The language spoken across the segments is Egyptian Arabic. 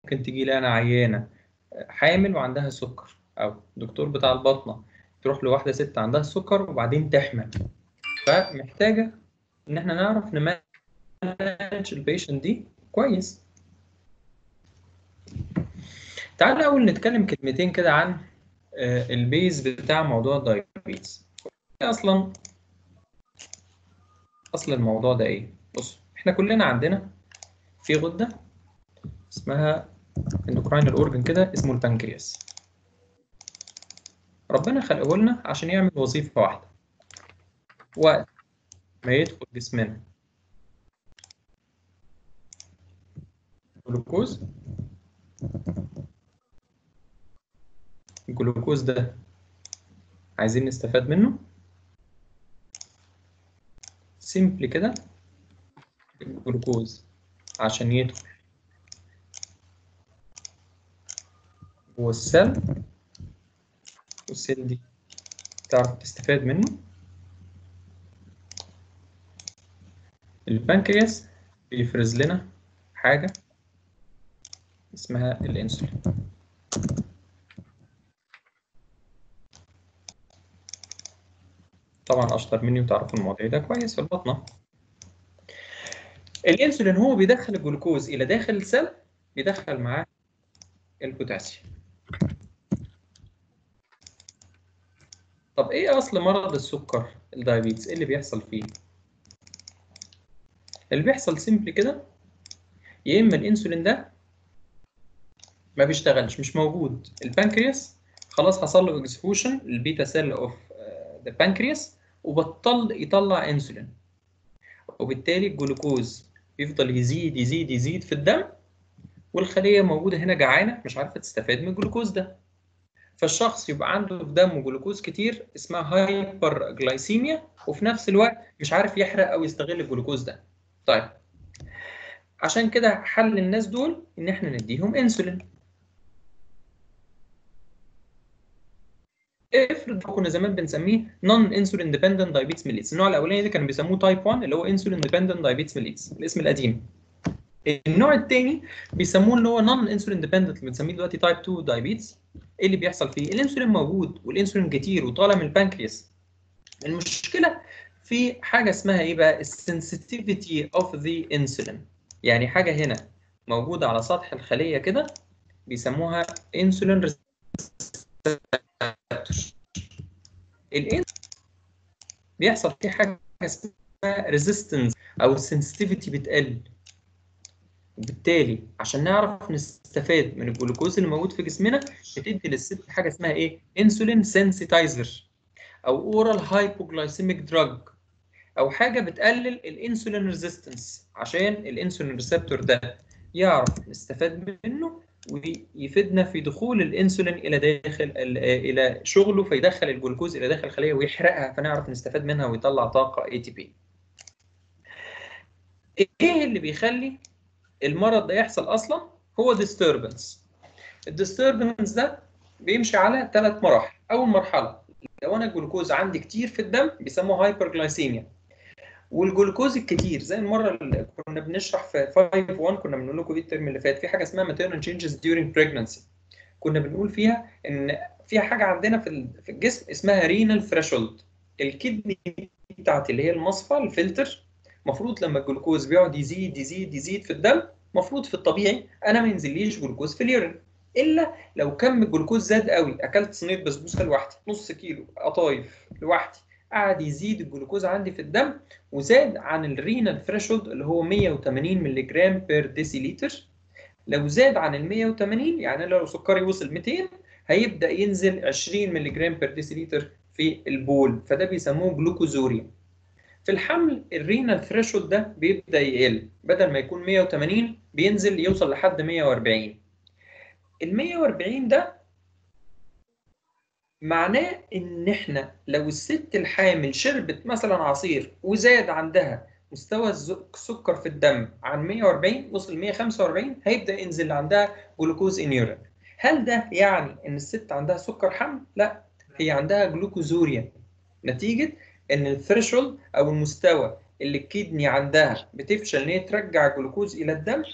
ممكن تجي لي انا عيانه حامل وعندها سكر او دكتور بتاع الباطنه تروح لواحده ست عندها السكر وبعدين تحمل فمحتاجه ان احنا نعرف نمانج البيشنت دي كويس تعال الاول نتكلم كلمتين كده عن آه، البيز بتاع موضوع الدايابيتس اصلا اصل الموضوع ده ايه بص احنا كلنا عندنا في غده اسمها اندوكراينال اورجن كده اسمه البنكرياس ربنا خلقه لنا عشان يعمل وظيفه واحده وقت ما يدخل جسمنا جلوكوز الجلوكوز ده عايزين نستفاد منه سيمبلي كده الجلوكوز عشان يدخل جوه السيل والسيل دي تعرف تستفاد منه البنكرياس بيفرز لنا حاجة اسمها الانسولين طبعا اشطر مني وتعرفوا المواضيع ده كويس في البطنه الانسولين هو بيدخل الجلوكوز الى داخل السيل بيدخل معاه البوتاسيوم طب ايه اصل مرض السكر الدايابيتس ايه اللي بيحصل فيه اللي بيحصل سيمبلي كده يا اما الانسولين ده ما بيشتغلش مش موجود البنكرياس خلاص حصل له اكسكيوشن البيتا سيل اوف ذا بانكرياس وبطل يطلع انسولين وبالتالي الجلوكوز يفضل يزيد يزيد يزيد في الدم والخليه موجوده هنا جعانه مش عارفه تستفاد من الجلوكوز ده فالشخص يبقى عنده في دمه جلوكوز كتير اسمها هايبر جلايسيميا وفي نفس الوقت مش عارف يحرق او يستغل الجلوكوز ده طيب عشان كده حل الناس دول ان احنا نديهم انسولين افرض كنا زمان بنسميه نون انسولين ديبندنت دايابيتس ميليتس النوع الاولاني ده كانوا بيسموه تايب 1 اللي هو انسولين ديبندنت دايابيتس ميليتس الاسم القديم النوع الثاني بيسموه اللي هو نون انسولين ديبندنت اللي بنسميه دلوقتي تايب 2 دايابيتس ايه اللي بيحصل فيه الانسولين موجود والانسولين كتير وطالع من البنكرياس المشكله في حاجه اسمها ايه بقى السنسيتيفيتي اوف ذا انسولين يعني حاجه هنا موجوده على سطح الخليه كده بيسموها انسولين الانسولين بيحصل فيه حاجه اسمها ريزيستنس او السنسيتيفيتي بتقل وبالتالي عشان نعرف نستفاد من الجلوكوز اللي موجود في جسمنا بتدي للست حاجه اسمها ايه انسولين سensitizer او اورال هايبوجلايسيميك دراج او حاجه بتقلل الانسولين ريزيستنس عشان الانسولين ريسبتور ده يعرف نستفاد منه ويفيدنا في دخول الانسولين الى داخل الى شغله فيدخل الجلوكوز الى داخل الخليه ويحرقها فنعرف نستفاد منها ويطلع طاقه اي تي بي ايه اللي بيخلي المرض ده يحصل اصلا هو ديستربنس الديستربنس ده بيمشي على ثلاث مراحل اول مرحله لو انا الجلوكوز عندي كتير في الدم بيسموه هايبرجلايسيميا والجلوكوز الكتير زي المره اللي كنا بنشرح في 5 1 كنا بنقول لكم ايه الترم اللي فات في حاجه اسمها maternal changes during pregnancy كنا بنقول فيها ان فيها حاجه عندنا في في الجسم اسمها رينال ثريشولد الكدني بتاعتي اللي هي المصفى الفلتر المفروض لما الجلوكوز بيقعد يزيد يزيد يزيد في الدم المفروض في الطبيعي انا ما ينزليش جلوكوز في اليورين الا لو كم الجلوكوز زاد قوي اكلت صينيه بسبوسه لوحدي نص كيلو قطايف لوحدي قعد يزيد الجلوكوز عندي في الدم وزاد عن الرينال ثريشولد اللي هو 180 مللي جرام بير ديسيليتر لو زاد عن ال 180 يعني لو سكري وصل 200 هيبدا ينزل 20 مللي جرام بير ديسيليتر في البول فده بيسموه جلوكوزوريا في الحمل الرينال ثريشولد ده بيبدا يقل بدل ما يكون 180 بينزل يوصل لحد 140 ال 140 ده معناه ان احنا لو الست الحامل شربت مثلا عصير وزاد عندها مستوى السكر في الدم عن 140 وصل 145 هيبدا ينزل عندها جلوكوز ان يورين هل ده يعني ان الست عندها سكر حمل لا هي عندها جلوكوزوريا نتيجه ان الثريشولد او المستوى اللي الكدني عندها بتفشل ان هي ترجع جلوكوز الى الدم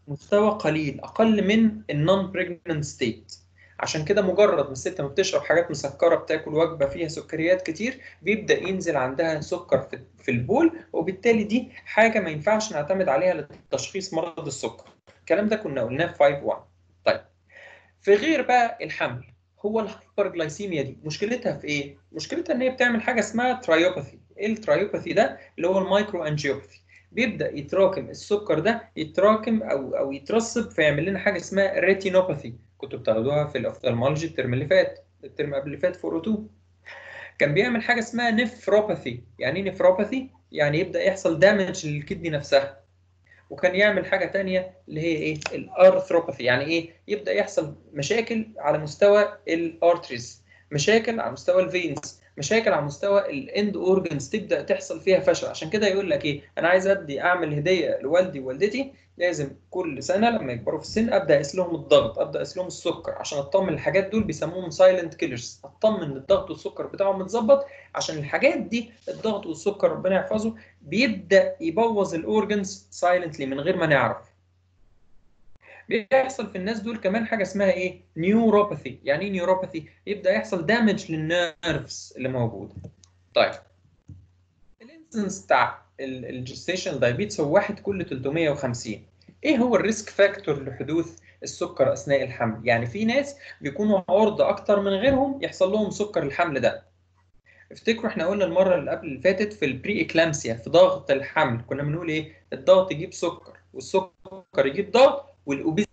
مستوى قليل اقل من النون بريجننت ستيت عشان كده مجرد ما الست ما بتشرب حاجات مسكره بتاكل وجبه فيها سكريات كتير بيبدا ينزل عندها سكر في في البول وبالتالي دي حاجه ما ينفعش نعتمد عليها لتشخيص مرض السكر الكلام ده كنا قلناه في 5 1 طيب في غير بقى الحمل هو الهايبرجلايسيميا دي مشكلتها في ايه مشكلتها ان هي بتعمل حاجه اسمها ترايوباثي ايه الترايوباثي ده اللي هو المايكرو انجيوباثي بيبدا يتراكم السكر ده يتراكم او او يترسب فيعمل لنا حاجه اسمها ريتينوباثي كنتوا بتاخدوها في الاوفثالمولوجي الترم اللي فات الترم قبل اللي فات 402 كان بيعمل حاجه اسمها نفروباثي يعني ايه نفروباثي يعني يبدا يحصل دامج للكدني نفسها وكان يعمل حاجه تانية اللي هي ايه الارثروباثي يعني ايه يبدا يحصل مشاكل على مستوى الارتريز مشاكل على مستوى الفينز مشاكل على مستوى الاند اورجنز تبدا تحصل فيها فشل عشان كده يقول لك ايه انا عايز ادي اعمل هديه لوالدي ووالدتي لازم كل سنه لما يكبروا في السن ابدا اقيس لهم الضغط ابدا اقيس لهم السكر عشان اطمن الحاجات دول بيسموهم سايلنت كيلرز اطمن ان الضغط والسكر بتاعهم متظبط عشان الحاجات دي الضغط والسكر ربنا يحفظه بيبدا يبوظ الاورجنز سايلنتلي من غير ما نعرف بيحصل في الناس دول كمان حاجه اسمها ايه نيوروباثي يعني ايه نيوروباثي يبدا يحصل دامج للنيرفز اللي موجوده طيب الانسنس بتاع الجستيشن دايابيتس هو واحد كل 350 ايه هو الريسك فاكتور لحدوث السكر اثناء الحمل يعني في ناس بيكونوا عرضه اكتر من غيرهم يحصل لهم سكر الحمل ده افتكروا احنا قلنا المره اللي قبل اللي فاتت في البري اكلامسيا في ضغط الحمل كنا بنقول ايه الضغط يجيب سكر والسكر يجيب ضغط والاوبيز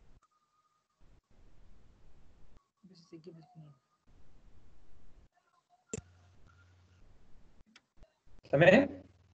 تمام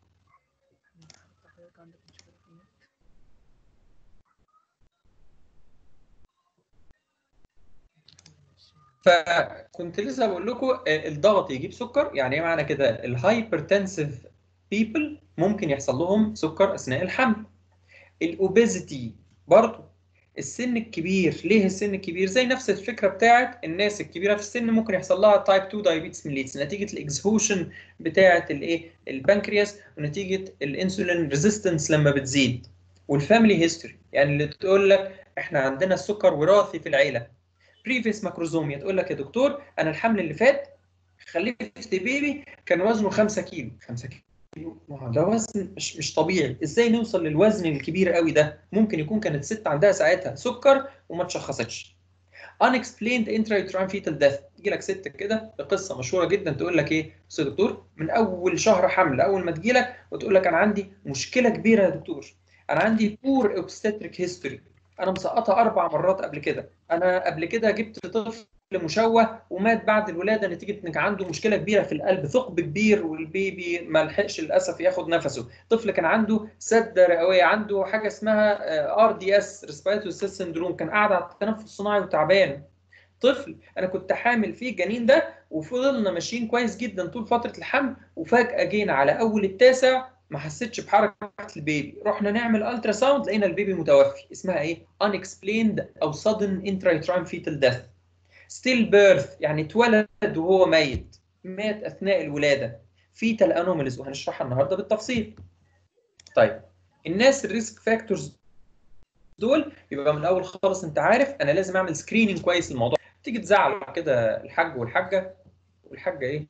فكنت لسه بقول لكم الضغط يجيب سكر يعني ايه معنى كده الهايبرتنسيف بيبل ممكن يحصل لهم سكر اثناء الحمل الاوبيزيتي برضه السن الكبير ليه السن الكبير زي نفس الفكره بتاعت الناس الكبيره في السن ممكن يحصل لها تايب 2 دايابيتس ميليتس نتيجه الاكسهوشن بتاعه الايه البنكرياس ونتيجه الانسولين ريزيستنس لما بتزيد والفاميلي هيستوري يعني اللي تقول لك احنا عندنا السكر وراثي في العيله بريفيس ماكروزوميا تقول لك يا دكتور انا الحمل اللي فات خلفت بيبي كان وزنه 5 كيلو 5 كيلو ده وزن مش مش طبيعي ازاي نوصل للوزن الكبير قوي ده ممكن يكون كانت ست عندها ساعتها سكر وما اتشخصتش unexplained intrauterine fetal death تجي لك ست كده قصه مشهوره جدا تقول لك ايه بص يا دكتور من اول شهر حمل اول ما تجي لك وتقول لك انا عندي مشكله كبيره يا دكتور انا عندي بور obstetric history انا مسقطه اربع مرات قبل كده انا قبل كده جبت طفل مشوه ومات بعد الولاده نتيجه ان كان عنده مشكله كبيره في القلب ثقب كبير والبيبي ما لحقش للاسف ياخد نفسه طفل كان عنده سده رئويه عنده حاجه اسمها ار دي اس ريسبيراتوري سيندروم كان قاعد على التنفس الصناعي وتعبان طفل انا كنت حامل فيه الجنين ده وفضلنا ماشيين كويس جدا طول فتره الحمل وفجاه جينا على اول التاسع ما حسيتش بحركه البيبي رحنا نعمل الترا ساوند لقينا البيبي متوفي اسمها ايه unexplained او sudden intrauterine fetal death ستيل بيرث يعني اتولد وهو ميت مات اثناء الولاده فيتال انوماليز وهنشرحها النهارده بالتفصيل طيب الناس الريسك فاكتورز دول يبقى من الاول خالص انت عارف انا لازم اعمل سكريننج كويس للموضوع تيجي تزعل كده الحاج والحاجه والحاجه ايه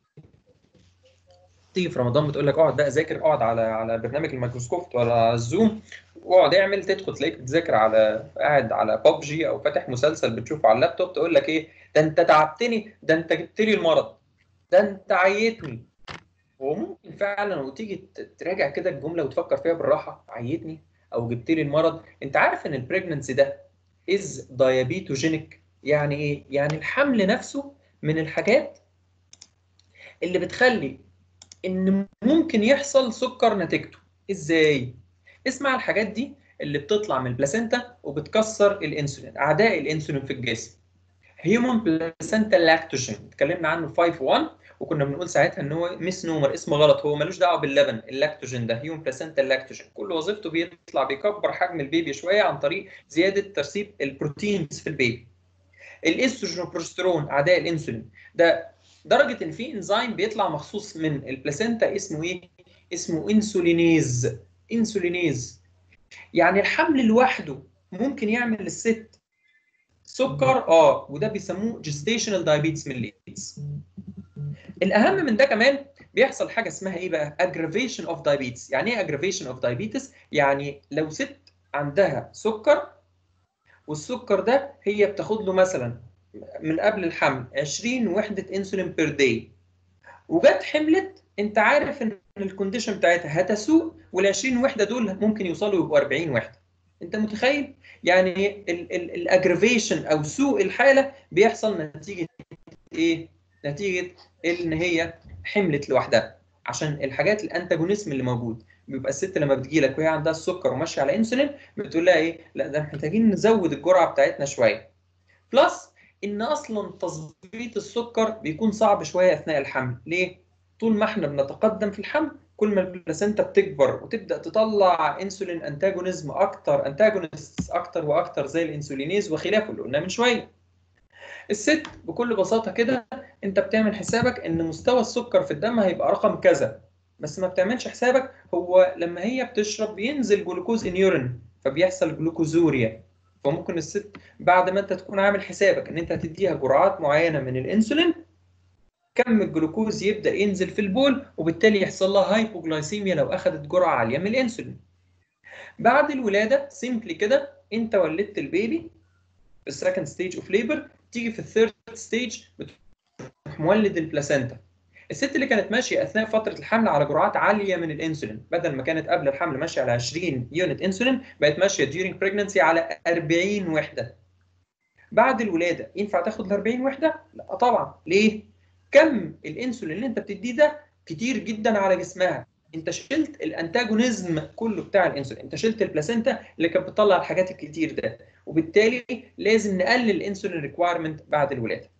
تيجي في رمضان بتقول لك اقعد بقى ذاكر اقعد على على برنامج الميكروسكوب ولا على الزوم واقعد اعمل تدخل تلاقيك بتذاكر على قاعد على ببجي او فاتح مسلسل بتشوفه على اللابتوب تقول لك ايه ده انت تعبتني ده انت جبت لي المرض ده انت عيتني وممكن فعلا وتيجي تراجع كده الجمله وتفكر فيها بالراحه عيتني او جبت لي المرض انت عارف ان البريجننسي ده از دايابيتوجينيك يعني ايه يعني الحمل نفسه من الحاجات اللي بتخلي ان ممكن يحصل سكر نتيجته ازاي اسمع الحاجات دي اللي بتطلع من البلاسينتا وبتكسر الانسولين اعداء الانسولين في الجسم هيومن بلاسينتا لاكتوجين اتكلمنا عنه 5 1 وكنا بنقول ساعتها ان هو ميس نومر اسمه غلط هو ملوش دعوه باللبن اللاكتوجين ده هيومن بلاسينتا لاكتوجين كل وظيفته بيطلع بيكبر حجم البيبي شويه عن طريق زياده ترسيب البروتينز في البيبي الاستروجين والبروسترون اعداء الانسولين ده درجه ان في انزيم بيطلع مخصوص من البلاسينتا اسمه ايه اسمه انسولينيز انسولينيز يعني الحمل لوحده ممكن يعمل للست سكر اه وده بيسموه جستيشنال دايابيتس ميليتس الاهم من ده كمان بيحصل حاجه اسمها ايه بقى aggravation of diabetes يعني ايه aggravation of diabetes يعني لو ست عندها سكر والسكر ده هي بتاخد له مثلا من قبل الحمل 20 وحده انسولين بير داي وجت حملت انت عارف ان الكونديشن بتاعتها هتسوء وال 20 وحده دول ممكن يوصلوا يبقوا 40 وحده انت متخيل يعني الاجرافيشن او سوء الحاله بيحصل نتيجه ايه نتيجه ان هي حملت لوحدها عشان الحاجات الانتاجونيزم اللي موجود بيبقى الست لما بتجي لك وهي عندها السكر وماشيه على انسولين بتقول لها ايه لا ده احنا محتاجين نزود الجرعه بتاعتنا شويه بلس ان اصلا تظبيط السكر بيكون صعب شويه اثناء الحمل ليه طول ما احنا بنتقدم في الحمل كل ما البلاسنتا بتكبر وتبدا تطلع انسولين انتاجونيزم اكتر انتاجونيست اكتر واكتر زي الانسولينيز وخلافه اللي قلناه من شويه الست بكل بساطه كده انت بتعمل حسابك ان مستوى السكر في الدم هيبقى رقم كذا بس ما بتعملش حسابك هو لما هي بتشرب بينزل جلوكوز ان يورين فبيحصل جلوكوزوريا فممكن الست بعد ما انت تكون عامل حسابك ان انت هتديها جرعات معينه من الانسولين كم الجلوكوز يبدا ينزل في البول وبالتالي يحصل لها هايبوجلايسيميا لو اخذت جرعه عاليه من الانسولين بعد الولاده سيمبلي كده انت ولدت البيبي في السكند ستيج اوف ليبر تيجي في الثيرد ستيج بتروح مولد البلاسنتا الست اللي كانت ماشيه اثناء فتره الحمل على جرعات عاليه من الانسولين بدل ما كانت قبل الحمل ماشيه على 20 يونت انسولين بقت ماشيه during pregnancy على 40 وحده بعد الولاده ينفع تاخد ال 40 وحده؟ لا طبعا ليه؟ كم الانسولين اللي انت بتديه ده كتير جدا على جسمها انت شلت الانتاجونيزم كله بتاع الانسولين انت شلت البلاسينتا اللي كانت بتطلع الحاجات الكتير ده وبالتالي لازم نقلل الانسولين ريكوايرمنت بعد الولاده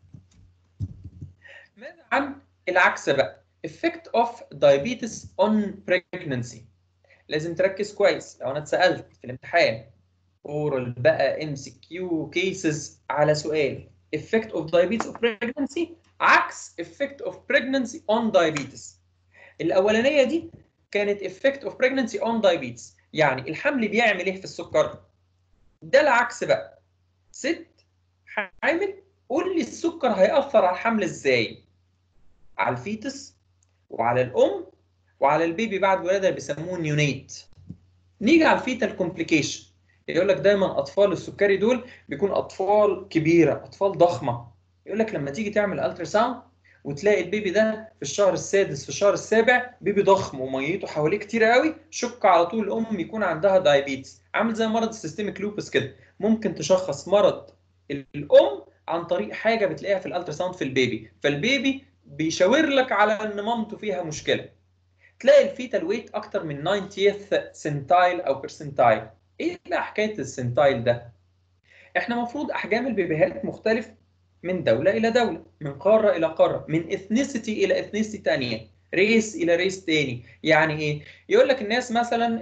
ماذا عن العكس بقى effect of diabetes on pregnancy لازم تركز كويس لو انا اتسالت في الامتحان اورال بقى ام سي كيو كيسز على سؤال effect of diabetes of pregnancy عكس effect of pregnancy on diabetes الاولانيه دي كانت effect of pregnancy on diabetes يعني الحمل بيعمل ايه في السكر ده العكس بقى ست حامل قول لي السكر هيأثر على الحمل ازاي على الفيتس وعلى الام وعلى البيبي بعد الولاده بيسموه نيونيت نيجي على الفيتال كومبليكيشن يقول لك دايما اطفال السكري دول بيكون اطفال كبيره اطفال ضخمه يقول لك لما تيجي تعمل الترا ساوند وتلاقي البيبي ده في الشهر السادس في الشهر السابع بيبي ضخم وميته حواليه كتير قوي شك على طول الام يكون عندها دايابيتس عامل زي مرض السيستميك لوبس كده ممكن تشخص مرض الام عن طريق حاجه بتلاقيها في الالترا ساوند في البيبي فالبيبي بيشاور لك على ان مامته فيها مشكله تلاقي الفيتال ويت اكتر من 90th سنتايل او برسنتايل ايه بقى حكايه السنتايل ده احنا المفروض احجام البيبيهات مختلف من دوله الى دوله من قاره الى قاره من اثنيسيتي الى اثنيسيتي ثانيه ريس الى ريس تاني يعني ايه يقول لك الناس مثلا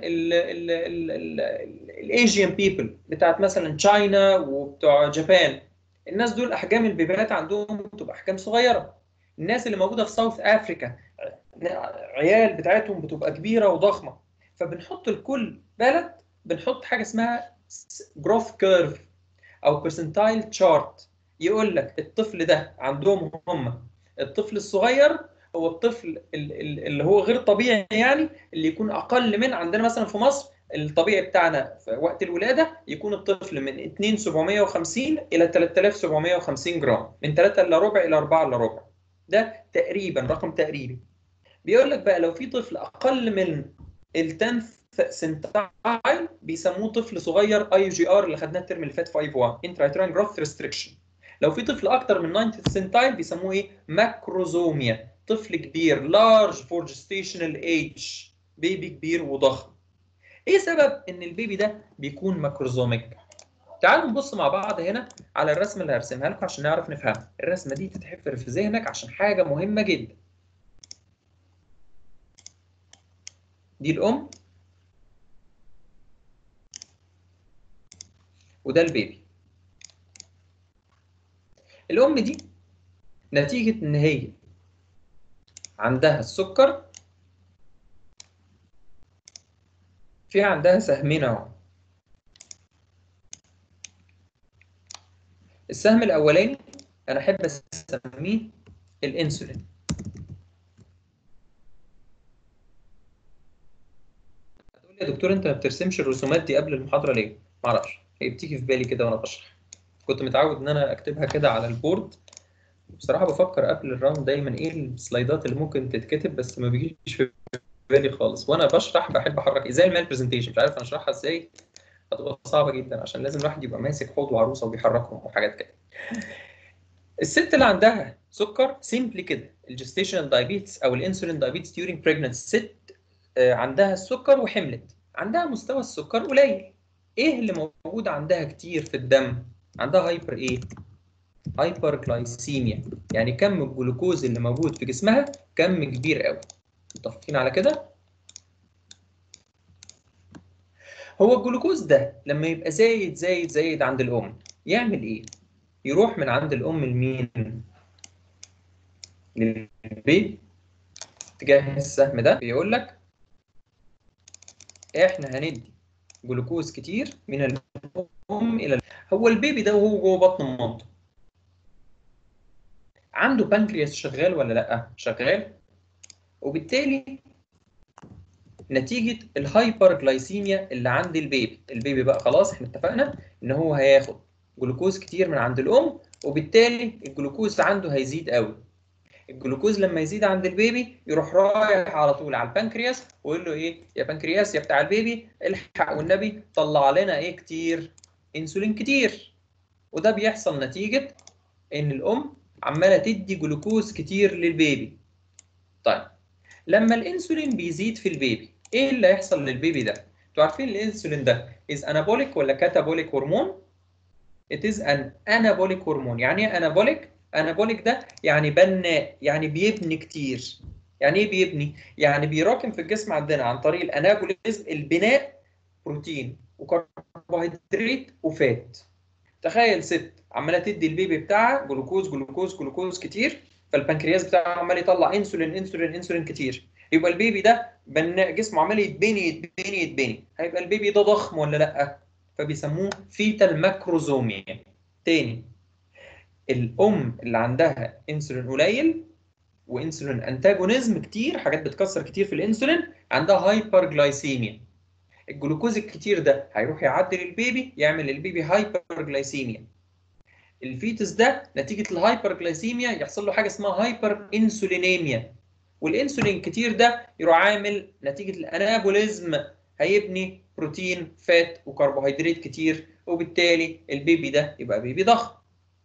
الايجيان بيبل بتاعت مثلا تشاينا وبتوع جابان الناس دول احجام البيبيهات عندهم بتبقى احجام صغيره الناس اللي موجوده في ساوث افريكا عيال بتاعتهم بتبقى كبيره وضخمه فبنحط لكل بلد بنحط حاجه اسمها جروث كيرف او برسنتايل تشارت يقول لك الطفل ده عندهم هم الطفل الصغير هو الطفل اللي هو غير طبيعي يعني اللي يكون اقل من عندنا مثلا في مصر الطبيعي بتاعنا في وقت الولاده يكون الطفل من 2750 الى 3750 جرام من 3 الا ربع الى 4 الا ربع ده تقريبا رقم تقريبي بيقول لك بقى لو في طفل اقل من ال 10 سنتايل بيسموه طفل صغير اي جي ار اللي خدناه الترم اللي فات 5 1 انترايتران جروث ريستريكشن لو في طفل اكتر من 90 سنتايل بيسموه ايه ماكروزوميا طفل كبير لارج فور جستيشنال ايج بيبي كبير وضخم ايه سبب ان البيبي ده بيكون ماكروزوميك تعالوا نبص مع بعض هنا على الرسمه اللي هرسمها لكم عشان نعرف نفهمها الرسمه دي تتحفر في ذهنك عشان حاجه مهمه جدا دي الام وده البيبي الام دي نتيجه ان هي عندها السكر في عندها سهمين اهو السهم الاولاني انا احب اسميه الانسولين هتقول لي يا دكتور انت ما بترسمش الرسومات دي قبل المحاضره ليه معرفش هي بتيجي في بالي كده وانا بشرح كنت متعود ان انا اكتبها كده على البورد بصراحه بفكر قبل الراوند دايما ايه السلايدات اللي ممكن تتكتب بس ما بيجيش في بالي خالص وانا بشرح بحب احرك زي المال برزنتيشن مش عارف انا اشرحها ازاي هتبقى صعبه جدا عشان لازم الواحد يبقى ماسك حوض وعروسه وبيحركهم وحاجات كده الست اللي عندها سكر سيمبلي كده الجستيشنال دايابيتس او الانسولين دايابيتس ديورينج بريجننسي ست آه، عندها السكر وحملت عندها مستوى السكر قليل ايه اللي موجود عندها كتير في الدم عندها هايبر ايه هايبر جلايسيميا يعني كم الجلوكوز اللي موجود في جسمها كم كبير قوي متفقين على كده هو الجلوكوز ده لما يبقى زايد زايد زايد عند الام يعمل ايه يروح من عند الام لمين للبيبي اتجاه السهم ده بيقول لك احنا هندي جلوكوز كتير من الام الى هو البيبي ده وهو جوه بطن مامته عنده بانكرياس شغال ولا لا شغال وبالتالي نتيجه الهايبر جلايسيميا اللي عند البيبي البيبي بقى خلاص احنا اتفقنا ان هو هياخد جلوكوز كتير من عند الام وبالتالي الجلوكوز عنده هيزيد قوي الجلوكوز لما يزيد عند البيبي يروح رايح على طول على البنكرياس ويقول له ايه يا بنكرياس يا بتاع البيبي الحق والنبي طلع لنا ايه كتير انسولين كتير وده بيحصل نتيجه ان الام عماله تدي جلوكوز كتير للبيبي طيب لما الانسولين بيزيد في البيبي ايه اللي هيحصل للبيبي ده انتوا عارفين الانسولين ده از انابوليك ولا كاتابوليك هرمون it is an anabolic هرمون يعني ايه انابوليك انابوليك ده يعني بناء يعني بيبني كتير يعني ايه بيبني يعني بيراكم في الجسم عندنا عن طريق الانابوليزم البناء بروتين وكربوهيدرات وفات تخيل ست عماله تدي البيبي بتاعها جلوكوز جلوكوز جلوكوز كتير فالبنكرياس بتاعه عمال يطلع انسولين انسولين انسولين كتير يبقى البيبي ده بناء جسمه عمال يتبني يتبني يتبني هيبقى البيبي ده ضخم ولا لا فبيسموه فيتال ماكروزوميا تاني الام اللي عندها انسولين قليل وانسولين انتاجونيزم كتير حاجات بتكسر كتير في الانسولين عندها هايبر جلايسيميا الجلوكوز الكتير ده هيروح يعدي للبيبي يعمل للبيبي هايبر جلايسيميا الفيتس ده نتيجه الهايبر جلايسيميا يحصل له حاجه اسمها هايبر انسولينيميا والانسولين كتير ده يروح عامل نتيجه الانابوليزم هيبني بروتين فات وكربوهيدرات كتير وبالتالي البيبي ده يبقى بيبي ضخم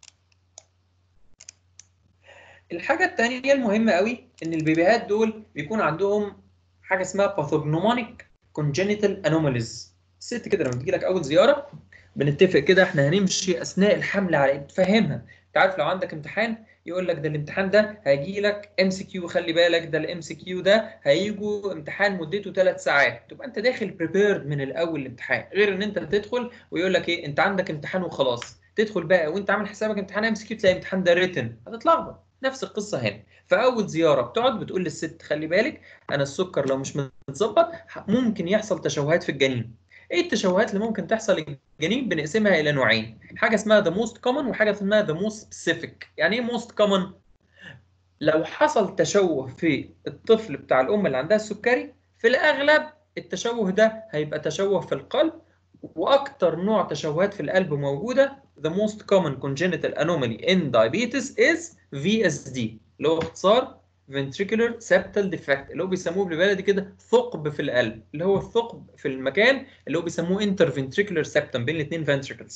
الحاجه الثانيه المهمه قوي ان البيبيهات دول بيكون عندهم حاجه اسمها باثوجنومونيك كونجينيتال انوماليز الست كده لما تجي لك اول زياره بنتفق كده احنا هنمشي اثناء الحمل على تفهمها انت عارف لو عندك امتحان يقول لك ده الامتحان ده هيجي لك ام سي كيو خلي بالك ده الام سي كيو ده هيجوا امتحان مدته ثلاث ساعات تبقى انت داخل بريبيرد من الاول الامتحان غير ان انت تدخل ويقول لك ايه انت عندك امتحان وخلاص تدخل بقى وانت عامل حسابك امتحان ام سي كيو تلاقي امتحان ده ريتن هتتلخبط نفس القصه هنا فاول زياره بتقعد بتقول للست خلي بالك انا السكر لو مش متظبط ممكن يحصل تشوهات في الجنين ايه التشوهات اللي ممكن تحصل للجنين بنقسمها الى نوعين حاجه اسمها ذا موست كومن وحاجه اسمها ذا موست سبيسيفيك يعني ايه موست كومن لو حصل تشوه في الطفل بتاع الام اللي عندها السكري في الاغلب التشوه ده هيبقى تشوه في القلب واكتر نوع تشوهات في القلب موجوده the most common congenital anomaly in diabetes is VSD اللي هو اختصار ventricular septal defect اللي هو بيسموه بالبلدي كده ثقب في القلب اللي هو الثقب في المكان اللي هو بيسموه interventricular septum بين الاثنين ventricles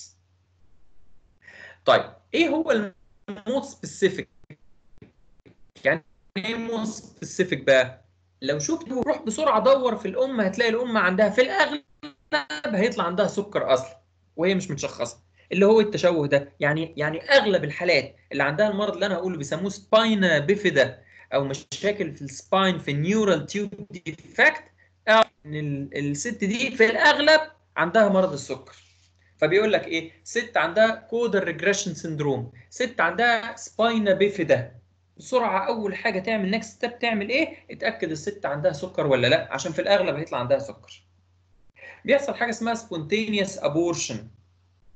طيب ايه هو الموست سبيسيفيك يعني ايه موست سبيسيفيك بقى لو شفت روح بسرعه دور في الام هتلاقي الام عندها في الاغلب هيطلع عندها سكر اصلا وهي مش متشخصه اللي هو التشوه ده يعني يعني اغلب الحالات اللي عندها المرض اللي انا هقوله بيسموه سباينا بيفيدا او مشاكل في السباين في النيورال تيوب ديفكت ان الست دي في الاغلب عندها مرض السكر فبيقول لك ايه ست عندها كودر ريجريشن سندروم ست عندها سباينا بيفيدا بسرعه اول حاجه تعمل نكست ستيب تعمل ايه اتاكد الست عندها سكر ولا لا عشان في الاغلب هيطلع عندها سكر بيحصل حاجه اسمها سبونتينيوس ابورشن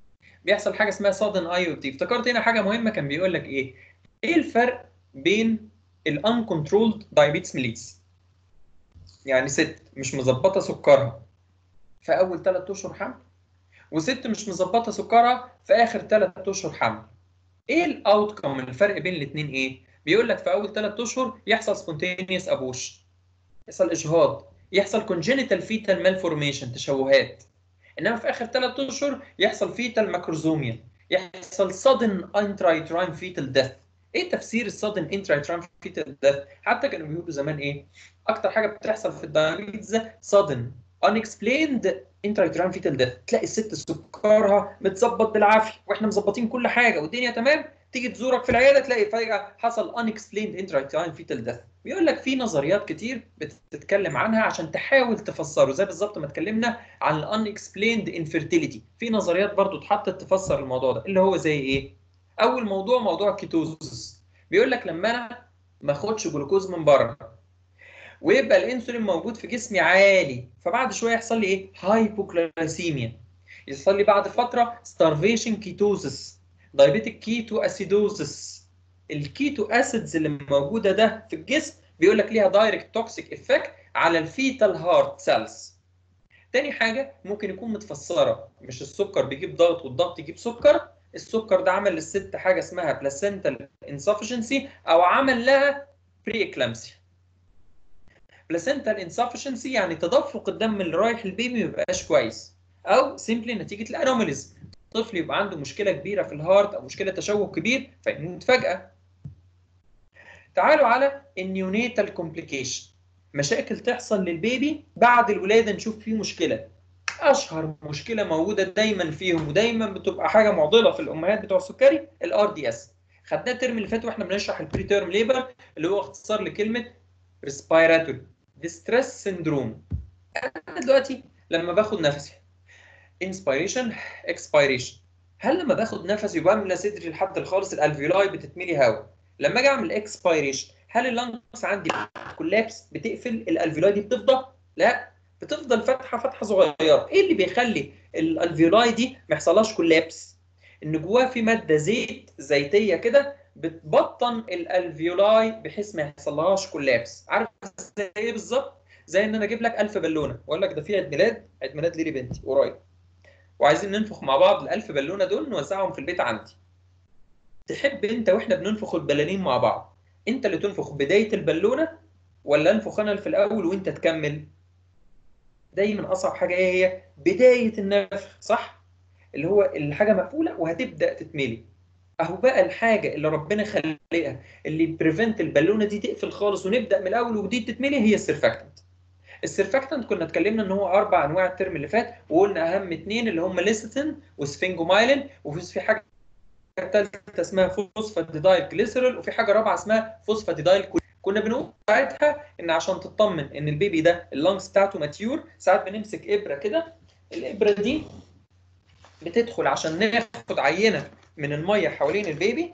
بيحصل حاجه اسمها sudden اي او تي افتكرت هنا حاجه مهمه كان بيقول لك ايه ايه الفرق بين الانكونترولد diabetes mellitus يعني ست مش مظبطه سكرها في اول ثلاث اشهر حمل وست مش مظبطه سكرها في اخر ثلاث اشهر حمل ايه الاوت كوم الفرق بين الاثنين ايه بيقول لك في اول ثلاث اشهر يحصل سبونتينيوس ابوش يحصل اجهاض يحصل كونجينيتال فيتال مالفورميشن تشوهات انما في اخر ثلاث اشهر يحصل فيتال ماكروزوميا يحصل sudden intrauterine fetal death ايه تفسير السادن انترايترام فيتال ديث حتى كانوا بيقولوا زمان ايه اكتر حاجه بتحصل في الدايابيتس sudden unexplained intrauterine fetal death تلاقي الست سكرها متظبط بالعافيه واحنا مظبطين كل حاجه والدنيا تمام تيجي تزورك في العياده تلاقي فجاه حصل unexplained intrauterine fetal death بيقول لك في نظريات كتير بتتكلم عنها عشان تحاول تفسره زي بالظبط ما اتكلمنا عن unexplained infertility في نظريات برضو اتحطت تفسر الموضوع ده اللي هو زي ايه اول موضوع موضوع الكيتوزس بيقول لك لما انا ما اخدش جلوكوز من بره ويبقى الانسولين موجود في جسمي عالي فبعد شويه يحصل لي ايه هايبوكلايسيميا يحصل لي بعد فتره ستارفيشن كيتوزس دايبيتيك كيتو اسيدوزس الكيتو اسيدز اللي موجوده ده في الجسم بيقول لك ليها دايركت توكسيك افكت على الفيتال هارت سيلز تاني حاجه ممكن يكون متفسره مش السكر بيجيب ضغط والضغط يجيب سكر السكر ده عمل للست حاجه اسمها بلاسنتال انسفشنسي او عمل لها بري اكلامسيا بلاسنتال انسفشنسي يعني تدفق الدم اللي رايح للبيبي ما يبقاش كويس او سيمبلي نتيجه الانوماليز طفل يبقى عنده مشكله كبيره في الهارت او مشكله تشوه كبير فيموت فجاه تعالوا على النيونيتال كومبليكيشن مشاكل تحصل للبيبي بعد الولاده نشوف فيه مشكله اشهر مشكله موجوده دايما فيهم ودايما بتبقى حاجه معضله في الامهات بتوع السكري الار دي اس خدناه الترم اللي فات واحنا بنشرح البري تيرم ليبر اللي هو اختصار لكلمه ريسبيراتوري ديستريس سيندروم انا دلوقتي لما باخد نفسي انسبيريشن اكسبيريشن هل لما باخد نفسي وبملى صدري لحد الخالص الالفيولاي بتتملي هواء لما اجي اعمل اكسبيريشن هل اللنجز عندي كولابس بتقفل الالفيولاي دي بتفضى لا بتفضل فتحه فتحه صغيره ايه اللي بيخلي الالفيولاي دي ما يحصلهاش كولابس ان جواه في ماده زيت زيتيه كده بتبطن الالفيولاي بحيث ما يحصلهاش كولابس عارف زي ايه بالظبط زي ان انا اجيب لك 1000 بالونه واقول لك ده في عيد ميلاد عيد ميلاد ليلي بنتي قريب وعايزين ننفخ مع بعض ال 1000 بالونه دول نوزعهم في البيت عندي تحب انت واحنا بننفخ البلالين مع بعض انت اللي تنفخ بدايه البالونه ولا انفخ انا في الاول وانت تكمل دايما اصعب حاجه ايه هي بدايه النفخ صح اللي هو الحاجه مقفوله وهتبدا تتملي اهو بقى الحاجه اللي ربنا خلقها اللي بريفنت البالونه دي تقفل خالص ونبدا من الاول وجديد تتملي هي السيرفاكتنت السيرفاكتنت كنا اتكلمنا ان هو اربع انواع الترم اللي فات وقلنا اهم اثنين اللي هم ليستين وسفنجومايلين وفي حاجه ثالثه اسمها فوسفاتيدايل جليسرول وفي حاجه رابعه اسمها فوسفاتيدايل كنا بنقول ساعتها ان عشان تطمن ان البيبي ده اللنجز بتاعته ماتيور ساعات بنمسك ابره كده الابره دي بتدخل عشان ناخد عينه من الميه حوالين البيبي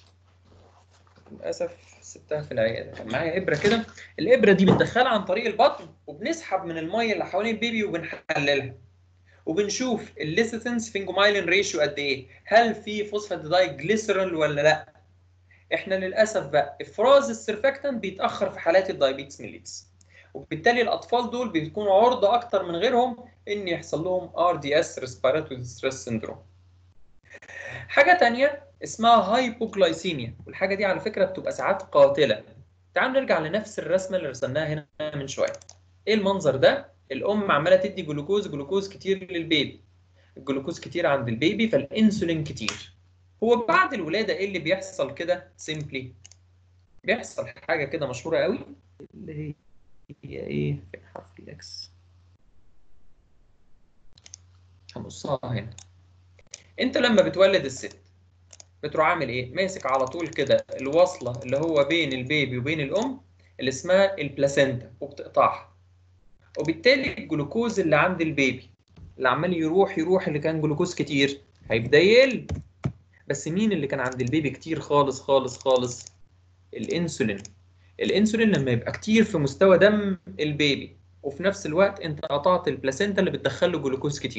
للاسف سبتها في العياده كان معايا ابره كده الابره دي بندخلها عن طريق البطن وبنسحب من الميه اللي حوالين البيبي وبنحللها وبنشوف الليسيتنس فينجومايلين ريشيو قد ايه هل في فوسفاتيدايل جليسرول ولا لا احنا للاسف بقى افراز السيرفكتنت بيتاخر في حالات الدايابيتس ميليتس وبالتالي الاطفال دول بيكونوا عرضه اكتر من غيرهم ان يحصل لهم ار دي اس ريسبيراتوري ستريس سيندروم حاجه تانية اسمها هايبوجلايسيميا والحاجه دي على فكره بتبقى ساعات قاتله تعالوا نرجع لنفس الرسمه اللي رسمناها هنا من شويه ايه المنظر ده الام عماله تدي جلوكوز جلوكوز كتير للبيبي الجلوكوز كتير عند البيبي فالانسولين كتير هو بعد الولاده ايه اللي بيحصل كده سيمبلي بيحصل حاجه كده مشهوره قوي اللي هي ايه في حرف الاكس هنقصها هنا انت لما بتولد الست بتروح عامل ايه ماسك على طول كده الوصله اللي هو بين البيبي وبين الام اللي اسمها البلاسينتا وبتقطعها وبالتالي الجلوكوز اللي عند البيبي اللي عمال يروح يروح اللي كان جلوكوز كتير هيبدا يقل بس مين اللي كان عند البيبي كتير خالص خالص خالص الانسولين الانسولين لما يبقى كتير في مستوى دم البيبي وفي نفس الوقت انت قطعت البلاسينتا اللي بتدخل له جلوكوز كتير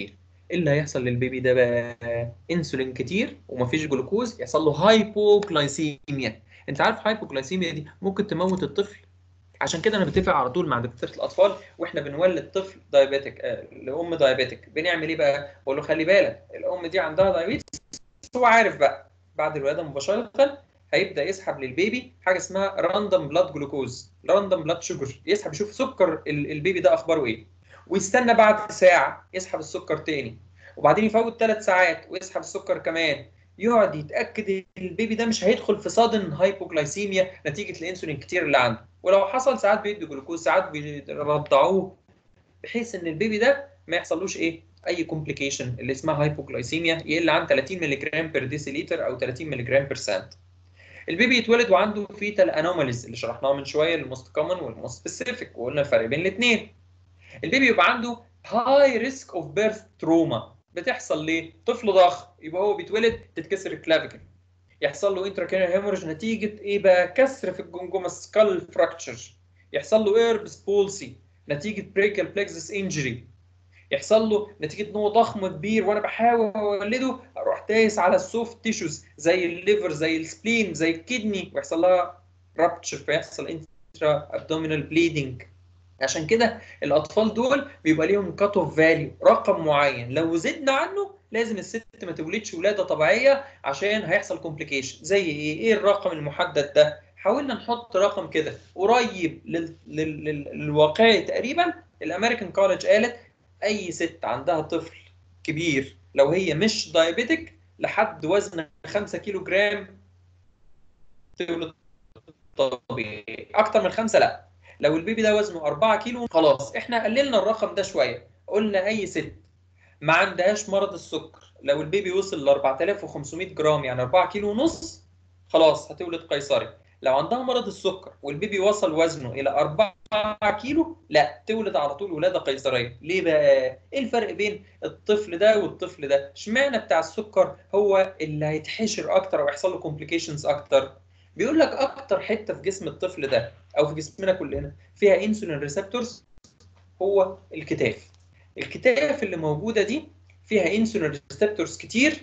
ايه اللي هيحصل للبيبي ده بقى انسولين كتير ومفيش جلوكوز يحصل له هايبوغلايسيميا انت عارف هايبوغلايسيميا دي ممكن تموت الطفل عشان كده انا بتفق على طول مع دكاتره الاطفال واحنا بنولد طفل دايابيتك آه لام دايابيتك بنعمل ايه بقى بقول له خلي بالك الام دي عندها دايابيتس هو عارف بقى بعد الولاده مباشره هيبدا يسحب للبيبي حاجه اسمها راندوم بلاد جلوكوز راندوم بلاد شوجر يسحب يشوف سكر البيبي ده اخباره ايه ويستنى بعد ساعه يسحب السكر تاني وبعدين يفوت ثلاث ساعات ويسحب السكر كمان يقعد يتاكد البيبي ده مش هيدخل في صادن هايبوغلايسيميا نتيجه الانسولين كتير اللي عنده ولو حصل ساعات بيدوا جلوكوز ساعات بيرضعوه بحيث ان البيبي ده ما يحصلوش ايه اي كومبليكيشن اللي اسمها هايبوغلايسيميا يقل عن 30 ملغ بير ديسيليتر او 30 ملغ بير سنت البيبي يتولد وعنده فيتال انوماليز اللي شرحناها من شويه الموست كومن والموست سبيسيفيك وقلنا الفرق بين الاثنين البيبي يبقى عنده هاي ريسك اوف بيرث تروما بتحصل ليه؟ طفل ضخم يبقى هو بيتولد تتكسر الكلافيكل يحصل له انتراكينال هيموريج نتيجه ايه بقى؟ كسر في الجمجمه سكال فراكتشر يحصل له ايربس بولسي نتيجه بريكال بلكسس انجري يحصل له نتيجه ان هو ضخم كبير وانا بحاول اولده اروح دايس على السوفت تيشوز زي الليفر زي السبلين زي الكدني ويحصل لها رابتشر فيحصل انترا ابدومينال بليدنج عشان كده الاطفال دول بيبقى ليهم كات اوف فاليو رقم معين لو زدنا عنه لازم الست ما تولدش ولاده طبيعيه عشان هيحصل كومبليكيشن زي ايه ايه الرقم المحدد ده حاولنا نحط رقم كده قريب لل... لل... للواقعي تقريبا الامريكان كولج قالت اي ست عندها طفل كبير لو هي مش دايابيتك لحد وزن 5 كيلو جرام تولد طبيعي اكتر من 5 لا لو البيبي ده وزنه 4 كيلو خلاص احنا قللنا الرقم ده شويه قلنا اي ست ما عندهاش مرض السكر لو البيبي وصل ل 4500 جرام يعني 4 كيلو ونص خلاص هتولد قيصري لو عندها مرض السكر والبيبي وصل وزنه الى 4 كيلو لا تولد على طول ولاده قيصريه ليه بقى ايه الفرق بين الطفل ده والطفل ده اشمعنى بتاع السكر هو اللي هيتحشر اكتر ويحصل له كومبليكيشنز اكتر بيقول لك اكتر حته في جسم الطفل ده او في جسمنا كلنا فيها انسولين ريسبتورز هو الكتاف الكتاف اللي موجوده دي فيها انسولين ريسبتورز كتير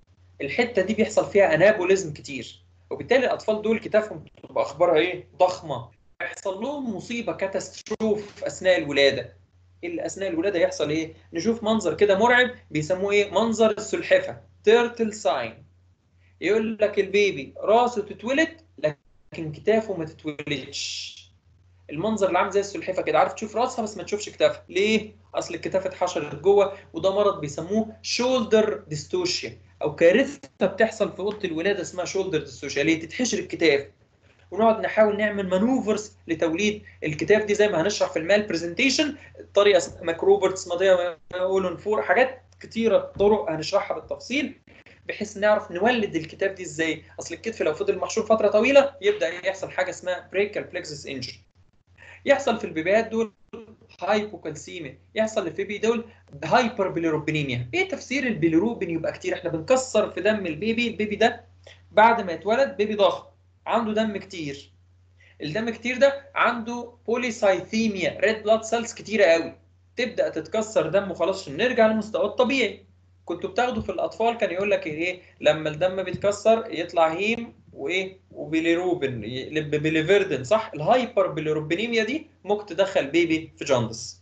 الحته دي بيحصل فيها انابوليزم كتير وبالتالي الاطفال دول كتافهم بتبقى اخبارها ايه ضخمه يحصل لهم مصيبه كاتاستروف اثناء الولاده اللي اثناء الولاده يحصل ايه نشوف منظر كده مرعب بيسموه ايه منظر السلحفه تيرتل ساين يقول لك البيبي راسه تتولد لكن كتافه ما تتولدش المنظر اللي عامل زي السلحفه كده عارف تشوف راسها بس ما تشوفش كتافها ليه اصل الكتاف اتحشرت جوه وده مرض بيسموه شولدر ديستوشيا او كارثه بتحصل في اوضه الولاده اسمها شولدر ديستوشيا ليه تتحشر الكتاف ونقعد نحاول نعمل مانوفرز لتوليد الكتاف دي زي ما هنشرح في المال برزنتيشن طريقه ماكروبرتس ماضيه اولون فور حاجات كتيره طرق هنشرحها بالتفصيل بحيث نعرف نولد الكتاف دي ازاي اصل الكتف لو فضل محشور فتره طويله يبدا يحصل حاجه اسمها بريكال بلكسس انجري يحصل في البيبيات دول هايبوكالسيميا يحصل للبيبي دول هايبر بيليروبينيميا ايه تفسير البيليروبين يبقى كتير احنا بنكسر في دم البيبي البيبي ده بعد ما يتولد بيبي ضخم عنده دم كتير الدم كتير ده عنده بوليسايثيميا ريد بلاد سيلز كتيره قوي تبدا تتكسر دمه خلاص عشان نرجع لمستواه الطبيعي كنتوا بتاخدوا في الاطفال كان يقول لك ايه لما الدم بيتكسر يطلع هيم وايه وبيليروبين يقلب بيليفيردين صح الهايبر بيليروبينيميا دي ممكن تدخل بيبي في جاندس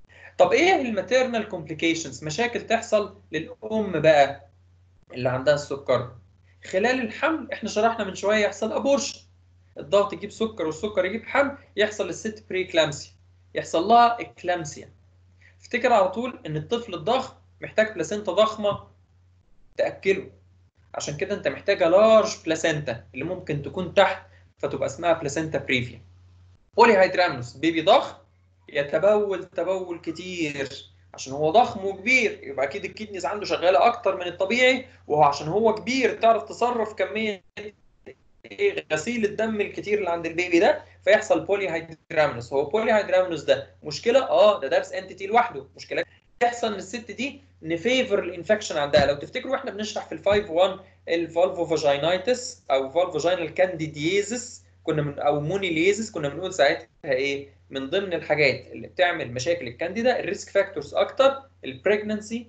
طب ايه الماتيرنال كومبليكيشنز مشاكل تحصل للام بقى اللي عندها السكر خلال الحمل احنا شرحنا من شويه يحصل ابورشن الضغط يجيب سكر والسكر يجيب حمل يحصل للست بري كلامسيا يحصل لها اكلامسيا افتكر على طول ان الطفل الضخم محتاج بلاسينتا ضخمه تاكله عشان كده انت محتاجه لارج بلاسينتا اللي ممكن تكون تحت فتبقى اسمها بلاسينتا بريفيا بولي هيدرامنوس بيبي ضخم يتبول تبول كتير عشان هو ضخم وكبير يبقى اكيد الكدنيز عنده شغاله اكتر من الطبيعي وهو عشان هو كبير تعرف تصرف كميه ايه غسيل الدم الكتير اللي عند البيبي ده فيحصل بولي هيدرامنوس هو بولي هيدرامنوس ده مشكله اه ده درس انتيتي لوحده مشكله يحصل ان الست دي نفيفر الانفكشن عندها لو تفتكروا احنا بنشرح في الفايف 1 الفالفو فاجينايتس او فالفوجينال كانديديزس كنا من او مونيليزس كنا بنقول ساعتها ايه من ضمن الحاجات اللي بتعمل مشاكل الكانديدا الريسك فاكتورز اكتر البريجننسي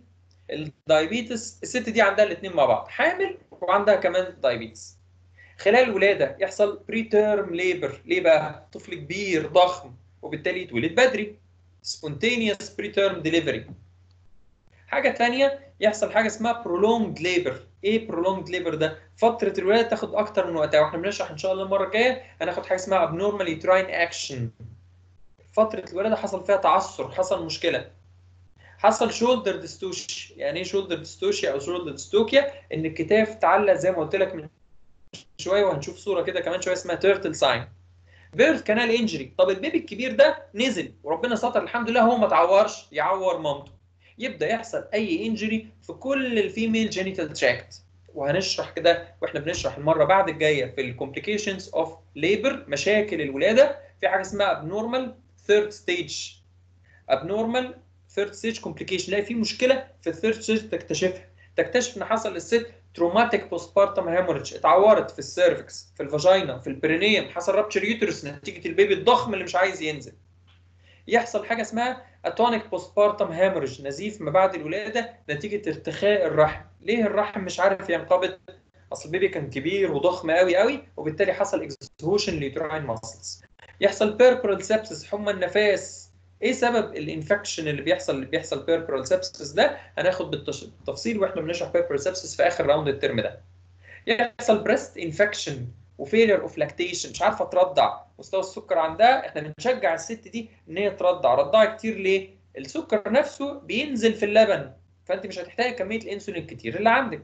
الدايابيتس الست دي عندها الاثنين مع بعض حامل وعندها كمان دايابيتس خلال الولاده يحصل بري تيرم ليبر ليه بقى طفل كبير ضخم وبالتالي يتولد بدري spontaneous preterm delivery حاجه ثانيه يحصل حاجه اسمها prolonged labor ايه prolonged labor ده فتره الولاده تاخد اكتر من وقتها واحنا بنشرح ان شاء الله المره الجايه هناخد حاجه اسمها abnormal uterine action فتره الولاده حصل فيها تعثر حصل مشكله حصل شولدر ديستوشي يعني ايه شولدر ديستوشي او شولدر ديستوكيا ان الكتاف تعلق زي ما قلت لك من شويه وهنشوف صوره كده كمان شويه اسمها تيرتل ساين بيرث كانال انجري طب البيبي الكبير ده نزل وربنا ستر الحمد لله هو ما اتعورش يعور مامته يبدا يحصل اي انجري في كل الفيميل جينيتال تراكت وهنشرح كده واحنا بنشرح المره بعد الجايه في الكومبليكيشنز اوف ليبر مشاكل الولاده في حاجه اسمها ابنورمال ثيرد ستيج ابنورمال ثيرد ستيج كومبليكيشن لا في مشكله في الثيرد ستيج تكتشفها تكتشف ان حصل للست تروماتيك بوست بارتم هيموريدج اتعورت في السيرفكس في الفاجينا في البرينيوم حصل رابتشر يوترس نتيجه البيبي الضخم اللي مش عايز ينزل يحصل حاجه اسمها اتونيك بوست بارتم هيموريدج نزيف ما بعد الولاده نتيجه ارتخاء الرحم ليه الرحم مش عارف ينقبض اصل البيبي كان كبير وضخم قوي قوي وبالتالي حصل اكزهوشن ليوتراين ماسلز يحصل بيربرال سيبسس حمى النفاس ايه سبب الانفكشن اللي بيحصل اللي بيحصل بيربرال سيبسس ده هناخد بالتفصيل واحنا بنشرح بيربرال سيبسس في اخر راوند الترم ده يحصل بريست انفكشن وفيلر اوف لاكتيشن مش عارفه ترضع مستوى السكر عندها احنا بنشجع الست دي ان هي ترضع رضعي كتير ليه السكر نفسه بينزل في اللبن فانت مش هتحتاجي كميه الانسولين الكتير اللي عندك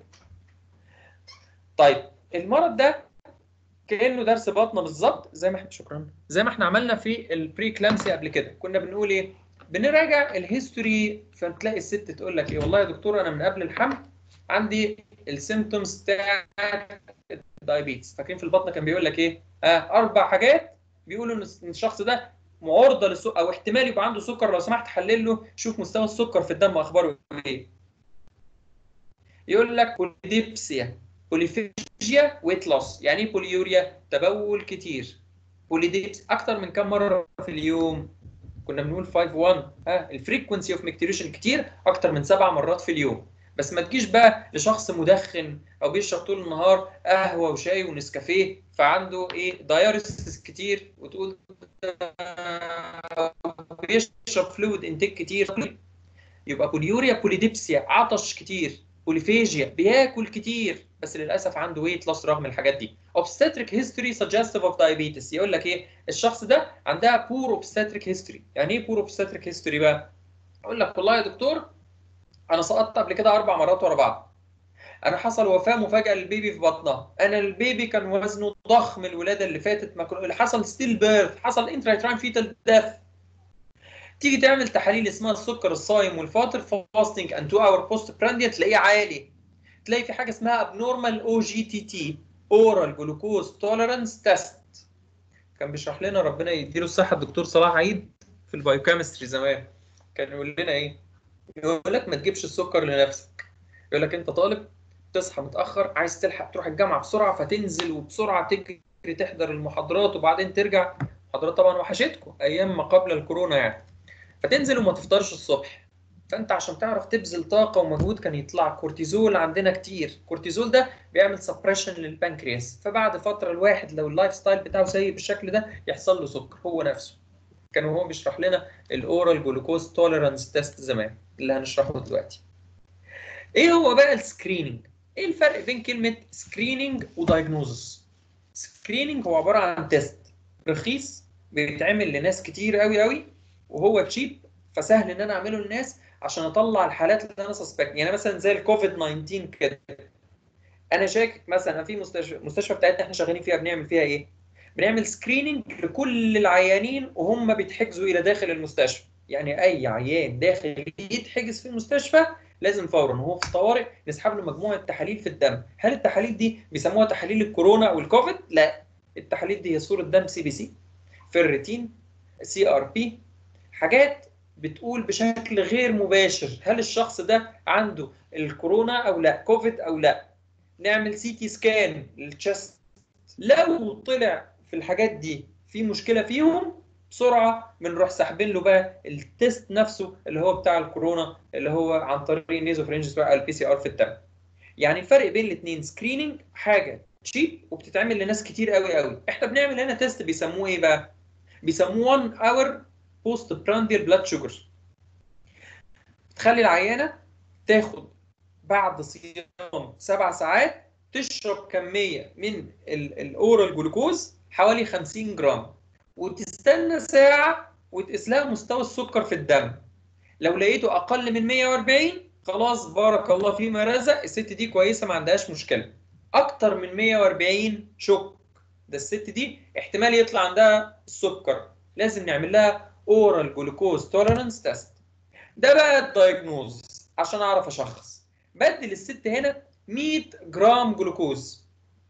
طيب المرض ده كانه درس باطنه بالظبط زي ما احنا شكرا زي ما احنا عملنا في البري كلامسي قبل كده كنا بنقول ايه بنراجع الهيستوري فتلاقي الست تقول لك ايه والله يا دكتور انا من قبل الحمل عندي السيمتومز بتاعت الدايابيتس فاكرين في البطنه كان بيقول لك ايه اه اربع حاجات بيقولوا ان الشخص ده معرضه للسكر او احتمال يبقى عنده سكر لو سمحت حلل له شوف مستوى السكر في الدم اخباره ايه يقول لك بوليديبسيا بوليفيجيا ويت لوس يعني ايه بوليوريا تبول كتير بوليديبس اكتر من كم مره في اليوم كنا بنقول 5 1 ها الفريكونسي اوف ميكتيريشن كتير اكتر من سبع مرات في اليوم بس ما تجيش بقى لشخص مدخن او بيشرب طول النهار قهوه وشاي ونسكافيه فعنده ايه دايوريسيس كتير وتقول بيشرب فلويد انتيك كتير يبقى بوليوريا بوليديبسيا عطش كتير بوليفيجيا بياكل كتير بس للاسف عنده ويت لوس رغم الحاجات دي obstetric history suggestive of diabetes يقول لك ايه الشخص ده عندها poor obstetric history يعني ايه poor obstetric history بقى اقول لك والله يا دكتور انا سقطت قبل كده اربع مرات ورا بعض انا حصل وفاه مفاجاه للبيبي في بطنها انا البيبي كان وزنه ضخم الولاده اللي فاتت ما كن... حصل ستيل بيرث حصل انترايتراين فيتال ديث تيجي تعمل تحاليل اسمها السكر الصايم والفاطر فاستنج اند 2 اور بوست برانديا تلاقيه عالي تلاقي في حاجه اسمها ابنورمال او جي تي تي اورال جلوكوز توليرانس تيست كان بيشرح لنا ربنا يديله الصحه الدكتور صلاح عيد في البايوكيمستري زمان كان يقول لنا ايه يقول لك ما تجيبش السكر لنفسك يقول لك انت طالب تصحى متاخر عايز تلحق تروح الجامعه بسرعه فتنزل وبسرعه تجري تحضر المحاضرات وبعدين ترجع محاضرات طبعا وحشتكم ايام ما قبل الكورونا يعني فتنزل وما تفطرش الصبح فانت عشان تعرف تبذل طاقه ومجهود كان يطلع كورتيزول عندنا كتير الكورتيزول ده بيعمل سبريشن للبنكرياس فبعد فتره الواحد لو اللايف ستايل بتاعه سيء بالشكل ده يحصل له سكر هو نفسه كان هو بيشرح لنا الاورال جلوكوز توليرانس تيست زمان اللي هنشرحه دلوقتي ايه هو بقى السكريننج ايه الفرق بين كلمه سكريننج ودايجنوزس سكريننج هو عباره عن تيست رخيص بيتعمل لناس كتير قوي قوي وهو تشيب فسهل ان انا اعمله للناس عشان اطلع الحالات اللي انا سسبكت يعني مثلا زي الكوفيد 19 كده انا شاكك مثلا في مستشفى المستشفى بتاعتنا احنا شغالين فيها بنعمل فيها ايه بنعمل سكريننج لكل العيانين وهم بيتحجزوا الى داخل المستشفى يعني اي عيان داخل يتحجز في المستشفى لازم فورا وهو في الطوارئ نسحب له مجموعه تحاليل في الدم هل التحاليل دي بيسموها تحاليل الكورونا او الكوفيد لا التحاليل دي هي صوره دم سي بي سي فيرتين سي ار بي حاجات بتقول بشكل غير مباشر هل الشخص ده عنده الكورونا او لا كوفيد او لا نعمل سي تي سكان للتشست لو طلع في الحاجات دي في مشكله فيهم بسرعه بنروح ساحبين له بقى التيست نفسه اللي هو بتاع الكورونا اللي هو عن طريق النيزوفرنجس او البي سي ار في الدم يعني الفرق بين الاثنين سكريننج حاجه تشيب وبتتعمل لناس كتير قوي قوي احنا بنعمل هنا تيست بيسموه ايه بقى بيسموه 1 اور بوست برانديال بلاد شوجر تخلي العيانه تاخد بعد صيام سبع ساعات تشرب كميه من الاورال جلوكوز حوالي 50 جرام وتستنى ساعه وتقيس لها مستوى السكر في الدم لو لقيته اقل من 140 خلاص بارك الله فيما رزق الست دي كويسه ما عندهاش مشكله اكتر من 140 شك ده الست دي احتمال يطلع عندها السكر لازم نعمل لها اورال جلوكوز توليرانس تيست ده بقى الدايجنوز عشان اعرف اشخص بدي للست هنا 100 جرام جلوكوز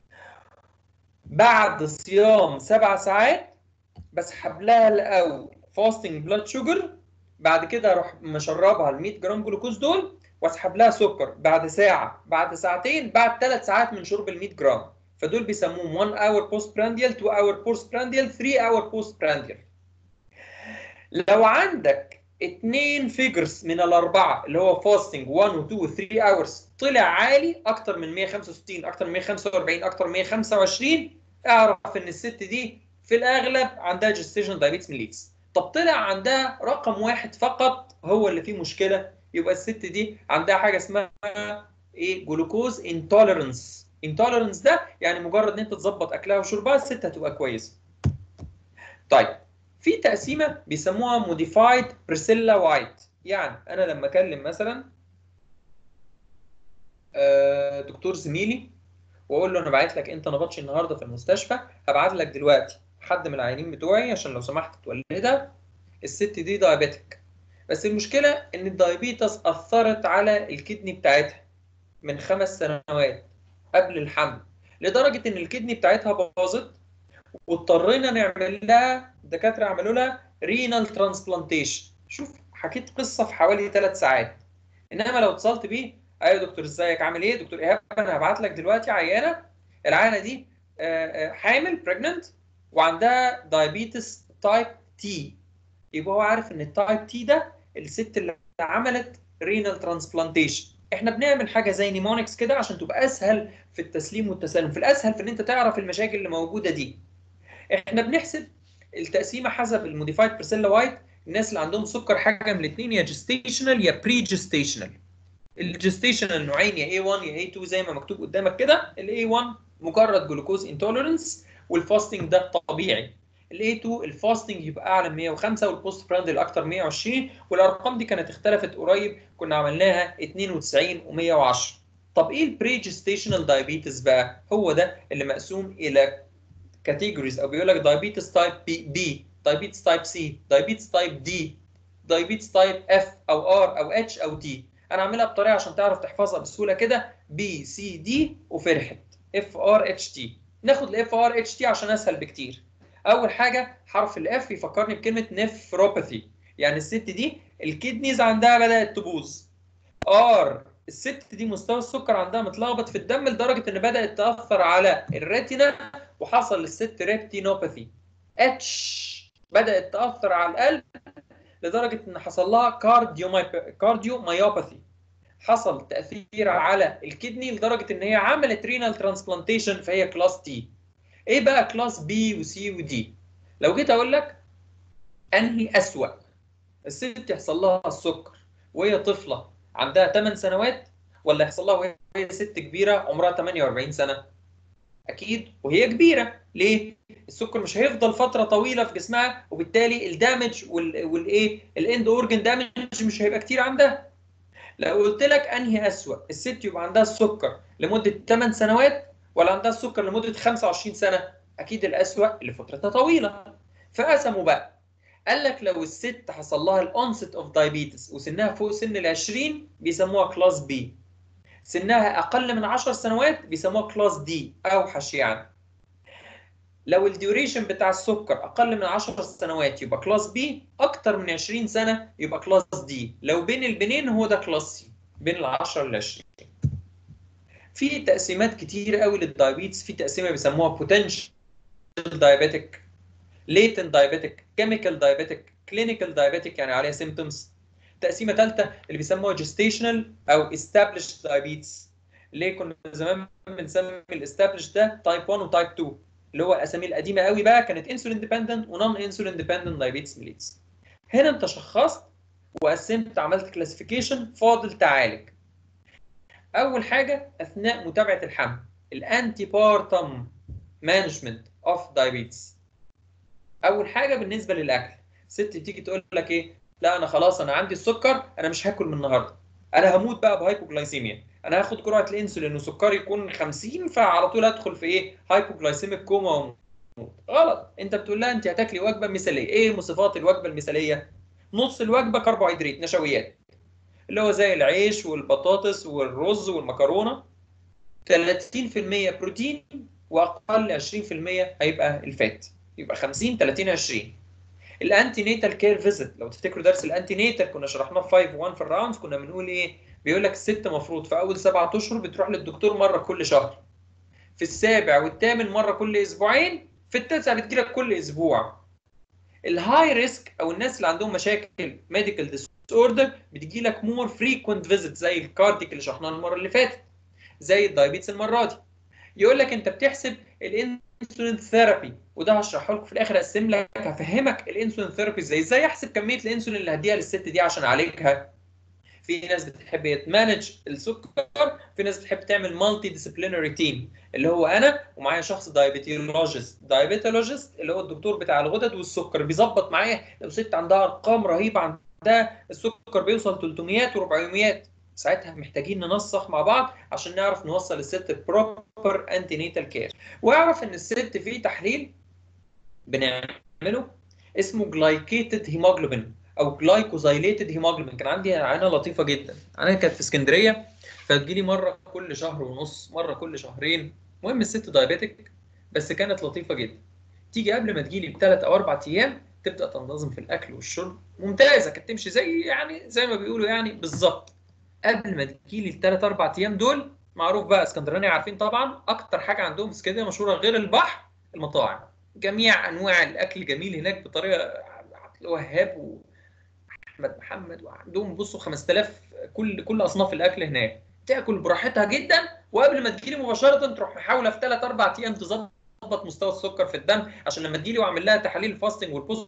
بعد صيام سبع ساعات بسحب لها الاول فاستنج بلاد شوجر بعد كده اروح مشربها ال 100 جرام جلوكوز دول واسحب لها سكر بعد ساعه بعد ساعتين بعد ثلاث ساعات من شرب ال 100 جرام فدول بيسموهم 1 اور بوست برانديال 2 اور بوست برانديال 3 اور بوست برانديال لو عندك اثنين فيجرز من الاربعه اللي هو فاستنج 1 و 2 و 3 اورز طلع عالي اكتر من 165 اكتر من 145 اكتر من 125 اعرف ان الست دي في الاغلب عندها جستيشن دايابيتس ميليتس طب طلع عندها رقم واحد فقط هو اللي فيه مشكله يبقى الست دي عندها حاجه اسمها ايه جلوكوز انتوليرنس انتوليرنس ده يعني مجرد ان انت تظبط اكلها وشربها الست هتبقى كويسه طيب في تقسيمه بيسموها موديفايد بريسيلا وايت يعني انا لما اكلم مثلا دكتور زميلي واقول له انا باعت لك انت نبطش النهارده في المستشفى هبعت لك دلوقتي حد من العيانين بتوعي عشان لو سمحت تولدها الست دي دايابيتك بس المشكله ان الدايابيتس اثرت على الكدني بتاعتها من خمس سنوات قبل الحمل لدرجه ان الكدني بتاعتها باظت واضطرينا نعمل لها الدكاتره عملوا لها رينال ترانسبلانتيشن شوف حكيت قصه في حوالي ثلاث ساعات انما لو اتصلت بيه ايوه دكتور ازيك عامل ايه دكتور ايهاب انا هبعت لك دلوقتي عيانه العيانه دي حامل بريجننت وعندها دايابيتس تايب تي يبقى هو عارف ان التايب تي ده الست اللي عملت رينال ترانسبلانتيشن احنا بنعمل حاجه زي نيمونكس كده عشان تبقى اسهل في التسليم والتسلم في الاسهل في ان انت تعرف المشاكل اللي موجوده دي احنا بنحسب التقسيمه حسب الموديفايد برسيلا وايت الناس اللي عندهم سكر حاجه من الاثنين يا جستيشنال يا بري جستيشنال الجستيشنال نوعين يا A1 يا A2 زي ما مكتوب قدامك كده ال A1 مجرد جلوكوز انتوليرنس والفاستنج ده طبيعي ال A2 الفاستنج يبقى اعلى من 105 والبوست براندل اكتر 120 والارقام دي كانت اختلفت قريب كنا عملناها 92 و110 طب ايه البري جستيشنال دايابيتس بقى هو ده اللي مقسوم الى كاتيجوريز او بيقول لك دايابيتس تايب بي بي دايابيتس تايب سي دايابيتس تايب دي دايابيتس تايب اف او ار او اتش او تي انا عاملها بطريقه عشان تعرف تحفظها بسهوله كده بي سي دي وفرحت اف ار اتش تي ناخد الاف ار اتش تي عشان اسهل بكتير اول حاجه حرف الاف يفكرني بكلمه نفروباثي يعني الست دي الكدنيز عندها بدات تبوظ ار الست دي مستوى السكر عندها متلخبط في الدم لدرجه ان بدات تاثر على الريتنا وحصل للست ريبتينوباثي اتش بدات تاثر على القلب لدرجه ان حصل لها كارديو كارديو مايوباثي حصل تاثير على الكدني لدرجه ان هي عملت رينال ترانسبلانتيشن فهي كلاس تي ايه بقى كلاس بي وسي ودي لو جيت اقول لك انهي اسوا الست يحصل لها السكر وهي طفله عندها 8 سنوات ولا يحصل لها وهي ست كبيره عمرها 48 سنه اكيد وهي كبيره ليه السكر مش هيفضل فتره طويله في جسمها وبالتالي الدامج والايه الاند اورجن دامج مش هيبقى كتير عندها لو قلت لك انهي اسوا الست يبقى عندها السكر لمده 8 سنوات ولا عندها السكر لمده 25 سنه اكيد الاسوا اللي فترتها طويله فقسموا بقى قال لك لو الست حصل لها الانست اوف دايابيتس وسنها فوق سن ال 20 بيسموها كلاس بي سنها اقل من 10 سنوات بيسموها كلاس دي اوحش يعني لو الديوريشن بتاع السكر اقل من 10 سنوات يبقى كلاس بي اكتر من 20 سنه يبقى كلاس دي لو بين البنين هو ده كلاس سي بين ال 10 لل 20 في تقسيمات كتير قوي للدايابيتس في تقسيمه بيسموها بوتنشال دايابيتك latent diabetic chemical diabetic clinical diabetic يعني عليها symptoms تقسيمه ثالثه اللي بيسموها gestational او established diabetes ليه كنا زمان بنسمي الاستابلش ده تايب 1 وتايب 2 اللي هو اسامي القديمه قوي بقى كانت انسولين ديبندنت ونون انسولين ديبندنت دايابيتس ميليتس هنا انت شخصت وقسمت عملت كلاسيفيكيشن فاضل تعالج اول حاجه اثناء متابعه الحمل الانتي بارتم مانجمنت اوف دايابيتس اول حاجه بالنسبه للاكل ست بتيجي تقول لك ايه لا انا خلاص انا عندي السكر انا مش هاكل من النهارده انا هموت بقى بهايبوجلايسيميا انا هاخد جرعه الانسولين وسكري يكون 50 فعلى طول ادخل في ايه هايبوجلايسيميك كوما وموت غلط انت بتقول لها انت هتاكلي وجبه مثاليه ايه مواصفات الوجبه المثاليه نص الوجبه كربوهيدرات نشويات اللي هو زي العيش والبطاطس والرز والمكرونه 30% بروتين واقل 20% هيبقى الفات يبقى 50 30 20 الانتي نيتال كير فيزيت لو تفتكروا درس الانتي نيتال كنا شرحناه في 5 1 في الراوندز كنا بنقول ايه بيقول لك الست مفروض في اول سبعة اشهر بتروح للدكتور مره كل شهر في السابع والثامن مره كل اسبوعين في التاسع بتجيلك كل اسبوع الهاي ريسك او الناس اللي عندهم مشاكل ميديكال ديس اوردر بتجي لك مور فريكوينت فيزيت زي الكارديك اللي شرحناه المره اللي فاتت زي الدايابيتس المره دي يقول لك انت بتحسب الانسولين ثيرابي وده هشرحه لكم في الاخر اقسم لك هفهمك الانسولين ثيرابي ازاي ازاي احسب كميه الانسولين اللي هديها للست دي عشان اعالجها في ناس بتحب تمانج السكر في ناس بتحب تعمل مالتي ديسيبلينري تيم اللي هو انا ومعايا شخص دايبيتولوجيست دايبيتولوجيست اللي هو الدكتور بتاع الغدد والسكر بيظبط معايا لو ست عندها ارقام رهيبه عندها السكر بيوصل 300 و400 ساعتها محتاجين ننسق مع بعض عشان نعرف نوصل الست بروبر انتي نيتال كير واعرف ان الست في تحليل بنعمله اسمه جلايكيتد هيموجلوبين او جلايكوزايليتد هيموجلوبين كان عندي عينه لطيفه جدا انا كانت في اسكندريه فتجيلي مره كل شهر ونص مره كل شهرين المهم الست دايابيتك بس كانت لطيفه جدا تيجي قبل ما تجيلي بثلاث او اربع ايام تبدا تنتظم في الاكل والشرب ممتازه كانت تمشي زي يعني زي ما بيقولوا يعني بالظبط قبل ما تجيلي الثلاث اربع ايام دول معروف بقى اسكندرانيه عارفين طبعا اكتر حاجه عندهم في اسكندريه مشهوره غير البحر المطاعم جميع انواع الاكل جميل هناك بطريقه وهاب واحمد محمد وعندهم بصوا 5000 كل كل اصناف الاكل هناك تاكل براحتها جدا وقبل ما تجيلي مباشره تروح محاوله في 3 4 ايام تظبط مستوى السكر في الدم عشان لما تجيلي واعمل لها تحاليل فاستنج والبوست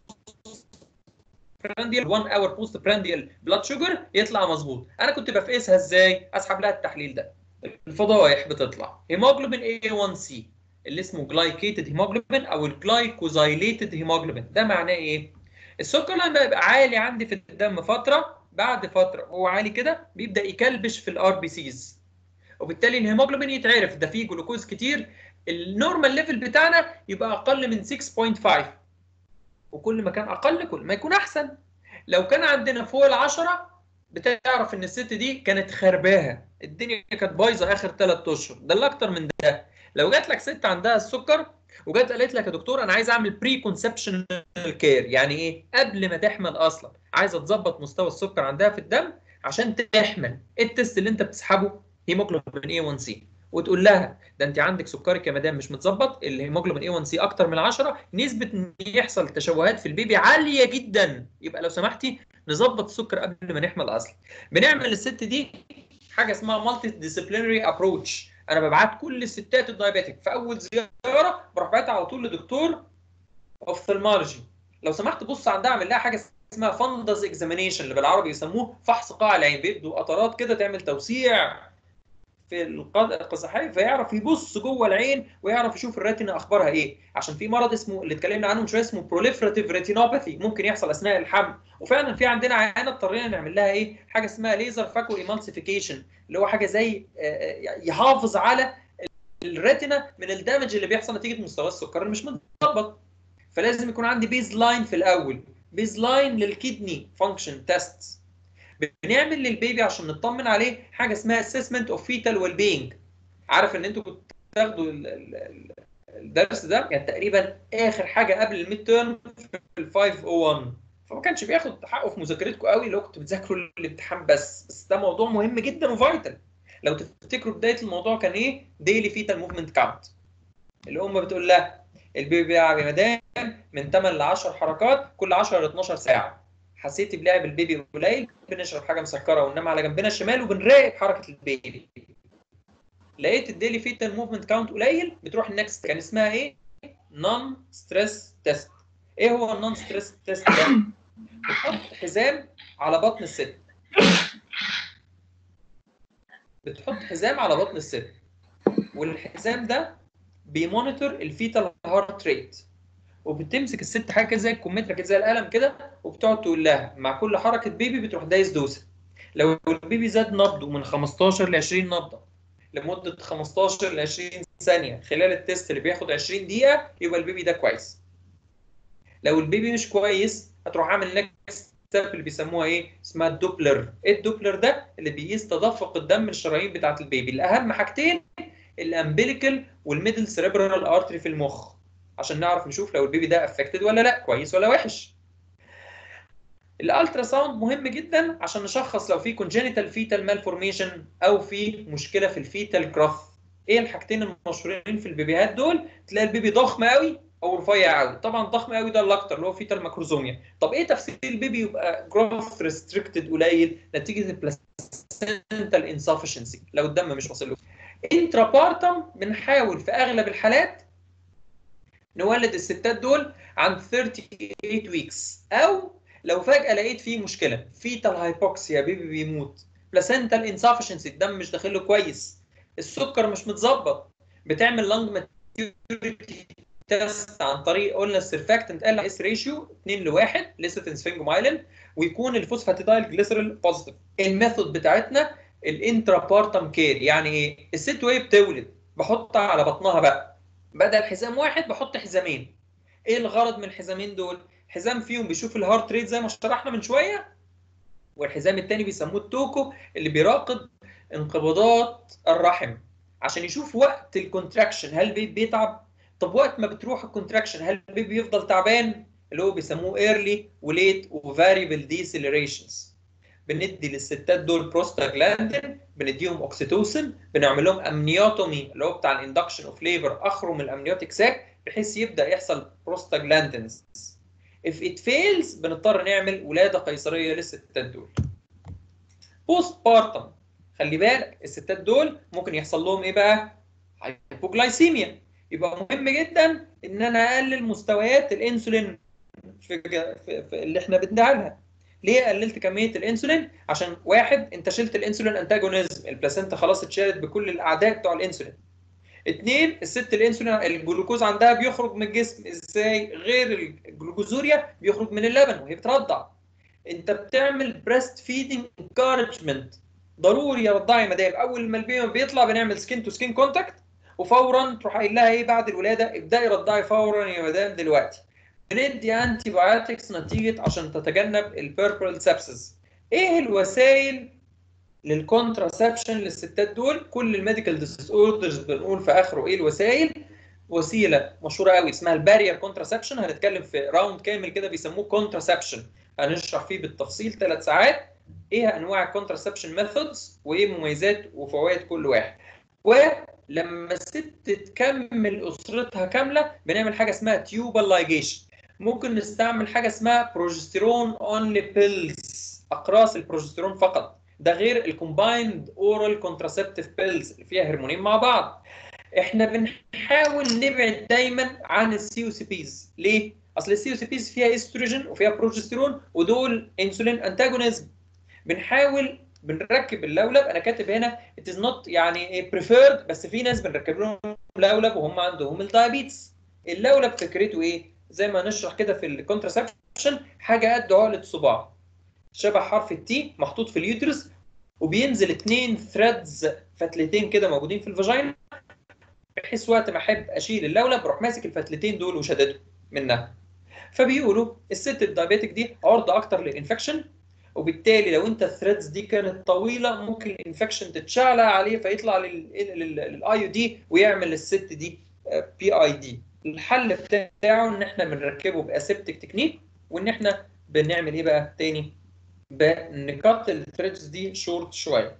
برانديال 1 اور بوست برانديال بلاد شوجر يطلع مظبوط انا كنت بفقسها ازاي اسحب لها التحليل ده الفضايح بتطلع هيموجلوبين A1C اللي اسمه جلايكيتد هيموجلوبين او الجلايكوزايليتد هيموجلوبين ده معناه ايه السكر لما يبقى عالي عندي في الدم فتره بعد فتره هو عالي كده بيبدا يكلبش في الار بي سيز وبالتالي الهيموجلوبين يتعرف ده فيه جلوكوز كتير النورمال ليفل بتاعنا يبقى اقل من 6.5 وكل ما كان اقل كل ما يكون احسن لو كان عندنا فوق العشرة بتعرف ان الست دي كانت خرباها الدنيا كانت بايظه اخر ثلاث اشهر ده اللي اكتر من ده لو جات لك ست عندها السكر وجت قالت لك يا دكتور انا عايز اعمل بري كونسبشن كير يعني ايه قبل ما تحمل اصلا عايزه تظبط مستوى السكر عندها في الدم عشان تحمل ايه التست اللي انت بتسحبه هيموجلوبين A1C وتقول لها ده انت عندك سكرك يا مدام مش متظبط الهيموجلوبين A1C اكتر من 10 نسبه ان يحصل تشوهات في البيبي عاليه جدا يبقى لو سمحتي نظبط السكر قبل ما نحمل اصلا بنعمل للست دي حاجه اسمها مالتي ديسيبلينري ابروتش انا ببعت كل الستات الدايابيتك في اول زياره بروح بعتها على طول لدكتور اوفثالمولوجي لو سمحت بص عندها اعمل لها حاجه اسمها فندز اكزامينيشن اللي بالعربي يسموه فحص قاع العين بيدوا قطرات كده تعمل توسيع في القزحيه فيعرف يبص جوه العين ويعرف يشوف الريتنا اخبارها ايه عشان في مرض اسمه اللي اتكلمنا عنه من شويه اسمه بروليفراتيف ريتينوباثي ممكن يحصل اثناء الحمل وفعلا في عندنا عيانه اضطرينا نعمل لها ايه حاجه اسمها ليزر فاكو ايمالسيفيكيشن اللي هو حاجه زي يحافظ على الريتنا من الدمج اللي بيحصل نتيجه مستوى السكر اللي مش متظبط فلازم يكون عندي بيز لاين في الاول بيز لاين للكدني فانكشن تيست بنعمل للبيبي عشان نطمن عليه حاجه اسمها اسسمنت اوف فيتال ويل بينج عارف ان انتوا كنتوا بتاخدوا الدرس ده يعني تقريبا اخر حاجه قبل الميد تيرم في ال 501 فما كانش بياخد حقه في مذاكرتكم قوي لو كنتوا بتذاكروا الامتحان بس بس ده موضوع مهم جدا وفايتال لو تفتكروا بدايه الموضوع كان ايه ديلي فيتال موفمنت كاونت الام بتقول لها البيبي بيلعب يا مدام من 8 ل 10 حركات كل 10 ل 12 ساعه حسيتي بلعب البيبي قليل بنشرب حاجه مسكره وننام على جنبنا الشمال وبنراقب حركه البيبي لقيت الديلي فيتال موفمنت كاونت قليل بتروح النكست كان اسمها ايه نون ستريس تيست ايه هو النون ستريس تيست ده بتحط حزام على بطن الست بتحط حزام على بطن الست والحزام ده بيمونيتور الفيتال هارت ريت وبتمسك الست حاجه كده زي الكمثرى كده زي القلم كده وبتقعد تقول لها مع كل حركه بيبي بتروح دايس دوسه لو البيبي زاد نبضه من 15 ل 20 نبضه لمده 15 ل 20 ثانيه خلال التيست اللي بياخد 20 دقيقه يبقى البيبي ده كويس لو البيبي مش كويس هتروح عامل نكست ستيب اللي بيسموها ايه اسمها الدوبلر ايه الدوبلر ده اللي بيقيس تدفق الدم الشرايين بتاعه البيبي الاهم حاجتين الامبليكال والميدل سيريبرال ارتري في المخ عشان نعرف نشوف لو البيبي ده افكتد ولا لا كويس ولا وحش الالترا ساوند مهم جدا عشان نشخص لو في كونجينيتال فيتال مالفورميشن او في مشكله في الفيتال جراث ايه الحاجتين المشهورين في البيبيهات دول تلاقي البيبي ضخم قوي او رفيع قوي طبعا ضخم قوي ده الاكتر اللي هو فيتال ماكروزوميا طب ايه تفسير البيبي يبقى جروث ريستريكتد قليل نتيجه البلاسنتال انسفشنسي لو الدم مش واصل له انترا بارتم بنحاول في اغلب الحالات نولد الستات دول عند 38 ويكس او لو فجاه لقيت فيه مشكله فيتال هايبوكسيا بيبي بيموت بلاسنتال انسفشنسي الدم مش داخل له كويس السكر مش متظبط بتعمل لانج ماتيوريتي تيست عن طريق قلنا السيرفاكتنت ال اس ريشيو 2 ل 1 ليستين سفنجومايلين ويكون الفوسفاتيدايل جليسرول بوزيتيف الميثود بتاعتنا الانترا بارتم كير يعني ايه الست وهي بتولد بحطها على بطنها بقى بدل حزام واحد بحط حزامين ايه الغرض من الحزامين دول حزام فيهم بيشوف الهارت ريت زي ما شرحنا من شويه والحزام الثاني بيسموه التوكو اللي بيراقب انقباضات الرحم عشان يشوف وقت الكونتراكشن هل البيبي بيتعب طب وقت ما بتروح الكونتراكشن هل البيبي بيفضل تعبان اللي هو بيسموه ايرلي وليت وفاريبل ديسيلريشنز بندي للستات دول بروستاجلاندين بنديهم اوكسيتوسين بنعمل لهم امنيوتومي اللي هو بتاع الاندكشن اوف ليبر اخرم الامنيوتيك ساك بحيث يبدا يحصل بروستاجلاندينز if it fails بنضطر نعمل ولاده قيصريه للستات دول بوست بارتم خلي بالك الستات دول ممكن يحصل لهم ايه بقى هايبوجلايسيميا يبقى مهم جدا ان انا اقلل مستويات الانسولين في, في, في اللي احنا بنديها لها ليه قللت كميه الانسولين عشان واحد انت شلت الانسولين انتاجونيزم البلاسينتا خلاص اتشالت بكل الاعداء بتوع الانسولين اثنين الست الانسولين الجلوكوز عندها بيخرج من الجسم ازاي غير الجلوكوزوريا بيخرج من اللبن وهي بترضع انت بتعمل بريست فيدنج انكارجمنت ضروري يا رضعي يا مدام اول ما البيبي بيطلع بنعمل سكين تو سكين كونتاكت وفورا تروح قايل لها ايه بعد الولاده ابداي رضعي فورا يا مدام دلوقتي بندي انتي بايوتكس نتيجه عشان تتجنب البيربرال سابسز ايه الوسائل للكونتراسبشن للستات دول كل الميديكال ديس اوردرز بنقول في اخره ايه الوسائل وسيله مشهوره قوي اسمها البارير كونتراسبشن هنتكلم في راوند كامل كده بيسموه كونتراسبشن هنشرح فيه بالتفصيل ثلاث ساعات ايه انواع الكونتراسبشن ميثودز وايه مميزات وفوائد كل واحد ولما الست تكمل اسرتها كامله بنعمل حاجه اسمها تيوبال لايجيشن ممكن نستعمل حاجه اسمها بروجستيرون اونلي بيلز اقراص البروجستيرون فقط ده غير الكومبايند اورال كونتراسبتيف بيلز اللي فيها هرمونين مع بعض احنا بنحاول نبعد دايما عن السي او سي بيز ليه اصل السي او سي بيز فيها استروجين وفيها بروجستيرون ودول انسولين انتاجونيزم بنحاول بنركب اللولب انا كاتب هنا ات از نوت يعني بريفيرد بس في ناس بنركب لهم لولب وهم عندهم الدايابيتس اللولب فكرته ايه زي ما نشرح كده في الكونتراسبشن حاجه قد عقله صباع شبه حرف التي محطوط في اليوترس وبينزل اثنين ثريدز فتلتين كده موجودين في الفاجينا بحيث وقت ما احب اشيل اللولب بروح ماسك الفتلتين دول وشددهم منها فبيقولوا الست الدايابيتك دي عرضه اكتر للانفكشن وبالتالي لو انت الثريدز دي كانت طويله ممكن الانفكشن تتشعلق عليه فيطلع للاي يو دي ويعمل للست دي بي اي دي الحل بتاعه ان احنا بنركبه باسيبتك تكنيك وان احنا بنعمل ايه بقى تاني بنكت الثريدز دي شورت شويه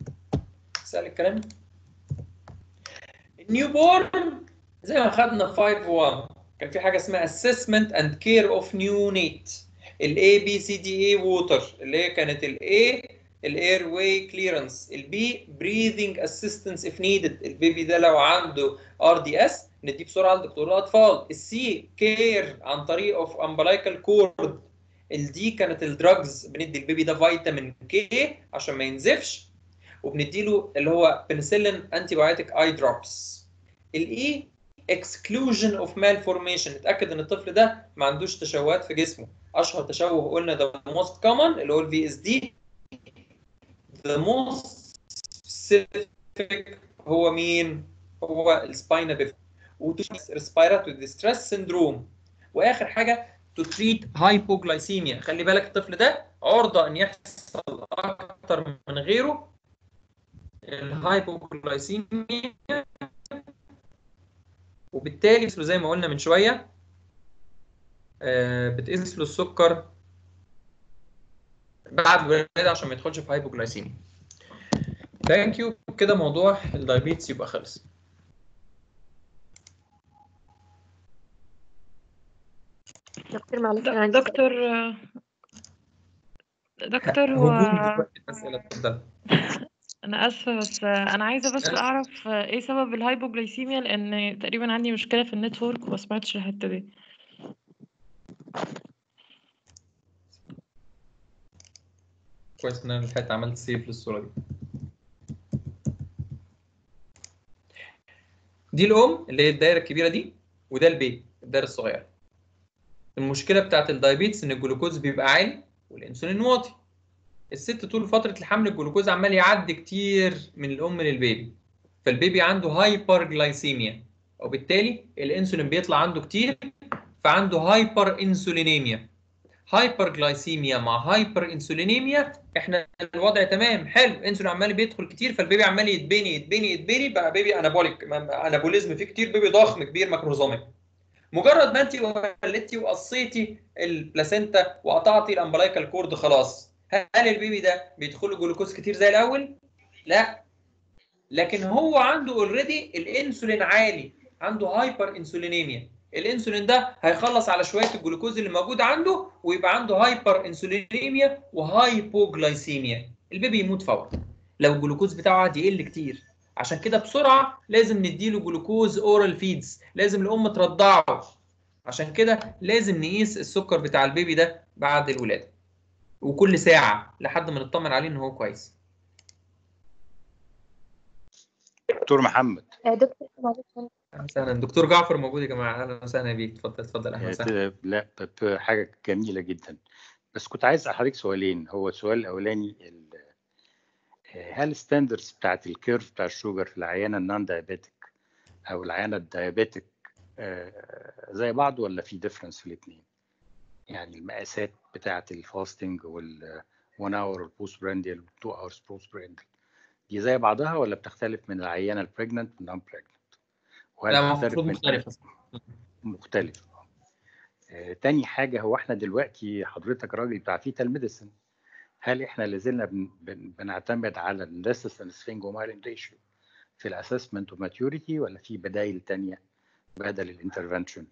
سهل الكلام النيو بورن زي ما خدنا في 5 1 كان في حاجه اسمها assessment and care of neonate الاي بي سي دي اي ووتر اللي هي كانت الاي الاير واي كليرنس البي بريذنج اسيستنس اف نيدد البيبي ده لو عنده ار دي اس نديه بسرعه لدكتور الاطفال السي كير عن طريق اوف امبلايكال كورد الدي كانت الدراجز بندي البيبي ده فيتامين كي عشان ما ينزفش وبنديله اللي هو بنسلين انتي بايوتيك اي دروبس الاي exclusion of malformation نتاكد ان الطفل ده ما عندوش تشوهات في جسمه اشهر تشوه قلنا ده most common اللي هو الفي اس دي the most specific هو مين هو السباينا بيفا respiratory distress syndrome واخر حاجه to treat hypoglycemia خلي بالك الطفل ده عرضه ان يحصل اكتر من غيره الهايبوغلايسيميا وبالتالي زي ما قلنا من شويه آه، بتقيس له السكر بعد الولاده عشان ما يدخلش في هايبوغلايسيميا ثانك يو كده موضوع الدايابيتس يبقى خلص دكتور معلش انا عندي دكتور دكتور هو اسئله اتفضل انا اسفه بس انا عايزه بس لا. اعرف ايه سبب الهايبوجلايسيميا لان تقريبا عندي مشكله في النتورك وما سمعتش الحته دي كويس ان انا لحقت عملت سيف للصوره دي دي الام اللي هي الدايره الكبيره دي وده البيبي الدايره الصغيره المشكله بتاعت الدايابيتس ان الجلوكوز بيبقى عالي والانسولين واطي الست طول فتره الحمل الجلوكوز عمال يعدي كتير من الام للبيبي فالبيبي عنده هايبر جلايسيميا وبالتالي الانسولين بيطلع عنده كتير فعنده هايبر انسولينيميا هايبر جلايسيميا مع هايبر انسولينيميا احنا الوضع تمام حلو انسولين عمال بيدخل كتير فالبيبي عمال يتبني يتبني يتبني بقى بيبي انابوليك انابوليزم فيه كتير بيبي ضخم كبير ماكروزوميك مجرد ما انت ولدتي وقصيتي البلاسينتا وقطعتي الامبلايكال كورد خلاص هل البيبي ده بيدخل له جلوكوز كتير زي الاول؟ لا لكن هو عنده اوريدي الانسولين عالي عنده هايبر انسولينيميا الانسولين ده هيخلص على شويه الجلوكوز اللي موجود عنده ويبقى عنده هايبر انسولينيميا وهايبوجلايسيميا البيبي يموت فورا لو الجلوكوز بتاعه قعد يقل كتير عشان كده بسرعه لازم نديله جلوكوز اورال فيدز لازم الام ترضعه عشان كده لازم نقيس السكر بتاع البيبي ده بعد الولاده وكل ساعه لحد ما نطمن عليه ان هو كويس دكتور محمد آه، دكتور معلش أنا- اهلا وسهلا دكتور جعفر موجود يا جماعه اهلا وسهلا بيك اتفضل اتفضل اهلا وسهلا لا ب- ب- حاجه جميله جدا بس كنت عايز اسال حضرتك سؤالين هو السؤال الاولاني ال- آه، هل الستاندردز بتاعت الكيرف بتاع الشوجر في العيانه النون دايابيتك او العيانه الدايابيتك آه، زي بعض ولا في ديفرنس في الاثنين؟ يعني المقاسات بتاعت الفاستنج وال 1 اور بوست برانديال و 2 اورز بوست برانديال دي زي بعضها ولا بتختلف من العيانه البريجننت والنون بريجننت؟ وهل لا بتختلف المفروض من- مختلفه مختلف آه، تاني حاجة هو احنا دلوقتي حضرتك راجل بتاع فيتال ميديسن هل احنا لازلنا بن بن بنعتمد على الريسيستنس سفنجومايلين ريشيو في الاسسمنت اوف ماتيوريتي ولا في بدائل تانية بدل الانترفنشن؟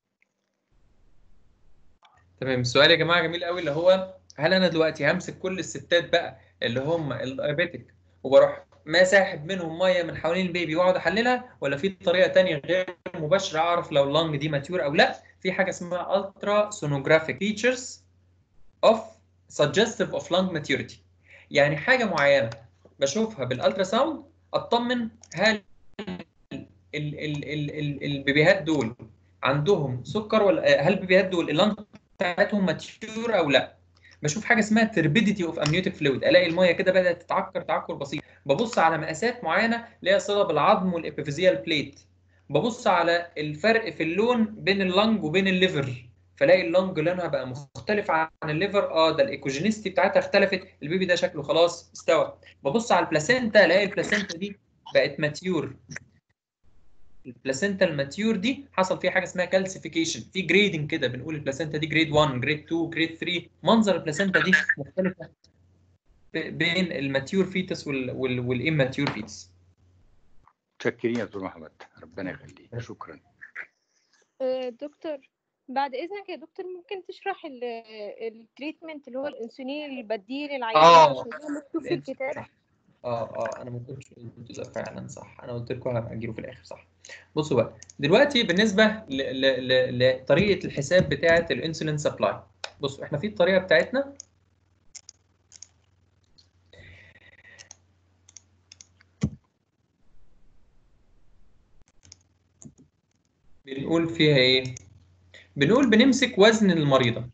تمام السؤال يا جماعه جميل قوي اللي هو هل انا دلوقتي همسك كل الستات بقى اللي هم الدايابيتك وبروح ما ساحب منهم ميه من حوالين البيبي واقعد احللها ولا في طريقه تانية غير مباشره اعرف لو اللنج دي ماتيور او لا في حاجه اسمها الترا سونوجرافيك فيتشرز اوف suggestive of lung maturity يعني حاجه معينه بشوفها بالالترا ساوند اطمن هل ال ال ال ال البيبيهات دول عندهم سكر ولا هل البيبيهات دول اللنج بتاعتهم ماتيور او لا بشوف حاجه اسمها تربيديتي اوف امنيوتيك فلويد الاقي الميه كده بدات تتعكر تعكر بسيط ببص على مقاسات معينه ليها صله بالعظم والابيفيزيال بليت ببص على الفرق في اللون بين اللنج وبين الليفر فلاقي اللنج لونها بقى مختلف عن الليفر اه ده الايكوجينيستي بتاعتها اختلفت البيبي ده شكله خلاص استوى ببص على البلاسينتا الاقي البلاسينتا دي بقت ماتيور البلاسينتا الماتيور دي حصل فيها حاجه اسمها كالسيفيكيشن في جريدنج كده بنقول البلاسينتا دي جريد 1 جريد 2 جريد 3 منظر البلاسينتا دي مختلفه ب- بين الماتيور فيتس والاماتيور فيتس متشكرين يا دكتور محمد ربنا يخليك شكرا آه، دكتور بعد اذنك يا دكتور ممكن تشرح التريتمنت اللي هو الانسولين البديل العيان آه. عشان هو مكتوب في الكتاب اه اه انا ما كنتش قلت ده فعلا صح انا قلت لكم هجيله في الاخر صح بصوا بقى دلوقتي بالنسبه ل... ل... ل... لطريقه الحساب بتاعه الانسولين سبلاي بصوا احنا في الطريقه بتاعتنا بنقول فيها ايه بنقول بنمسك وزن المريضه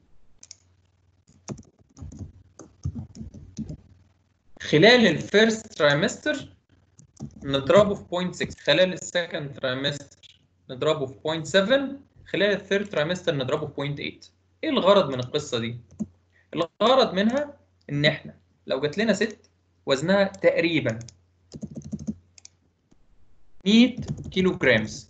خلال الفيرست ترايمستر نضربه في 0.6 خلال السكند ترايمستر نضربه في 0.7 خلال الثيرد ترايمستر نضربه في 0.8 ايه الغرض من القصه دي الغرض منها ان احنا لو جات لنا ست وزنها تقريبا 100 كيلو جرامز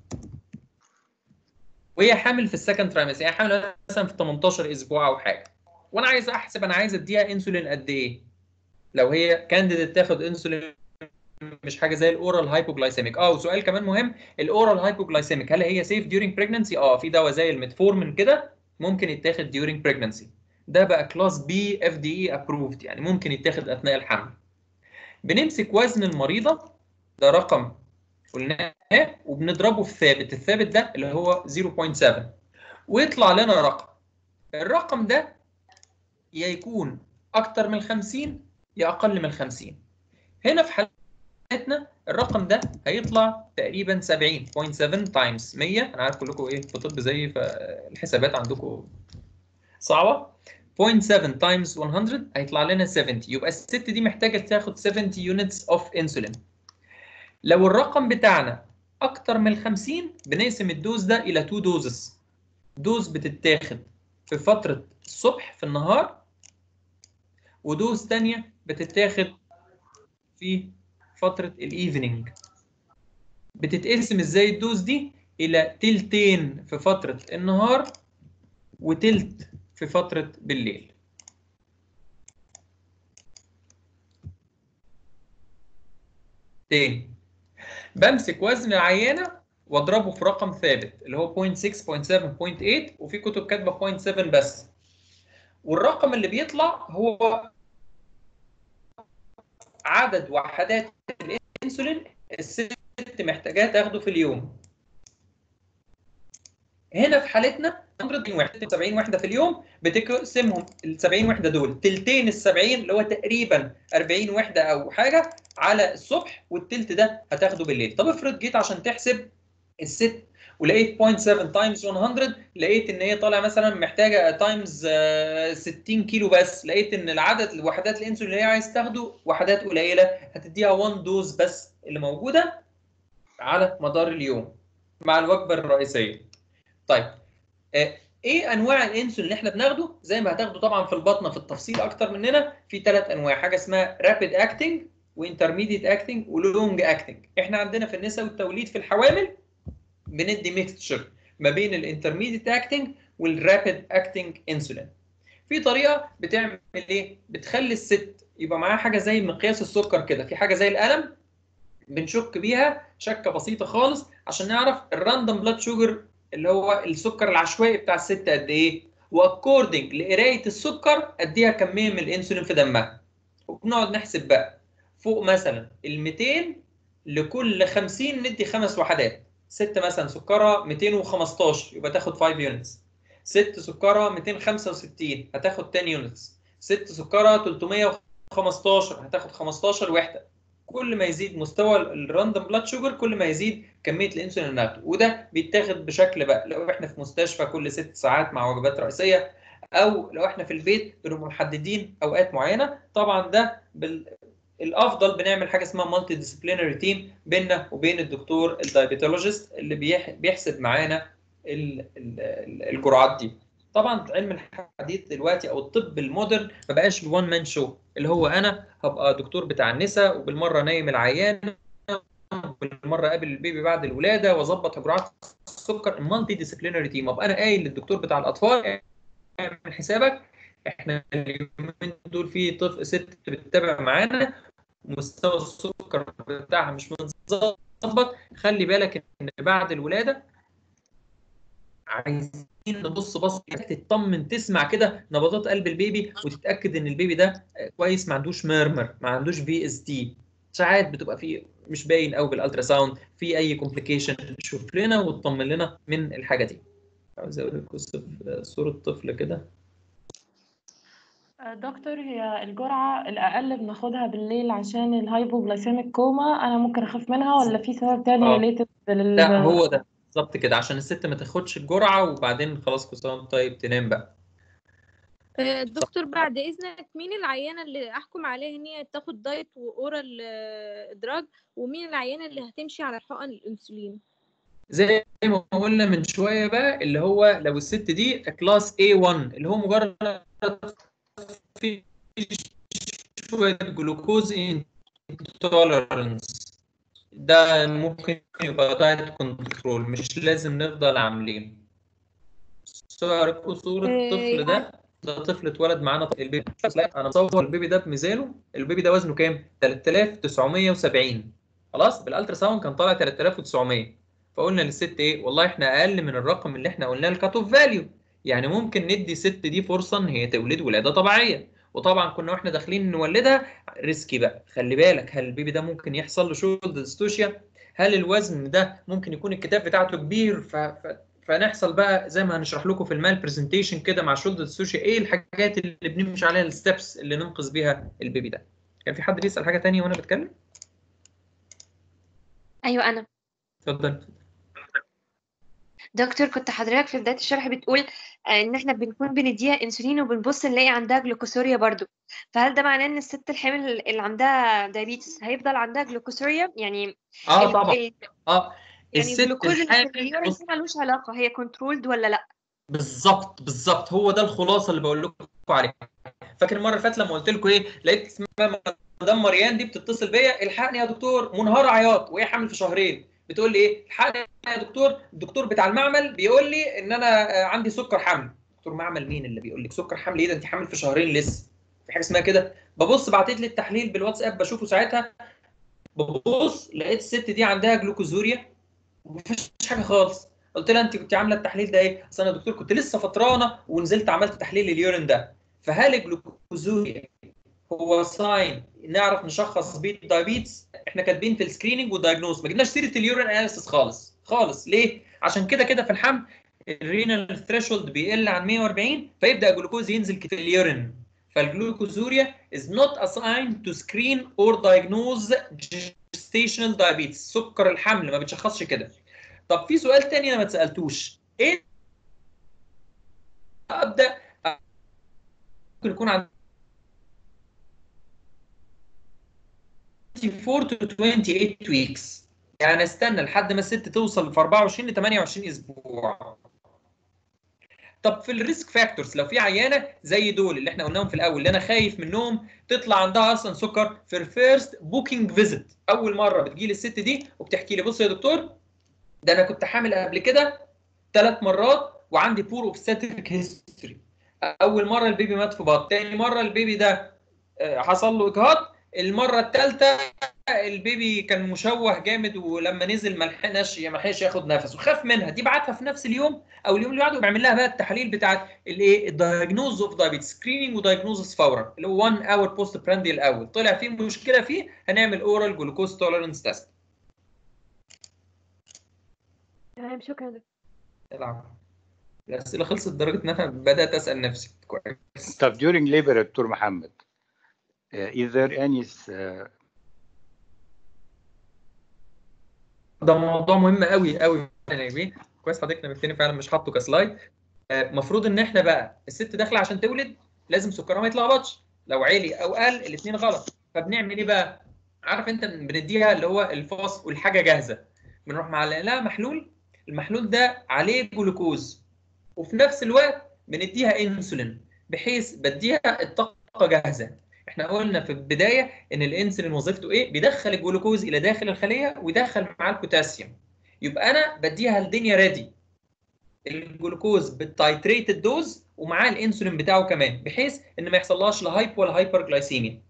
وهي حامل في السكند ترايمستر يعني حامل مثلا في 18 اسبوع او حاجه وانا عايز احسب انا عايز اديها انسولين قد ايه لو هي كانديديت تاخد انسولين مش حاجه زي الاورال هايبوجلايسيميك اه وسؤال كمان مهم الاورال هايبوجلايسيميك هل هي سيف ديورنج بريجنسي اه في دواء زي الميتفورمين كده ممكن يتاخد ديورنج بريجنسي ده بقى كلاس بي اف دي اي ابروفد يعني ممكن يتاخد اثناء الحمل بنمسك وزن المريضه ده رقم قلناه وبنضربه في ثابت الثابت ده اللي هو 0.7 ويطلع لنا رقم الرقم ده يا يكون اكتر من 50 يا اقل من 50 هنا في حالتنا الرقم ده هيطلع تقريبا 70.7 تايمز 100 انا عارف كلكم ايه في طب زي فالحسابات عندكم صعبه 0.7 تايمز 100 هيطلع لنا 70 يبقى الست دي محتاجه تاخد 70 يونتس اوف انسولين لو الرقم بتاعنا اكتر من 50 بنقسم الدوز ده الى 2 دوزز دوز بتتاخد في فتره الصبح في النهار ودوز تانية بتتاخد في فترة الايفنينج بتتقسم ازاي الدوز دي الى تلتين في فترة النهار وتلت في فترة بالليل تاني بمسك وزن العينة واضربه في رقم ثابت اللي هو 0.6 0.7 0.8 وفي كتب كاتبه 0.7 بس والرقم اللي بيطلع هو عدد وحدات الانسولين الست محتاجاها تاخده في اليوم هنا في حالتنا 70 وحده في اليوم بتقسمهم ال 70 وحده دول تلتين ال 70 اللي هو تقريبا 40 وحده او حاجه على الصبح والتلت ده هتاخده بالليل طب افرض جيت عشان تحسب الست ولقيت 0.7 تايمز 100 لقيت ان هي طالع مثلا محتاجه تايمز 60 كيلو بس لقيت ان العدد وحدات الانسولين اللي هي عايز تاخده وحدات قليله هتديها 1 دوز بس اللي موجوده على مدار اليوم مع الوجبه الرئيسيه طيب ايه انواع الانسولين اللي احنا بناخده زي ما هتاخده طبعا في البطنه في التفصيل اكتر مننا في ثلاث انواع حاجه اسمها رابيد اكتنج وانترميديت اكتنج ولونج اكتنج احنا عندنا في النساء والتوليد في الحوامل بندي ميكستشر ما بين الانترميديت اكتنج والرابيد اكتنج انسولين في طريقه بتعمل ايه بتخلي الست يبقى معاها حاجه زي مقياس السكر كده في حاجه زي القلم بنشك بيها شكه بسيطه خالص عشان نعرف الراندوم بلاد شوجر اللي هو السكر العشوائي بتاع الست قد ايه واكوردنج لقرايه السكر اديها كميه من الانسولين في دمها وبنقعد نحسب بقى فوق مثلا ال 200 لكل 50 ندي خمس وحدات ست مثلا سكرها 215 يبقى تاخد 5 يونتس ست سكرها 265 هتاخد 10 يونتس ست سكرها 315 هتاخد 15 وحده كل ما يزيد مستوى الراندوم بلاد شوجر كل ما يزيد كميه الانسولين اللي ناخده وده بيتاخد بشكل بقى لو احنا في مستشفى كل ست ساعات مع وجبات رئيسيه او لو احنا في البيت بنبقى محددين اوقات معينه طبعا ده بال... الافضل بنعمل حاجه اسمها مالتي ديسيبلينري تيم بيننا وبين الدكتور الدايبيتولوجيست اللي بيح... بيحسب معانا ال... ال... الجرعات دي طبعا علم الحديث دلوقتي او الطب المودرن ما بقاش بوان مان شو اللي هو انا هبقى دكتور بتاع النساء وبالمره نايم العيان وبالمره قابل البيبي بعد الولاده واظبط جرعات السكر المالتي ديسيبلينري تيم ابقى انا قايل للدكتور بتاع الاطفال اعمل حسابك احنا اليومين دول في طفل ست بتتابع معانا مستوى السكر بتاعها مش متظبط خلي بالك ان بعد الولاده عايزين نبص بص تطمن تسمع كده نبضات قلب البيبي وتتاكد ان البيبي ده كويس ما عندوش ميرمر ما عندوش في اس تي ساعات بتبقى في مش باين قوي بالالترا ساوند في اي كومبليكيشن شوف لنا وتطمن لنا من الحاجه دي عاوز اوريكم صف- صوره طفل كده آه، دكتور هي الجرعة الأقل بناخدها بالليل عشان الهايبوغلايسيميك كوما أنا ممكن أخاف منها ولا في سبب تاني آه. ريليتد لل لا هو ده بالظبط كده عشان الست ما تاخدش الجرعه وبعدين خلاص كل سنه وأنت طيب تنام بقى آه، دكتور بعد اذنك مين العيانه اللي احكم عليها ان هي تاخد دايت واورال آه، دراج ومين العيانه اللي هتمشي على حقن الانسولين زي ما قلنا من شويه بقى اللي هو لو الست دي كلاس A1 اللي هو مجرد في شويه جلوكوز انتولرنس ده ممكن يبقى دايت كنترول مش لازم نفضل عاملين صورة صورة إيه، الطفل ده ده طفل اتولد معانا البيبي لا انا مصور البيبي ده بميزانه البيبي ده وزنه كام 3970 خلاص بالالترا ساوند كان طالع 3900 فقلنا للست ايه والله احنا اقل من الرقم اللي احنا قلناه الكات اوف فاليو يعني ممكن ندي الست دي فرصه ان هي تولد ولاده طبيعيه وطبعا كنا واحنا داخلين نولدها ريسكي بقى خلي بالك هل البيبي ده ممكن يحصل له شولد ديستوشيا هل الوزن ده ممكن يكون الكتاف بتاعته كبير ف... ف... فنحصل بقى زي ما هنشرح لكم في المال برزنتيشن كده مع شولد ديستوشيا ايه الحاجات اللي بنمشي عليها الستبس اللي ننقذ بيها البيبي ده كان في حد بيسال حاجه تانية وانا بتكلم ايوه انا اتفضل دكتور كنت حضرتك في بدايه الشرح بتقول آه، ان احنا بنكون بنديها انسولين وبنبص نلاقي عندها جلوكوسوريا برضو فهل ده معناه ان الست الحامل اللي عندها دايابيتس هيفضل عندها جلوكوسوريا يعني اه ال- طبعا ال- اه يعني الست الجلوكوز اللي في الحامل اليورين بص ده ملوش علاقه هي كنترولد ولا لا بالظبط بالظبط هو ده الخلاصه اللي بقول لكم عليها فاكر المره اللي فاتت لما قلت لكم ايه لقيت اسمها مدام مريان دي بتصل بيا الحقني يا دكتور منهار عياط وهي حامل في شهرين بتقول لي ايه الحقني يا دكتور الدكتور بتاع المعمل بيقول لي ان انا آه، عندي سكر حمل دكتور معمل مين اللي بيقول لك سكر حمل ايه ده انت حامل في شهرين لسه في حاجه اسمها كده ببص بعتت لي التحليل بالواتساب بشوفه ساعتها ببص لقيت الست دي عندها جلوكوزوريا ومفيش حاجه خالص قلت لها انت كنت عامله التحليل ده ايه؟ اصل انا يا دكتور كنت لسه فطرانه ونزلت عملت تحليل اليورين ده فهل الجلوكوزوريا هو ساين نعرف نشخص بيه الدايابيتس احنا كاتبين في السكريننج والدايجنوز ما جبناش سيره اليورين اناليسيس خالص خالص ليه؟ عشان كده كده في الحمل الرينال ثريشولد بيقل عن 140 فيبدا الجلوكوز ينزل كتير في اليورين فالجلوكوزوريا is not assigned to screen or diagnose gestational diabetes سكر الحمل ما بتشخصش كده طب في سؤال تاني انا ما اتسالتوش ايه ابدا ممكن يكون عندي 24 to 28 weeks يعني استنى لحد ما الست توصل في 24 ل 28 اسبوع طب في الريسك فاكتورز لو في عيانه زي دول اللي احنا قلناهم في الاول اللي انا خايف منهم تطلع عندها اصلا سكر في الفيرست بوكينج فيزيت اول مره بتجي لي الست دي وبتحكي لي بص يا دكتور ده انا كنت حامل قبل كده ثلاث مرات وعندي بور اوبستاتريك هيستوري اول مره البيبي مات في بطن تاني مره البيبي ده آه، حصل له اجهاض المره الثالثه البيبي كان مشوه جامد ولما نزل ما لحقناش ما لحقش ياخد نفس وخاف منها دي بعتها في نفس اليوم او اليوم اللي بعده بيعمل لها بقى التحاليل بتاعت الايه الدايجنوز اوف دايابيتس سكريننج ودايجنوزس فورا اللي هو 1 اور بوست براندي الاول طلع فيه مشكله فيه هنعمل اورال جلوكوز توليرنس تيست تمام شكرا دكتور العب الاسئله خلصت لدرجه ان انا بدات اسال نفسي كويس طب during labor يا دكتور محمد uh, is there any uh, ده موضوع مهم قوي قوي يعني بيه كويس حضرتك نبهتني فعلا مش حاطه كسلايد المفروض ان احنا بقى الست داخله عشان تولد لازم سكرها ما يتلخبطش لو عالي او قل الاثنين غلط فبنعمل ايه بقى عارف انت بنديها اللي هو الفاص والحاجه جاهزه بنروح معلق لها محلول المحلول ده عليه جلوكوز وفي نفس الوقت بنديها انسولين بحيث بديها الطاقه جاهزه احنا قلنا في البدايه ان الانسولين وظيفته ايه بيدخل الجلوكوز الى داخل الخليه ويدخل معاه البوتاسيوم يبقى انا بديها الدنيا ريدي الجلوكوز بالتايتريت الدوز ومعاه الانسولين بتاعه كمان بحيث ان ما يحصلهاش لا هايب ولا هايبر جلايسيميا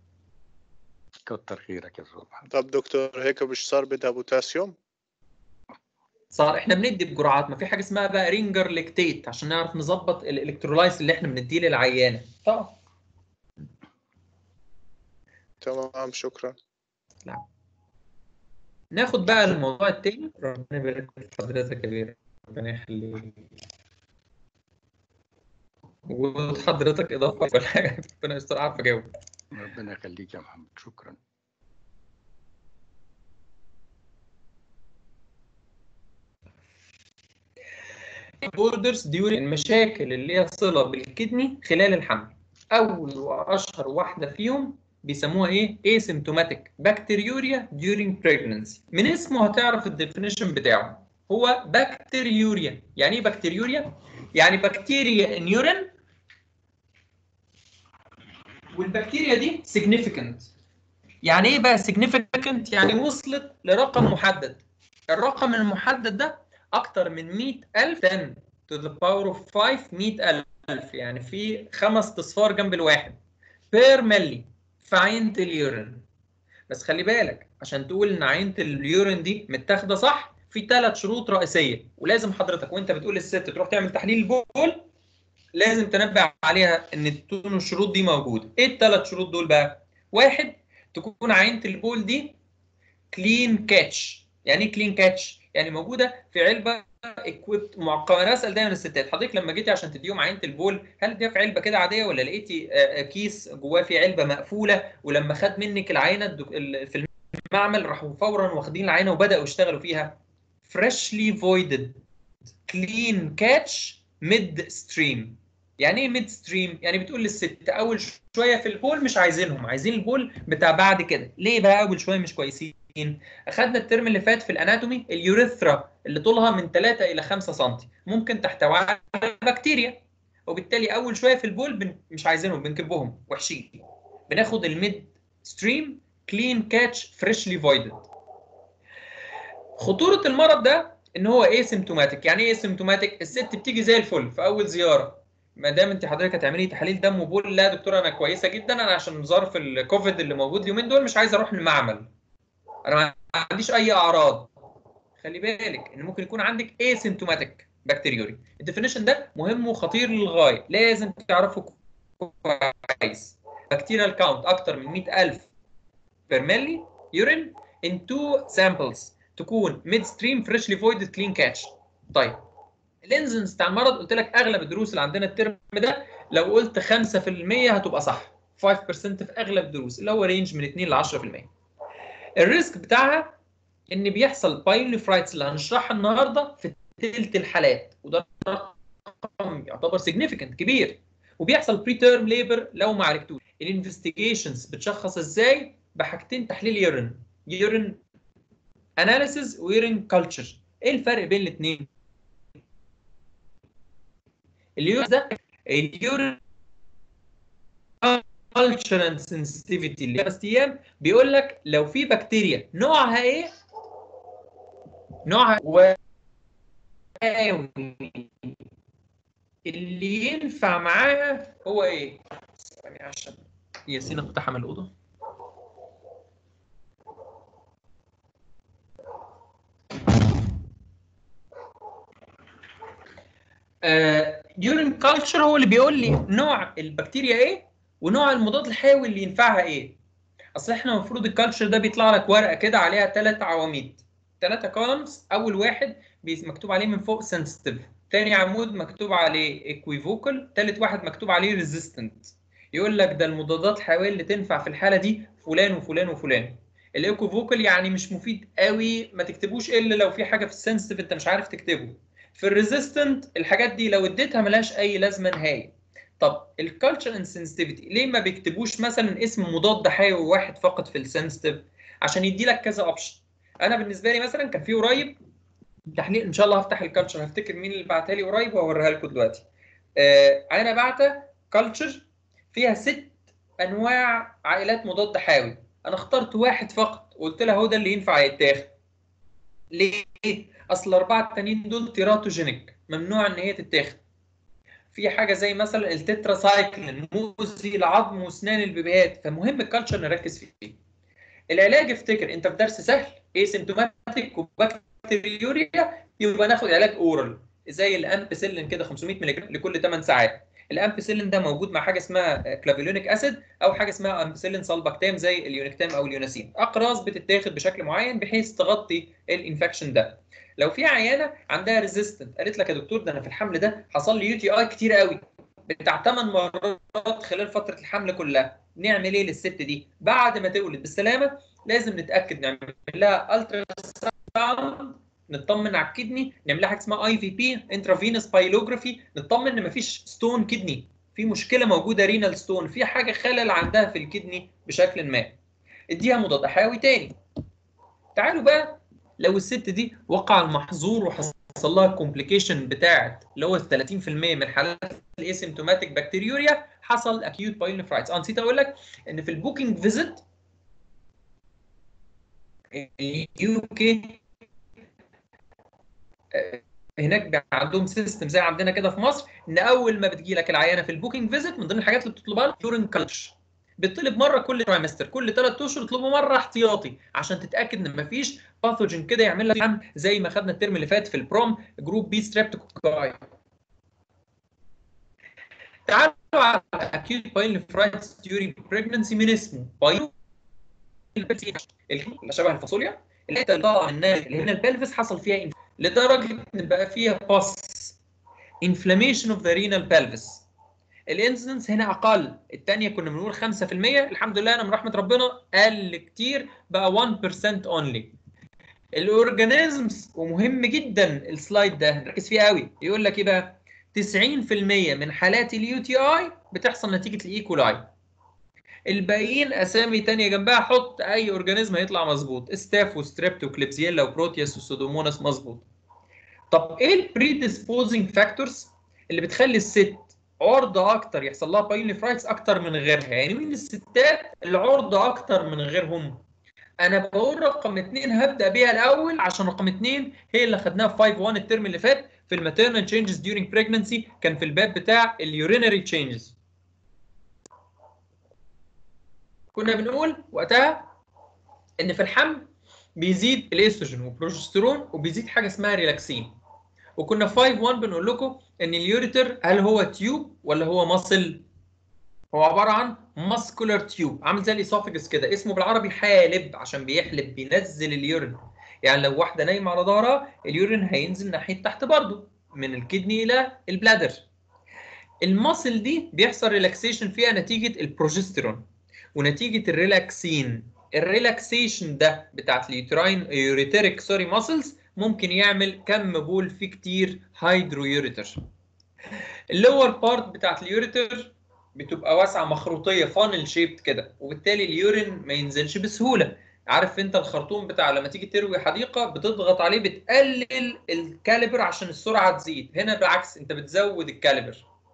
كتر خيرك يا دكتور محمد طب دكتور هيك مش صار بدها بوتاسيوم صار احنا بندي بجرعات ما في حاجه اسمها بقى رينجر ليكتيت عشان نعرف نظبط الالكترولايز اللي احنا بنديه للعيانه طبعا تمام شكرا ناخد بقى الموضوع التاني ربنا يبارك في حضرتك يا بيه ربنا يخليك وجود حضرتك اضافه ولا حاجه ربنا يستر عارف اجاوب ربنا يخليك يا محمد شكرا بوردرز ديوري المشاكل اللي ليها صله بالكدني خلال الحمل اول واشهر واحده فيهم بيسموها ايه asymptomatic bacteriuria during pregnancy من اسمه هتعرف الديفينيشن بتاعه هو بكتيريوريا يعني ايه بكتيريوريا يعني بكتيريا ان يورين والبكتيريا دي significant يعني ايه بقى significant يعني وصلت لرقم محدد الرقم المحدد ده اكتر من 100000 10 to the power of 5 100000 يعني في خمس اصفار جنب الواحد بير ملي في عينة اليورين بس خلي بالك عشان تقول ان عينة اليورين دي متاخده صح في ثلاث شروط رئيسيه ولازم حضرتك وانت بتقول للست تروح تعمل تحليل البول لازم تنبه عليها ان تكون الشروط دي موجوده ايه الثلاث شروط دول بقى واحد تكون عينة البول دي كلين كاتش يعني ايه كلين كاتش يعني موجوده في علبه اكويبت معقمه انا اسال دايما الستات حضرتك لما جيتي عشان تديهم عينه البول هل دي في علبه كده عاديه ولا لقيتي آه، آه، كيس جواه في علبه مقفوله ولما خد منك العينه الدك- ال- في المعمل راحوا فورا واخدين العينه وبداوا يشتغلوا فيها freshly voided clean catch mid stream يعني ايه ميد ستريم؟ يعني بتقول للست اول شويه في البول مش عايزينهم عايزين البول بتاع بعد كده ليه بقى اول شويه مش كويسين اخدنا الترم اللي فات في الاناتومي اليوريثرا اللي طولها من 3 الى 5 سم ممكن تحتوي على بكتيريا وبالتالي اول شويه في البول بن... مش عايزينهم بنكبهم وحشين بناخد الميد ستريم كلين كاتش فريشلي فويدد خطوره المرض ده ان هو اسيمتوماتيك يعني ايه اسيمتوماتيك الست بتيجي زي الفل في اول زياره ما دام انت حضرتك هتعملي تحاليل دم وبول لا يا دكتوره انا كويسه جدا انا عشان ظرف الكوفيد اللي موجود اليومين دول مش عايز اروح المعمل انا ما عنديش اي اعراض خلي بالك ان ممكن يكون عندك اسيمتوماتيك بكتيريوري الديفينيشن ده مهم وخطير للغايه لازم تعرفه كويس بكتيريال كاونت اكتر من 100000 بير ملي يورين ان تو سامبلز تكون ميد ستريم فريشلي فويدد كلين كاتش طيب الانزنس بتاع المرض قلت لك اغلب الدروس اللي عندنا الترم ده لو قلت 5% هتبقى صح 5% في اغلب الدروس اللي هو رينج من 2 ل 10% الريسك بتاعها ان بيحصل بايلوفرايتس اللي هنشرحها النهارده في تلت الحالات وده رقم يعتبر سيجنيفيكانت كبير وبيحصل بري تيرم ليبر لو ما عالجتوش الانفستيجيشنز بتشخص ازاي بحاجتين تحليل يورين يورين اناليسيز ويورين كلتشر ايه الفرق بين الاثنين اليورين ده اليورين كلتشر اند سنسيتيفيتي اللي خمس ايام بيقول لك لو في بكتيريا نوعها ايه نوعها واوي اللي ينفع معاها هو ايه ثانية عشان ياسين اقتحم الاوضه يورين كلتشر هو اللي بيقول لي نوع البكتيريا ايه ونوع المضاد الحيوي اللي ينفعها ايه اصل احنا المفروض الكالتشر ده بيطلع لك ورقه كده عليها ثلاث عواميد ثلاثه كولمز اول واحد بي- مكتوب عليه من فوق سنسيتيف تاني عمود مكتوب عليه ايكويفوكال ثالث واحد مكتوب عليه ريزيستنت يقول لك ده المضادات الحيويه اللي تنفع في الحاله دي فلان وفلان وفلان الايكوفوكال يعني مش مفيد قوي ما تكتبوش الا لو في حاجه في السنسيتيف انت مش عارف تكتبه في الريزيستنت الحاجات دي لو اديتها ملهاش اي لازمه نهائي طب الكالتشر اند سنسيتيفيتي ليه ما بيكتبوش مثلا اسم مضاد حيوي واحد فقط في السنسيتيف عشان يدي لك كذا اوبشن انا بالنسبه لي مثلا كان في قريب تحليل ان شاء الله هفتح الكالتشر هفتكر مين اللي بعتها لي قريب وهوريها لكم دلوقتي آه انا بعت كالتشر فيها ست انواع عائلات مضاد حيوي انا اخترت واحد فقط وقلت لها هو ده اللي ينفع يتاخد ليه اصل الاربعه التانيين دول تيراتوجينيك ممنوع ان هي تتاخد في حاجه زي مثلا التترا سايكلين مؤذي العظم واسنان البيبيات فمهم الكالتشر نركز فيه العلاج افتكر انت في درس سهل اسيمتوماتيك وبكتيريوريا يبقى ناخد علاج اورال زي الامبسيلين كده 500 ملغ لكل 8 ساعات الامبسيلين ده موجود مع حاجه اسمها كلافيلونيك اسيد او حاجه اسمها امبسيلين سالباكتام زي اليونيكتام او اليوناسين اقراص بتتاخد بشكل معين بحيث تغطي الانفكشن ده لو في عيانه عندها ريزيستنت قالت لك يا دكتور ده انا في الحمل ده حصل لي يو تي اي كتير قوي بتاع 8 مرات خلال فتره الحمل كلها نعمل ايه للست دي بعد ما تولد بالسلامه لازم نتاكد نعمل لها الترا ساوند نطمن على الكدني نعمل لها حاجه اسمها اي في بي انترافينوس بايلوجرافي نطمن ان مفيش ستون كدني في مشكله موجوده رينال ستون في حاجه خلل عندها في الكدني بشكل ما اديها مضاد حيوي تاني تعالوا بقى لو الست دي وقع المحظور وحصل لها الكومبليكيشن بتاعت اللي هو 30% من حالات الاسيمتوماتيك بكتيريوريا حصل اكيوت بايلنفرايتس اه نسيت اقول لك ان في البوكينج فيزيت اليو كي هناك عندهم سيستم زي عندنا كده في مصر ان اول ما بتجي لك العيانه في البوكينج فيزيت من ضمن الحاجات اللي بتطلبها يورين كلتش بيطلب مره كل ترايمستر كل ثلاث اشهر يطلبوا مره احتياطي عشان تتاكد ان مفيش باثوجين كده يعمل لك عم زي ما خدنا الترم اللي فات في البروم جروب بي ستريبتوكوكاي تعالوا على acute pyelonephritis during pregnancy من اسمه بايو اللي شبه الفاصوليا الحته اللي طالعه منها اللي هنا البلفس حصل فيها إنف... لدرجه ان بقى فيها باس inflammation of the renal pelvis الانسيدنس هنا اقل الثانيه كنا بنقول 5% الحمد لله انا من رحمه ربنا قل كتير بقى 1% اونلي الاورجانيزمز ومهم جدا السلايد ده نركز فيه قوي يقول لك ايه بقى 90% من حالات اليو تي اي بتحصل نتيجه الايكولاي الباقيين اسامي تانية جنبها حط اي اورجانيزم هيطلع مظبوط ستاف وستريبتوكليبسيلا وبروتياس وسودوموناس مظبوط طب ايه البريديسبوزنج فاكتورز اللي بتخلي الست عرضه اكتر يحصل لها بايلنفرايتس اكتر من غيرها يعني مين الستات اللي عرضه اكتر من غيرهم انا بقول رقم اثنين هبدا بيها الاول عشان رقم اثنين هي اللي خدناها في 5 1 الترم اللي فات في الماتيرنال تشينجز during pregnancy كان في الباب بتاع اليورينري تشينجز كنا بنقول وقتها ان في الحمل بيزيد الاستروجين والبروجسترون وبيزيد حاجه اسمها ريلاكسين وكنا في 5 1 بنقول لكم ان اليوريتر هل هو تيوب ولا هو مصل هو عباره عن ماسكولار تيوب عامل زي الاسوفجس كده اسمه بالعربي حالب عشان بيحلب بينزل اليورين يعني لو واحده نايمه على ظهرها اليورين هينزل ناحيه تحت برضه من الكدني الى البلادر الماسل دي بيحصل ريلاكسيشن فيها نتيجه البروجسترون ونتيجه الريلاكسين الريلاكسيشن ده بتاعت اليوتراين يوريتريك سوري ماسلز ممكن يعمل كم بول فيه كتير هيدرو يوريتر اللور بارت بتاعت اليوريتر بتبقى واسعه مخروطيه فانل شيبت كده وبالتالي اليورين ما ينزلش بسهوله عارف انت الخرطوم بتاع لما تيجي تروي حديقه بتضغط عليه بتقلل الكاليبر عشان السرعه تزيد هنا بالعكس انت بتزود الكاليبر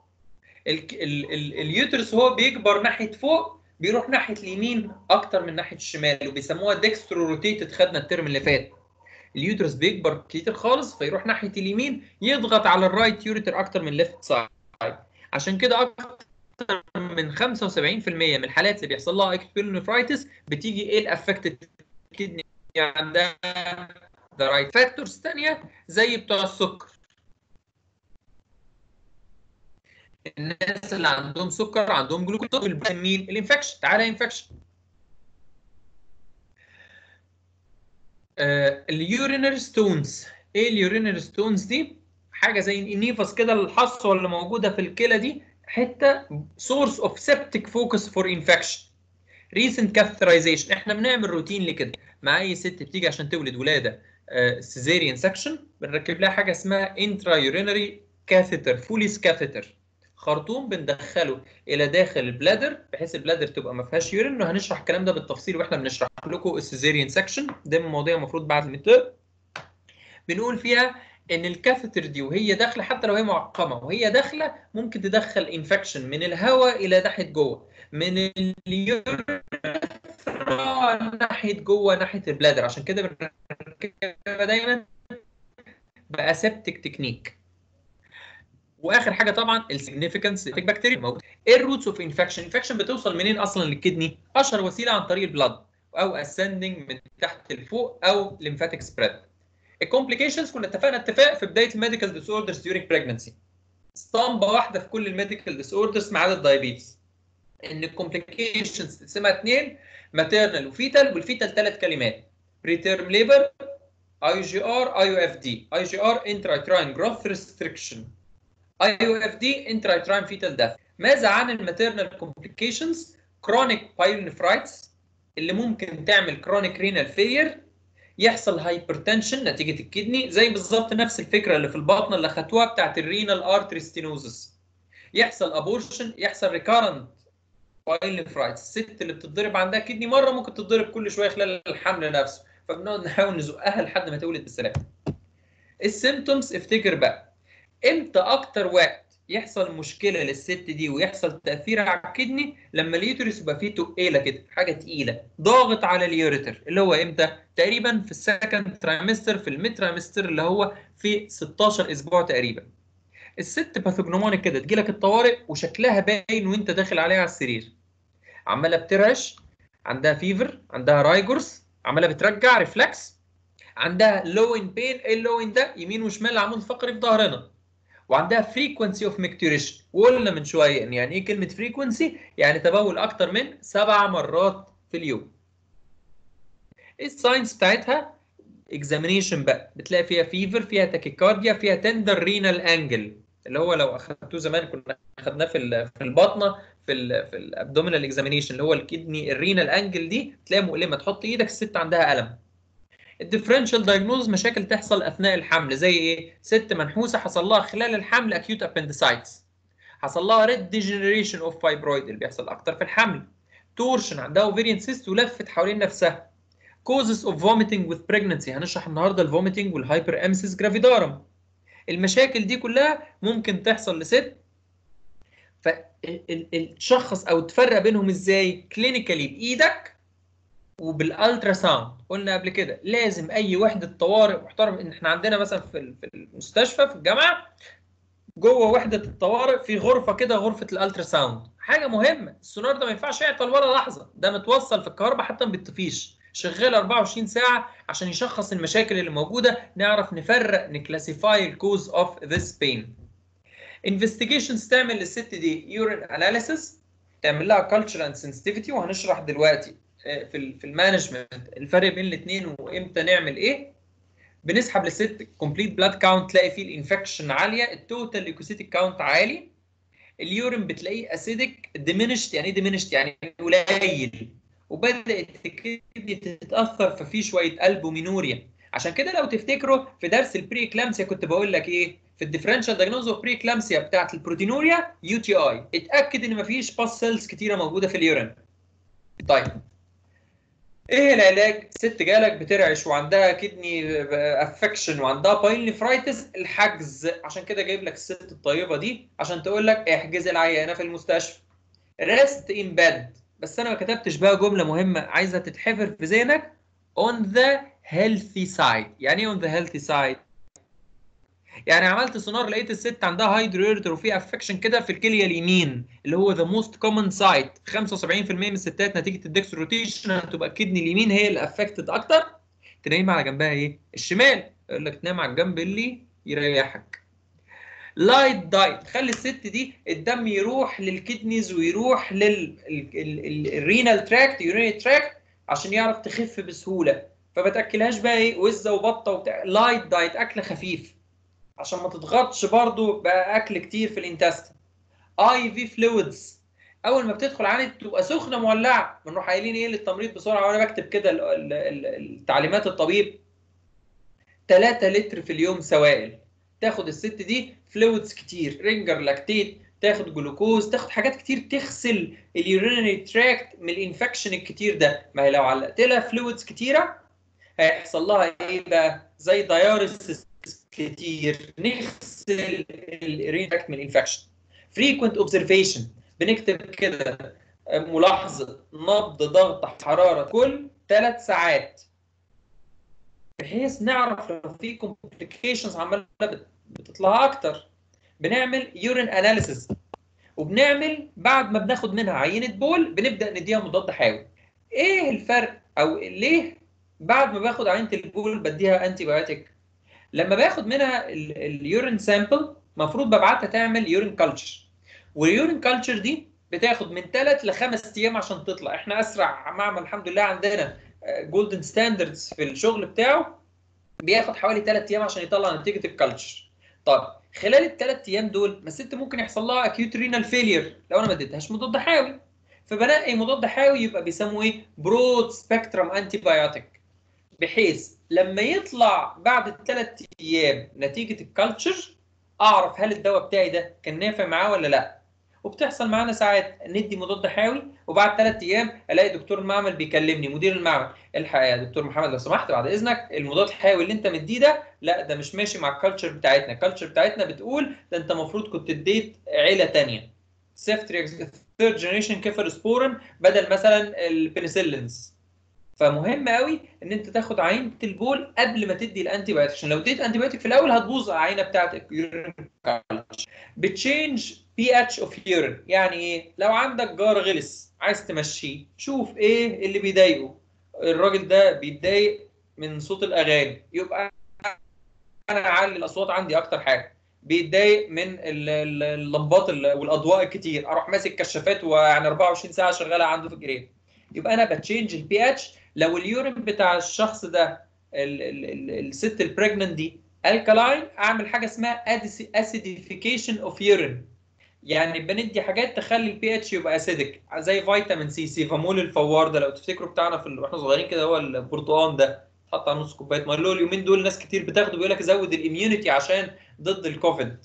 اليوترس هو بيكبر ناحيه فوق بيروح ناحيه اليمين اكتر من ناحيه الشمال وبيسموها ديكسترو روتيتد خدنا الترم اللي فات اليوترس بيكبر كتير خالص فيروح ناحيه اليمين يضغط على الرايت يوريتر اكتر من ليفت سايد عشان كده اكتر من 75% من الحالات اللي بيحصل لها اكسبيرنفرايتس بتيجي ايه الافكتد كدني عندها ذا رايت فاكتورز ثانيه زي بتوع السكر الناس اللي عندهم سكر عندهم جلوكوز مين الانفكشن تعالى انفكشن آه اليورينري ستونز ايه اليورينري ستونز دي حاجه زي النيفس كده الحصوه اللي موجوده في الكلى دي حته سورس اوف سيبتيك فوكس فور انفكشن ريسنت كاثرايزيشن احنا بنعمل روتين لكده مع اي ست بتيجي عشان تولد ولاده سيزيريان سكشن بنركب لها حاجه اسمها انترا يورينري كاثيتر فوليس كاثيتر خرطوم بندخله الى داخل البلادر بحيث البلادر تبقى ما فيهاش يورين وهنشرح الكلام ده بالتفصيل واحنا بنشرح لكم السيزيريان سكشن ده من المواضيع المفروض بعد الميد بنقول فيها ان الكاثيتر دي وهي داخله حتى لو هي معقمه وهي داخله ممكن تدخل انفكشن من الهواء الى ناحيه جوه من اليورين ناحيه جوه ناحيه البلادر عشان كده بنركبها دايما باسبتك تكنيك واخر حاجه طبعا السيجنيفيكانس بكتيريا موجود ايه الروتس اوف انفكشن انفكشن بتوصل منين اصلا للكدني اشهر وسيله عن طريق البلاد او اسندنج من تحت لفوق او ليمفاتيك سبريد الكومبليكيشنز كنا اتفقنا اتفاق في بدايه الميديكال ديس اوردرز ديورينج بريجنسي اسطمبه واحده في كل الميديكال ديس اوردرز ما عدا الدايابيتس ان الكومبليكيشنز تقسمها اثنين ماتيرنال وفيتال والفيتال ثلاث كلمات بريتيرم ليبر اي جي ار اي او اف دي اي جي ار انترايتراين جروث ريستريكشن اي او اف دي انترايتراين فيتال ديث ماذا عن الماتيرنال كومبليكيشنز كرونيك بايلونيفرايتس اللي ممكن تعمل كرونيك رينال فيلير يحصل هايبرتنشن نتيجه الكدني زي بالظبط نفس الفكره اللي في البطن اللي خدتوها بتاعت الرينال ارتري ستينوزس يحصل ابورشن يحصل ريكارنت بايلونيفرايتس الست اللي بتتضرب عندها كدني مره ممكن تتضرب كل شويه خلال الحمل نفسه فبنقعد نحاول نزقها لحد ما تولد بالسلامه السيمتومز افتكر بقى امتى اكتر وقت يحصل مشكله للست دي ويحصل تاثير على الكدني لما اليوترس يبقى فيه تقيله كده حاجه تقيله ضاغط على اليوريتر اللي هو امتى تقريبا في السكند ترايمستر في الميد ترايمستر اللي هو في 16 اسبوع تقريبا الست باثوجنومونيك كده تجيلك الطوارئ وشكلها باين وانت داخل عليها على السرير عماله بترعش عندها فيفر عندها رايجورس عماله بترجع ريفلكس عندها لو ان بين ايه اللو ان ده يمين وشمال العمود الفقري في ظهرنا وعندها فريكونسي اوف ميكتوريشن وقلنا من شويه ان يعني ايه كلمه فريكونسي يعني تبول اكتر من سبع مرات في اليوم الساينس بتاعتها اكزامينيشن بقى بتلاقي فيها فيفر فيها تاكيكارديا فيها تندر رينال انجل اللي هو لو اخدتوه زمان كنا اخدناه في ال- في البطنه في ال في الابدومينال اكزامينيشن اللي هو الكدني الرينال انجل دي تلاقيها مؤلمه تحط ايدك الست عندها الم الديفرنشال دايجنوز مشاكل تحصل اثناء الحمل زي ايه ست منحوسه حصل لها خلال الحمل اكيوت ابندسايتس حصل لها ريد ديجنريشن اوف فايبرويد اللي بيحصل اكتر في الحمل تورشن عندها اوفيريان سيست ولفت حوالين نفسها causes of vomiting with pregnancy هنشرح النهارده الفوميتنج والهايبر امسيس جرافيدارم المشاكل دي كلها ممكن تحصل لست فتشخص او تفرق بينهم ازاي كلينيكالي بايدك وبالالترا ساوند قلنا قبل كده لازم اي وحده طوارئ محترم ان احنا عندنا مثلا في ال- في المستشفى في الجامعه جوه وحده الطوارئ في غرفه كده غرفه الالترا ساوند حاجه مهمه السونار ده ما ينفعش يعطل ولا لحظه ده متوصل في الكهرباء حتى ما بيطفيش شغال 24 ساعه عشان يشخص المشاكل اللي موجوده نعرف نفرق نكلاسيفاي الكوز اوف ذس بين انفستيجيشنز تعمل للست دي يورين اناليسيس تعمل لها كلتشر اند سنسيتيفيتي وهنشرح دلوقتي آه، في ال في المانجمنت الفرق بين الاثنين وامتى نعمل ايه بنسحب للست كومبليت بلاد كاونت تلاقي فيه الانفكشن عاليه التوتال ليكوسيتيك كاونت عالي اليورين بتلاقيه اسيدك ديمينشت يعني ايه ديمينشت يعني قليل وبدات الكدني تتاثر ففي شويه البومينوريا عشان كده لو تفتكروا في درس البري كلامسيا كنت بقول لك ايه في الديفرنشال دايجنوز اوف بري كلامسيا بتاعت البروتينوريا يو تي اي اتاكد ان مفيش باس سيلز كتيره موجوده في اليورين طيب ايه العلاج؟ ست جالك بترعش وعندها كدني افكشن وعندها بايلنفرايتس الحجز عشان كده جايب لك الست الطيبه دي عشان تقول لك احجز العيانه في المستشفى ريست ان باد بس انا ما كتبتش بقى جمله مهمه عايزه تتحفر في ذهنك on the healthy side يعني ايه on the healthy side يعني عملت سونار لقيت الست عندها هايدرويرتر وفي افكشن كده في الكليه اليمين اللي هو ذا موست كومن سايت 75% من الستات نتيجه الدكس روتيشن هتبقى الكدني اليمين هي اللي افكتد اكتر تنام على جنبها ايه الشمال يقول لك تنام على الجنب اللي يريحك لايت دايت خلي الست دي الدم يروح للكدنيز ويروح للرينال تراكت يوريني تراكت عشان يعرف تخف بسهوله فما تاكلهاش بقى ايه وزه وبطه وبتاع لايت دايت اكل خفيف عشان ما تضغطش برضو باكل كتير في الانتستين اي في فلويدز اول ما بتدخل عندي تبقى سخنه مولعه بنروح قايلين ايه للتمريض بسرعه وانا بكتب كده ال- ال- ال- التعليمات الطبيب 3 لتر في اليوم سوائل تاخد الست دي فلويدز كتير رينجر لاكتيت تاخد جلوكوز تاخد حاجات كتير تغسل اليورينري تراكت من الانفكشن الكتير ده ما هي لو علقت لها فلويدز كتيره هيحصل لها ايه بقى زي دايوريسيس كتير نغسل اليورين تراكت من الانفكشن frequent observation بنكتب كده ملاحظه نبض ضغط حراره كل ثلاث ساعات بحيث نعرف لو في complications عماله بت- بتطلع اكتر بنعمل يورين اناليسيس وبنعمل بعد ما بناخد منها عينه بول بنبدا نديها مضاد حيوي ايه الفرق او ليه بعد ما باخد عينه البول بديها انتي بايوتيك لما باخد منها اليورين سامبل المفروض ببعتها تعمل يورين كلتشر واليورين كلتشر دي بتاخد من ثلاث لخمس ايام عشان تطلع احنا اسرع معمل الحمد لله عندنا جولدن ستاندردز في الشغل بتاعه بياخد حوالي ثلاث ايام عشان يطلع نتيجه الكلتشر طب خلال الثلاث ايام دول ما الست ممكن يحصل لها اكيوت رينال فيلير لو انا ما اديتهاش مضاد حيوي فبنقي مضاد حيوي يبقى بيسموه ايه برود سبيكترم انتي بايوتيك بحيث لما يطلع بعد الثلاث ايام نتيجه الكلتشر اعرف هل الدواء بتاعي ده كان نافع معاه ولا لا وبتحصل معانا ساعات ندي مضاد حيوي وبعد ثلاث ايام الاقي دكتور المعمل بيكلمني مدير المعمل الحق يا دكتور محمد لو سمحت بعد اذنك المضاد الحيوي اللي انت مديه ده لا ده مش ماشي مع الكالتشر بتاعتنا الكالتشر بتاعتنا بتقول ده انت المفروض كنت اديت عيله ثانيه سيفتريكس ثيرد جنريشن كيفالوسبورين بدل مثلا البنسلينز فمهم قوي ان انت تاخد عينه البول قبل ما تدي الانتي بايوتيك عشان لو اديت انتي بايوتيك في الاول هتبوظ العينه بتاعتك بتشينج بي اتش اوف يورين يعني ايه لو عندك جار غلس عايز تمشيه شوف ايه اللي بيضايقه الراجل ده بيتضايق من صوت الاغاني يبقى انا اعلي الاصوات عندي اكتر حاجه بيتضايق من اللمبات والاضواء الكتير اروح ماسك كشافات ويعني 24 ساعه شغاله عنده في الجرين يبقى انا بتشينج البي اتش لو اليورين بتاع الشخص ده الست البريجننت دي الكلاين اعمل حاجه اسمها اسيديفيكيشن اوف يورين يعني بندي حاجات تخلي البي اتش يبقى اسيدك زي فيتامين سي سيفامول الفوار ده لو تفتكروا بتاعنا في واحنا صغيرين كده هو البرتقال ده تحط على نص كوبايه ميه اللي هو اليومين دول ناس كتير بتاخده بيقول لك زود الاميونيتي عشان ضد الكوفيد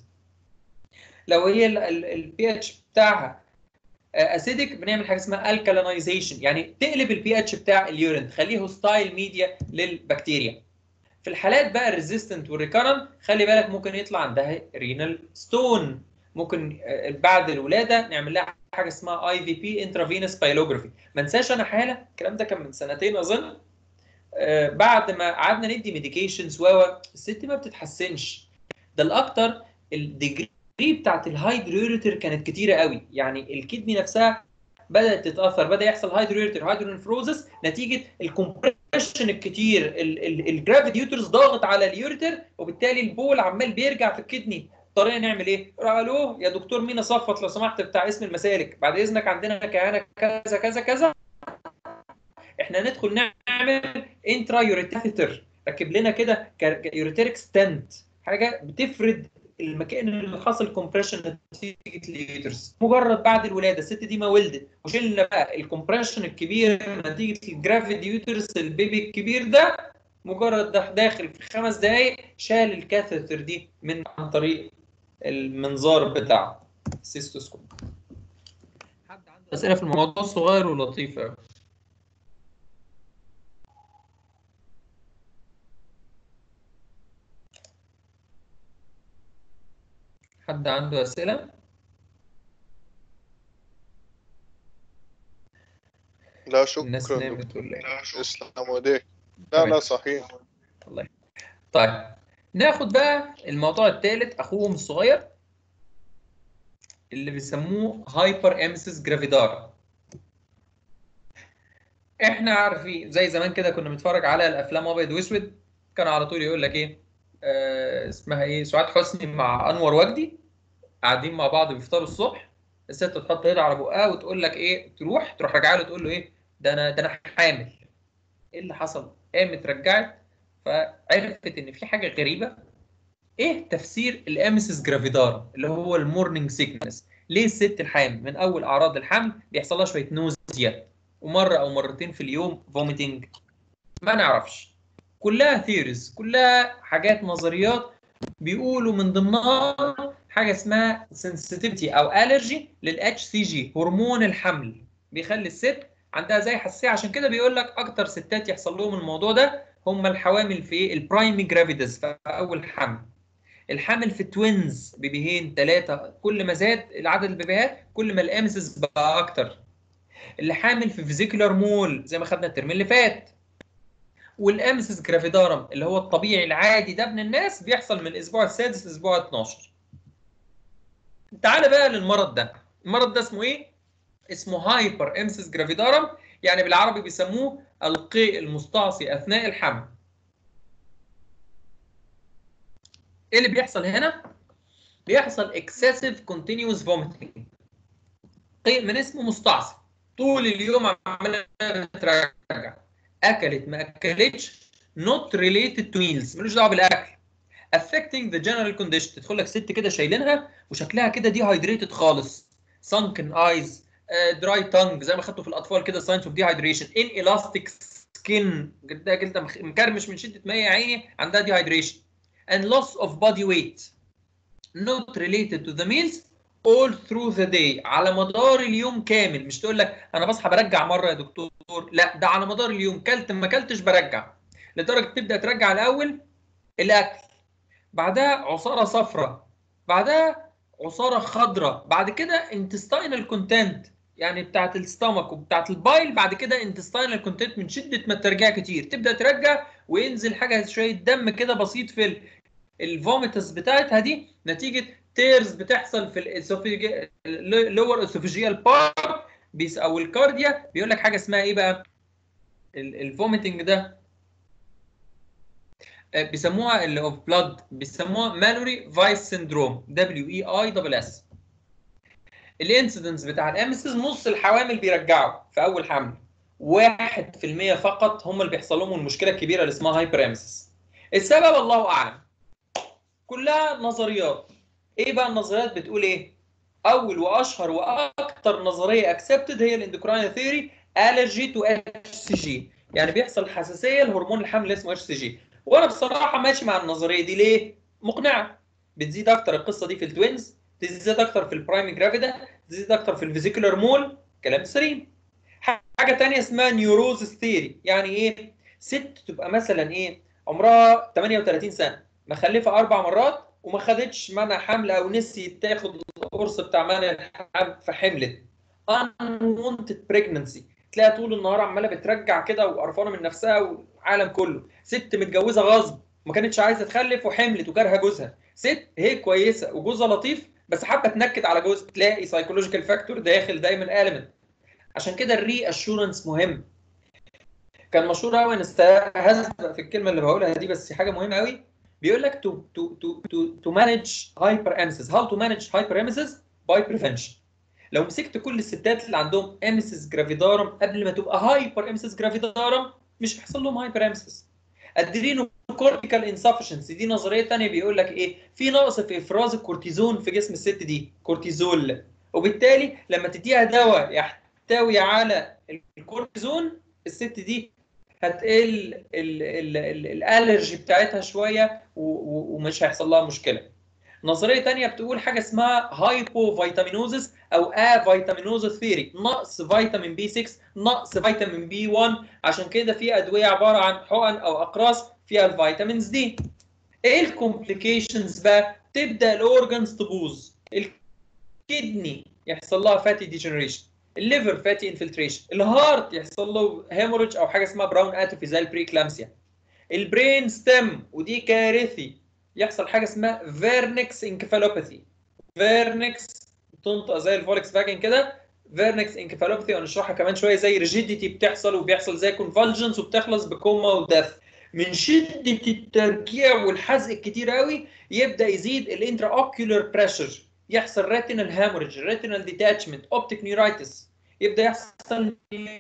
لو هي البي اتش بتاعها اسيدك بنعمل حاجه اسمها الكالينايزيشن يعني تقلب البي اتش بتاع اليورين تخليه هوستايل ميديا للبكتيريا في الحالات بقى الريزيستنت والريكارنت خلي بالك ممكن يطلع عندها رينال ستون ممكن بعد الولاده نعمل لها حاجه اسمها اي في بي انترافينوس بايلوجرافي ما انساش انا حاله الكلام ده كان من سنتين اظن آه بعد ما قعدنا ندي ميديكيشنز و الست ما بتتحسنش ده الاكتر الديجري بتاعت الهايدريوريتر كانت كتيره قوي يعني الكدني نفسها بدات تتاثر بدا يحصل هايدريوريتر هايدرونفروزس نتيجه الكومبريشن الكتير الجرافيتي يوترز ضاغط على اليوريتر وبالتالي البول عمال بيرجع في الكدني طريقه نعمل ايه؟ الو يا دكتور مينا صفت لو سمحت بتاع اسم المسالك بعد اذنك عندنا كهانه كذا كذا كذا احنا ندخل نعمل انترا يوريتيتر ركب لنا كده يوريتيريك ستنت حاجه بتفرد المكان اللي حصل كومبريشن نتيجه اليوترس مجرد بعد الولاده الست دي ما ولدت وشلنا بقى الكومبريشن الكبير نتيجه الجرافيد يوترس البيبي الكبير ده مجرد ده داخل في خمس دقائق شال الكاثيتر دي من عن طريق المنظار بتاعه السيستوسكوب حد عنده اسئله في الموضوع صغير ولطيف قوي حد عنده اسئله لا الناس شكرا نامت ولا ايه اسلام وديك لا لا صحيح الله يخليك. طيب ناخد بقى الموضوع الثالث اخوهم الصغير اللي بيسموه هايبر امسيس جرافيدارا احنا عارفين زي زمان كده كنا بنتفرج على الافلام ابيض واسود كان على طول يقول لك ايه آه اسمها ايه سعاد حسني مع انور وجدي قاعدين مع بعض بيفطروا الصبح الست تحط ايدها على بقها وتقول لك ايه تروح تروح راجعه له تقول له ايه ده انا ده انا حامل ايه اللي حصل قامت رجعت فعرفت ان في حاجه غريبه ايه تفسير الامسيس جرافيدارا اللي هو المورنينج سيكنس ليه الست الحامل من اول اعراض الحمل بيحصل لها شويه نوزيا ومره او مرتين في اليوم فوميتنج ما نعرفش كلها ثيوريز كلها حاجات نظريات بيقولوا من ضمنها حاجه اسمها سنسيتيفيتي او الرجي للاتش سي جي هرمون الحمل بيخلي الست عندها زي حساسيه عشان كده بيقول لك اكتر ستات يحصل لهم الموضوع ده هم الحوامل في البرايمي جرافيدز في اول حمل الحمل في توينز بيبيهين ثلاثه كل ما زاد العدد البيبيهات كل ما الامسس بقى اكتر اللي حامل في فيزيكولار مول زي ما خدنا الترم اللي فات والامسس جرافيدارم اللي هو الطبيعي العادي ده ابن الناس بيحصل من الاسبوع السادس للاسبوع 12 تعال بقى للمرض ده المرض ده اسمه ايه اسمه هايبر امسس جرافيدارم يعني بالعربي بيسموه القيء المستعصي اثناء الحمل ايه اللي بيحصل هنا بيحصل excessive continuous vomiting قيء من اسمه مستعصي طول اليوم عماله بترجع اكلت ما اكلتش not related to meals ملوش دعوه بالاكل affecting the general condition تدخل لك ست كده شايلينها وشكلها كده dehydrated خالص sunken eyes uh, dry tongue زي ما خدته في الاطفال كده signs of dehydration inelastic skin جلدها جلدها مخ- مكرمش من شده ما هي يا عيني عندها dehydration and loss of body weight not related to the meals all through the day على مدار اليوم كامل مش تقول لك انا بصحى برجع مره يا دكتور لا ده على مدار اليوم كلت ما كلتش برجع لدرجه تبدا ترجع الاول الاكل بعدها عصاره صفراء بعدها عصاره خضراء بعد كده intestinal content يعني بتاعت الستامك وبتاعت البايل بعد كده intestinal content من شده ما ترجع كتير تبدا ترجع وينزل حاجه شويه دم كده بسيط في ال- الفوميتس بتاعتها دي نتيجه تيرز بتحصل في الاسوفيجي لور اسوفيجيال بارت بيس او الكارديا بيقول لك حاجه اسمها ايه بقى الفوميتنج ده آه، بيسموها اللي اوف بلاد بيسموها مالوري فايس سيندروم دبليو اي اي دبل اس الانسيدنس بتاع الامسز نص الحوامل بيرجعوا في اول حمل 1% فقط هم اللي بيحصل لهم المشكله الكبيره اللي اسمها هايبر امسس السبب الله اعلم كلها نظريات ايه بقى النظريات بتقول ايه اول واشهر واكثر نظريه اكسبتد هي الاندوكراين ثيوري الرجي تو اتش سي جي يعني بيحصل حساسيه لهرمون الحمل اللي اسمه اتش سي جي وانا بصراحه ماشي مع النظريه دي ليه مقنعه بتزيد اكتر القصه دي في التوينز تزيد اكتر في البرايم جرافيدا تزيد اكتر في الفيزيكولار مول كلام سليم حاجه تانية اسمها نيوروزس ثيري يعني ايه ست تبقى مثلا ايه عمرها 38 سنه مخلفه اربع مرات وما خدتش منع حمل او نسيت تاخد القرص بتاع منع الحمل فحملت unwanted pregnancy تلاقيها طول النهار عماله بترجع كده وقرفانه من نفسها والعالم كله ست متجوزه غصب ما كانتش عايزه تخلف وحملت وكارهه جوزها ست هي كويسه وجوزها لطيف بس حابه تنكد على جوزها تلاقي سايكولوجيكال فاكتور داخل دايما المنت عشان كده الري اشورنس مهم كان مشهور قوي ان هزق في الكلمه اللي بقولها دي بس حاجه مهمه قوي بيقول لك to to to to to manage hyperemesis how to manage hyperemesis by prevention لو مسكت كل الستات اللي عندهم اميسيس جرافيدارم قبل ما تبقى هايبر اميسيس جرافيدارم مش هيحصل لهم هايبر اميسيس ادرينو كورتيكال انسفشنسي دي نظريه ثانيه بيقول لك ايه في نقص في افراز الكورتيزون في جسم الست دي كورتيزول وبالتالي لما تديها دواء يحتوي على الكورتيزون الست دي هتقل الالرجي بتاعتها شويه ومش هيحصل لها مشكله نظريه ثانيه بتقول حاجه اسمها هايبو فيتامينوزس او ا فيتامينوزس ثيوري نقص فيتامين بي 6 نقص فيتامين بي 1 عشان كده في ادويه عباره عن حقن او اقراص فيها الفيتامينز دي ايه الكومبليكيشنز بقى تبدا الاورجنز تبوظ الكدني يحصل لها فاتي ديجنريشن الليفر فاتي انفلتريشن الهارت يحصل له هيموريدج او حاجه اسمها براون اتروفي زي البريكلامسيا البرين ستيم ودي كارثي يحصل حاجه اسمها فيرنكس انكفالوباثي فيرنكس تنطق زي الفولكس فاجن كده فيرنكس انكفالوباثي ونشرحها كمان شويه زي ريجيديتي بتحصل وبيحصل زي كونفالجنس وبتخلص بكوما ودث من شده الترجيع والحزق الكتير قوي يبدا يزيد الانترا اوكيولار بريشر يحصل ريتينال هاموريج ريتينال ديتاتشمنت اوبتيك نيورايتس يبدا يحصل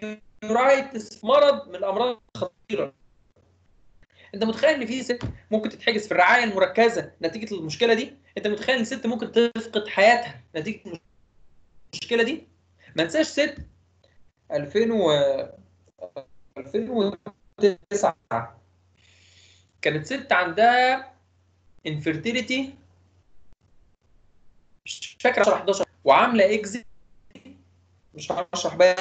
نيورايتس مرض من الامراض الخطيره انت متخيل ان في ست ممكن تتحجز في الرعايه المركزه نتيجه المشكله دي انت متخيل ان ست ممكن تفقد حياتها نتيجه المشكله دي ما انساش ست 2000 و 2009 كانت ست عندها انفيرتيليتي مش فاكر 10 11 وعامله اكزيت مش هشرح بقى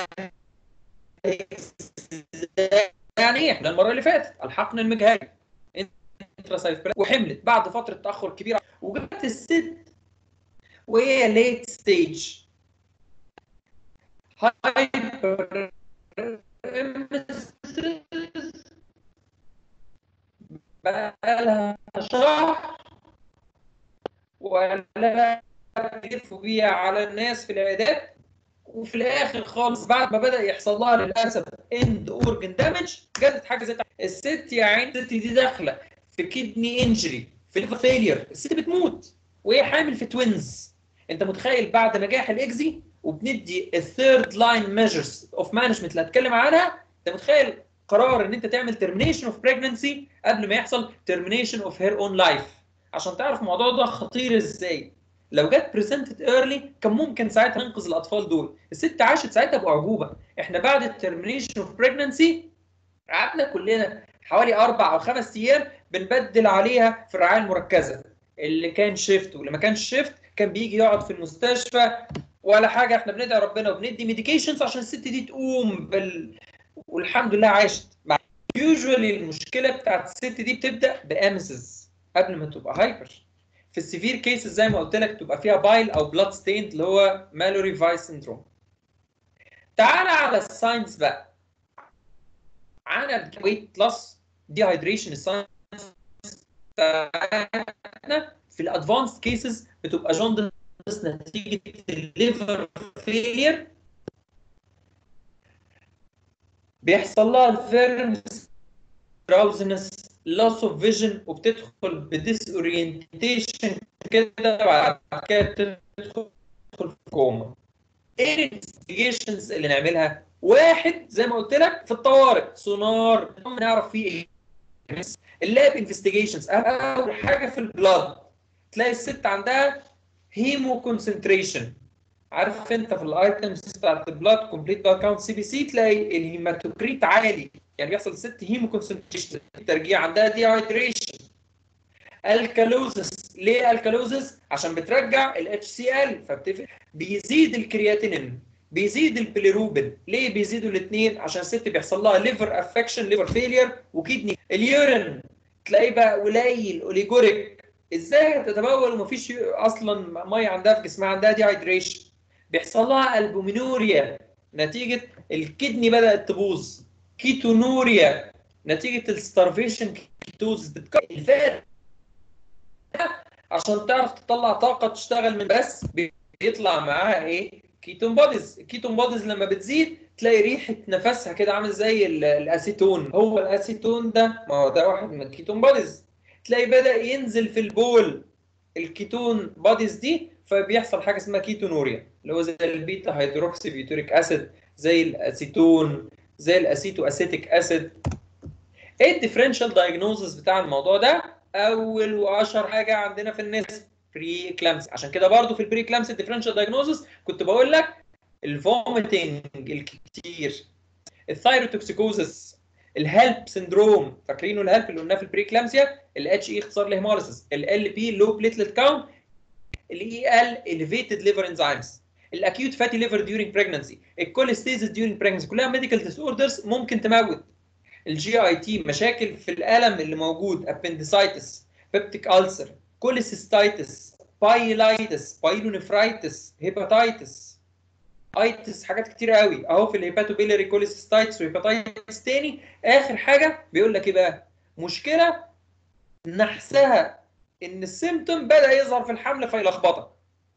يعني ايه احنا المره اللي فاتت الحقن المجهري وحملت بعد فتره تاخر كبيره وجت الست وهي ليت ستيج هايبر بقى لها شهر ولا يلفوا بيها على الناس في العيادات وفي الاخر خالص بعد ما بدا يحصل لها للاسف اند اورجن دامج جت حاجه زي الست يا عين الست دي داخله في كدني انجري في ليفر فيلير الست بتموت وهي حامل في توينز انت متخيل بعد نجاح الاكزي وبندي الثيرد لاين ميجرز اوف مانجمنت اللي هتكلم عنها انت متخيل قرار ان انت تعمل termination اوف بريجنسي قبل ما يحصل termination اوف هير اون لايف عشان تعرف الموضوع ده خطير ازاي لو جت بريزنتد ايرلي كان ممكن ساعتها ننقذ الاطفال دول الست عاشت ساعتها باعجوبه احنا بعد الترمينيشن اوف بريجنسي قعدنا كلنا حوالي اربع او خمس ايام بنبدل عليها في الرعايه المركزه اللي كان شيفت واللي ما كانش شيفت كان بيجي يقعد في المستشفى ولا حاجه احنا بندعي ربنا وبندي ميديكيشنز عشان الست دي تقوم بال... والحمد لله عاشت يوجوالي المشكله بتاعت الست دي بتبدا بامسز قبل ما تبقى هايبر في السيفير كيسز زي ما قلت لك تبقى فيها بايل او بلاد ستيند اللي هو مالوري فايس سيندروم تعالى على الساينس بقى عنا ويت لوس دي هايدريشن الساينس في الادفانسد كيسز بتبقى جوندس نتيجه الليفر فيلير بيحصل لها الفيرمز دراوزنس loss of vision وبتدخل بديس اورينتيشن كده بعد كده تدخل في كوما ايه الانفستيجيشنز اللي نعملها؟ واحد زي ما قلت لك في الطوارئ سونار نعرف فيه ايه اللاب انفستيجيشنز اول حاجه في البلاد تلاقي الست عندها هيمو كونسنتريشن عارف انت في الايتمز بتاعت البلاد كومبليت بلاد كاونت سي بي سي تلاقي الهيماتوكريت عالي يعني بيحصل ست هيمو كونسنتريشن الترجيع عندها دي هايدريشن الكالوزس ليه الكالوزس عشان بترجع الاتش سي ال فبتفق بيزيد الكرياتينين بيزيد البيليروبين ليه بيزيدوا الاثنين عشان الست بيحصل لها ليفر افكشن ليفر فيلير وكيدني اليورين تلاقيه بقى قليل اوليجوريك ازاي تتبول ومفيش اصلا ميه عندها في جسمها عندها دي هايدريشن بيحصل لها البومينوريا نتيجه الكدني بدات تبوظ كيتونوريا نتيجه الستارفيشن كيتوز الفات عشان تعرف تطلع طاقه تشتغل من بس بيطلع معاها ايه كيتون بوديز الكيتون بوديز لما بتزيد تلاقي ريحه نفسها كده عامل زي الاسيتون هو الاسيتون ده ما هو ده واحد من الكيتون بوديز تلاقي بدا ينزل في البول الكيتون بوديز دي فبيحصل حاجه اسمها كيتونوريا اللي هو زي البيتا هيدروكسي بيوتوريك اسيد زي الاسيتون زي الاسيتو اسيتيك اسيد ايه الديفرنشال دايجنوزس بتاع الموضوع ده اول واشهر حاجه عندنا في الناس بري كلامس عشان كده برضو في البري كلامس الديفرنشال دايجنوزس كنت بقول لك الفوميتنج الكتير الثايروتوكسيكوزس الهيلب سندروم فاكرينه الهيلب اللي قلناه في البري كلامسيا الاتش اي اختصار لهيموليسيس ال بي لو بليتلت كاونت الاي ال elevated liver enzymes الاكيوت فاتي ليفر during pregnancy الكوليستيزيس during pregnancy كلها ميديكال ديس اوردرز ممكن تموت الجي اي تي مشاكل في الالم اللي موجود appendicitis بيبتيك ألسر كوليسيستايتس بايلايتس بايلونيفرايتس هيباتايتس ايتس حاجات كتير قوي اهو في الهيباتوبيلاري كوليسيستايتس وهيباتايتس تاني اخر حاجه بيقول لك ايه بقى مشكله نحسها ان السيمتوم بدا يظهر في الحمل فيلخبطك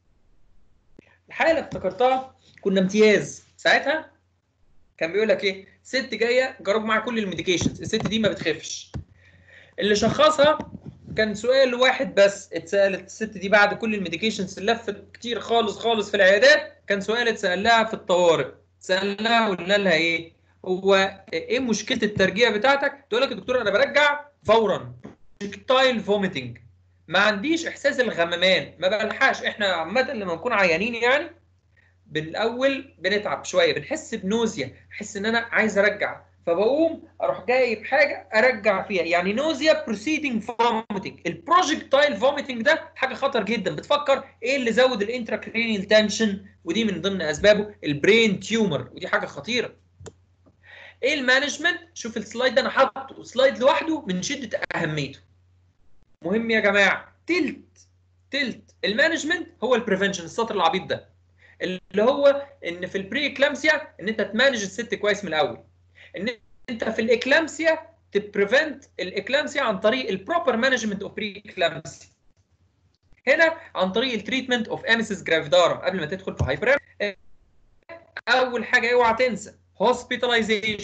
الحاله اللي افتكرتها كنا امتياز ساعتها كان بيقول لك ايه ست جايه جرب معاها كل الميديكيشنز الست دي ما بتخفش اللي شخصها كان سؤال واحد بس اتسالت الست دي بعد كل الميديكيشنز اللي لفت كتير خالص خالص في العيادات كان سؤال اتسال لها في الطوارئ سال لها قلنا لها ايه هو ايه مشكله الترجيع بتاعتك تقول لك يا دكتور انا برجع فورا تايل فوميتنج ما عنديش احساس الغممان ما بلحقش احنا عامه لما نكون عيانين يعني بالاول بنتعب شويه بنحس بنوزيا احس ان انا عايز ارجع فبقوم اروح جايب حاجه ارجع فيها يعني نوزيا بروسيدنج فوميتنج البروجكتايل فوميتنج ده حاجه خطر جدا بتفكر ايه اللي زود الانتراكرينيال تنشن ودي من ضمن اسبابه البرين تيومر ودي حاجه خطيره ايه المانجمنت شوف السلايد ده انا حاطه سلايد لوحده من شده اهميته مهم يا جماعه تلت تلت المانجمنت هو البريفنشن السطر العبيط ده اللي هو ان في البري اكلامسيا ان انت تمانج الست كويس من الاول ان انت في الاكلامسيا تبريفنت الاكلامسيا عن طريق البروبر مانجمنت اوف بري اكلامسيا هنا عن طريق التريتمنت اوف اميسيس جرافيدارم قبل ما تدخل في هايبر اول حاجه اوعى تنسى هوسبيتاليزيشن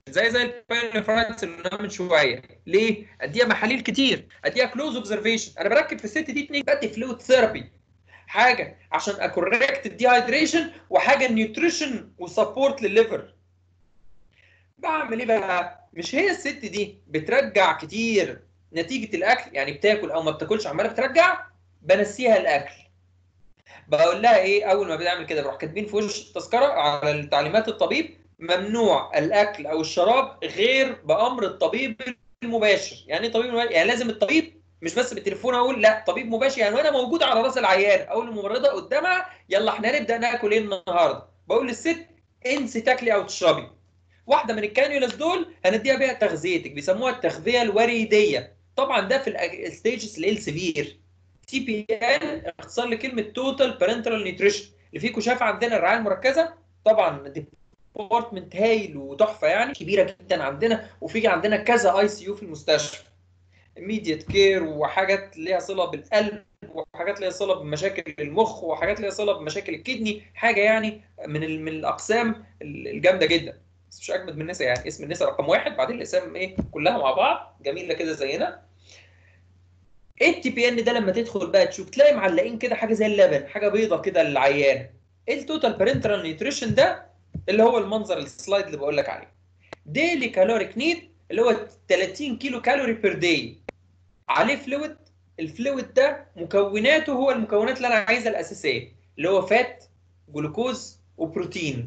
زي زي البايلوفرايتس اللي قلنا من شويه ليه؟ اديها محاليل كتير اديها كلوز اوبزرفيشن انا بركب في الست دي اتنين بدي فلويد ثيرابي حاجه عشان اكوركت الديهايدريشن وحاجه نيوتريشن وسبورت للليفر بعمل ايه بقى؟ مش هي الست دي بترجع كتير نتيجه الاكل يعني بتاكل او ما بتاكلش عماله بترجع بنسيها الاكل بقول لها ايه اول ما بنعمل كده بروح كاتبين في وش التذكره على تعليمات الطبيب ممنوع الاكل او الشراب غير بامر الطبيب المباشر يعني ايه طبيب المباشر؟ يعني لازم الطبيب مش بس بالتليفون اقول لا طبيب مباشر يعني وانا موجود على راس العيان اقول للممرضه قدامها يلا احنا نبدا ناكل ايه النهارده بقول للست انسي تاكلي او تشربي واحده من الكانيولاس دول هنديها بيها تغذيتك بيسموها التغذيه الوريديه طبعا ده في الستيجز اللي هي السيفير تي بي ان اختصار لكلمه توتال بارنترال نيوتريشن اللي فيكم شاف عندنا الرعايه المركزه طبعا ديبارتمنت هايل وتحفه يعني كبيره جدا عندنا وفي عندنا كذا اي سي يو في المستشفى immediate كير وحاجات ليها صله بالقلب وحاجات ليها صله بمشاكل المخ وحاجات ليها صله بمشاكل الكدني حاجه يعني من ال- من الاقسام الجامده جدا بس مش اجمد من النساء يعني اسم النساء رقم واحد بعدين الاسامي ايه كلها مع بعض جميله كده زينا ايه التي بي ان ده لما تدخل بقى تشوف تلاقي معلقين كده حاجه زي اللبن حاجه بيضه كده للعيان ايه التوتال بارنترال نيوتريشن ده اللي هو المنظر السلايد اللي بقول لك عليه ديلي كالوريك نيد اللي هو 30 كيلو كالوري بير داي عليه فلويد الفلويد ده مكوناته هو المكونات اللي انا عايزها الاساسيه اللي هو فات جلوكوز وبروتين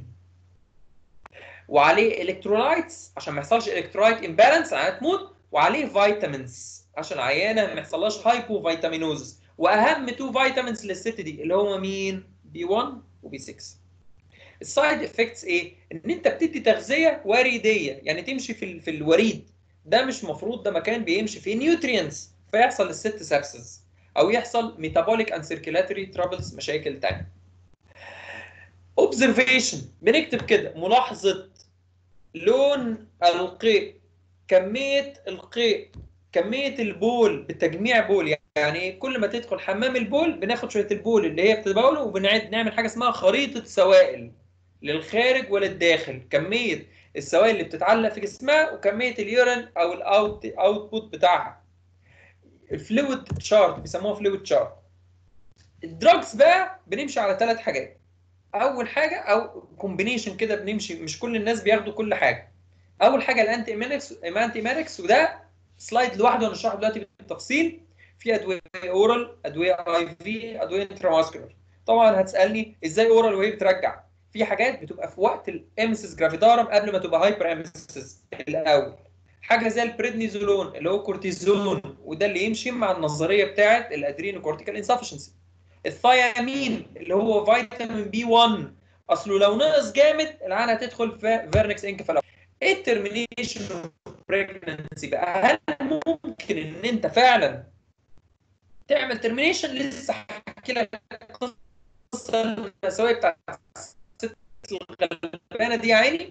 وعليه الكترولايتس عشان ما يحصلش الكترولايت امبالانس العيانه تموت وعليه فيتامينز عشان العيانه ما يحصلهاش هايبو فيتامينوزس واهم تو فيتامينز للست دي اللي هما مين؟ بي 1 وبي 6 السايد افكتس ايه؟ ان انت بتدي تغذيه وريديه يعني تمشي في ال- في الوريد ده مش مفروض ده مكان بيمشي فيه نيوترينز فيحصل للست سابسز او يحصل ميتابوليك اند سيركيلاتوري ترابلز مشاكل تانية اوبزرفيشن بنكتب كده ملاحظه لون القيء كميه القيء كميه البول بتجميع بول يعني كل ما تدخل حمام البول بناخد شويه البول اللي هي بتتبوله وبنعد نعمل حاجه اسمها خريطه سوائل للخارج وللداخل كميه السوائل اللي بتتعلق في جسمها وكميه اليورين او الاوت اوتبوت بتاعها الفلويد تشارت بيسموها فلويد تشارت الدراجز بقى بنمشي على ثلاث حاجات اول حاجه او كومبينيشن كده بنمشي مش كل الناس بياخدوا كل حاجه اول حاجه الانتي ايمانكس الانتي ايمانكس وده سلايد لوحده هنشرحه دلوقتي بالتفصيل في ادويه اورال ادويه اي في ادويه انتراماسكولار طبعا هتسالني ازاي اورال وهي بترجع في حاجات بتبقى في وقت الامسس جرافيدارم قبل ما تبقى هايبر امسس الاول حاجه زي البريدنيزولون اللي هو كورتيزون وده اللي يمشي مع النظريه بتاعه الادرينو كورتيكال انسفشنسي الثيامين اللي هو فيتامين بي 1 اصله لو نقص جامد العيان هتدخل في فيرنكس انكفال ايه الترمينيشن بريجننسي بقى هل ممكن ان انت فعلا تعمل ترمينيشن لسه هحكي لك قصه المساويه بتاعت الست الغلبانه دي يا عيني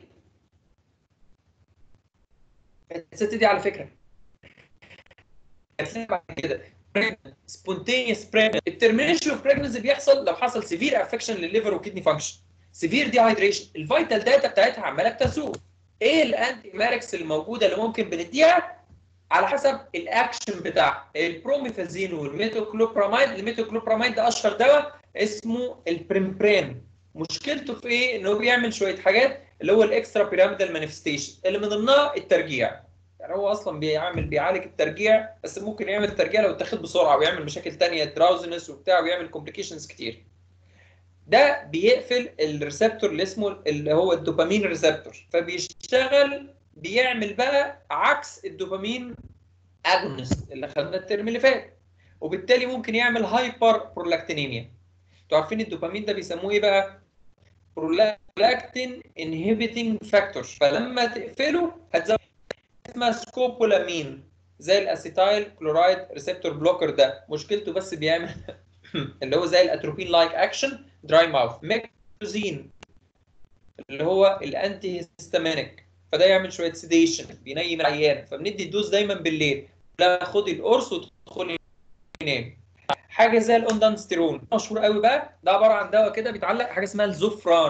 الست دي على فكره هتلاقي بعد كده سبونتينيوس الترمينيشن اوف بريجنسي بيحصل لو حصل سيفير افكشن للليفر وكدني فانكشن سيفير ديهايدريشن الفيتال داتا بتاعتها عماله بتسوق ايه الانتي ماركس الموجوده اللي ممكن بنديها على حسب الاكشن بتاعها البروميفازين والميتوكلوبراميد الميتوكلوبراميد ده اشهر دواء اسمه البريمبرين مشكلته في ايه ان هو بيعمل شويه حاجات اللي هو الاكسترا بيراميدال مانيفستيشن اللي من ضمنها الترجيع يعني هو اصلا بيعمل بيعالج الترجيع بس ممكن يعمل الترجيع لو اتاخد بسرعه ويعمل مشاكل تانية دراوزنس وبتاع ويعمل كومبليكيشنز كتير ده بيقفل الريسبتور اللي اسمه اللي هو الدوبامين ريسبتور فبيشتغل بيعمل بقى عكس الدوبامين اجونست اللي خدنا الترم اللي فات وبالتالي ممكن يعمل هايبر برولاكتينيميا انتوا عارفين الدوبامين ده بيسموه ايه بقى برولاكتين انهبيتنج فاكتور فلما تقفله هتزود اسمها سكوبولامين زي الاسيتايل كلورايد ريسبتور بلوكر ده مشكلته بس بيعمل اللي هو زي الاتروبين لايك اكشن دراي ماوث ميكروزين اللي هو الانتي هيستامينيك فده يعمل شويه سيديشن بينيم العيان فبندي الدوز دايما بالليل لا خدي القرص وتدخلي تنام حاجه زي الاوندانستيرون مشهور قوي بقى ده عباره عن دواء كده بيتعلق حاجه اسمها الزوفران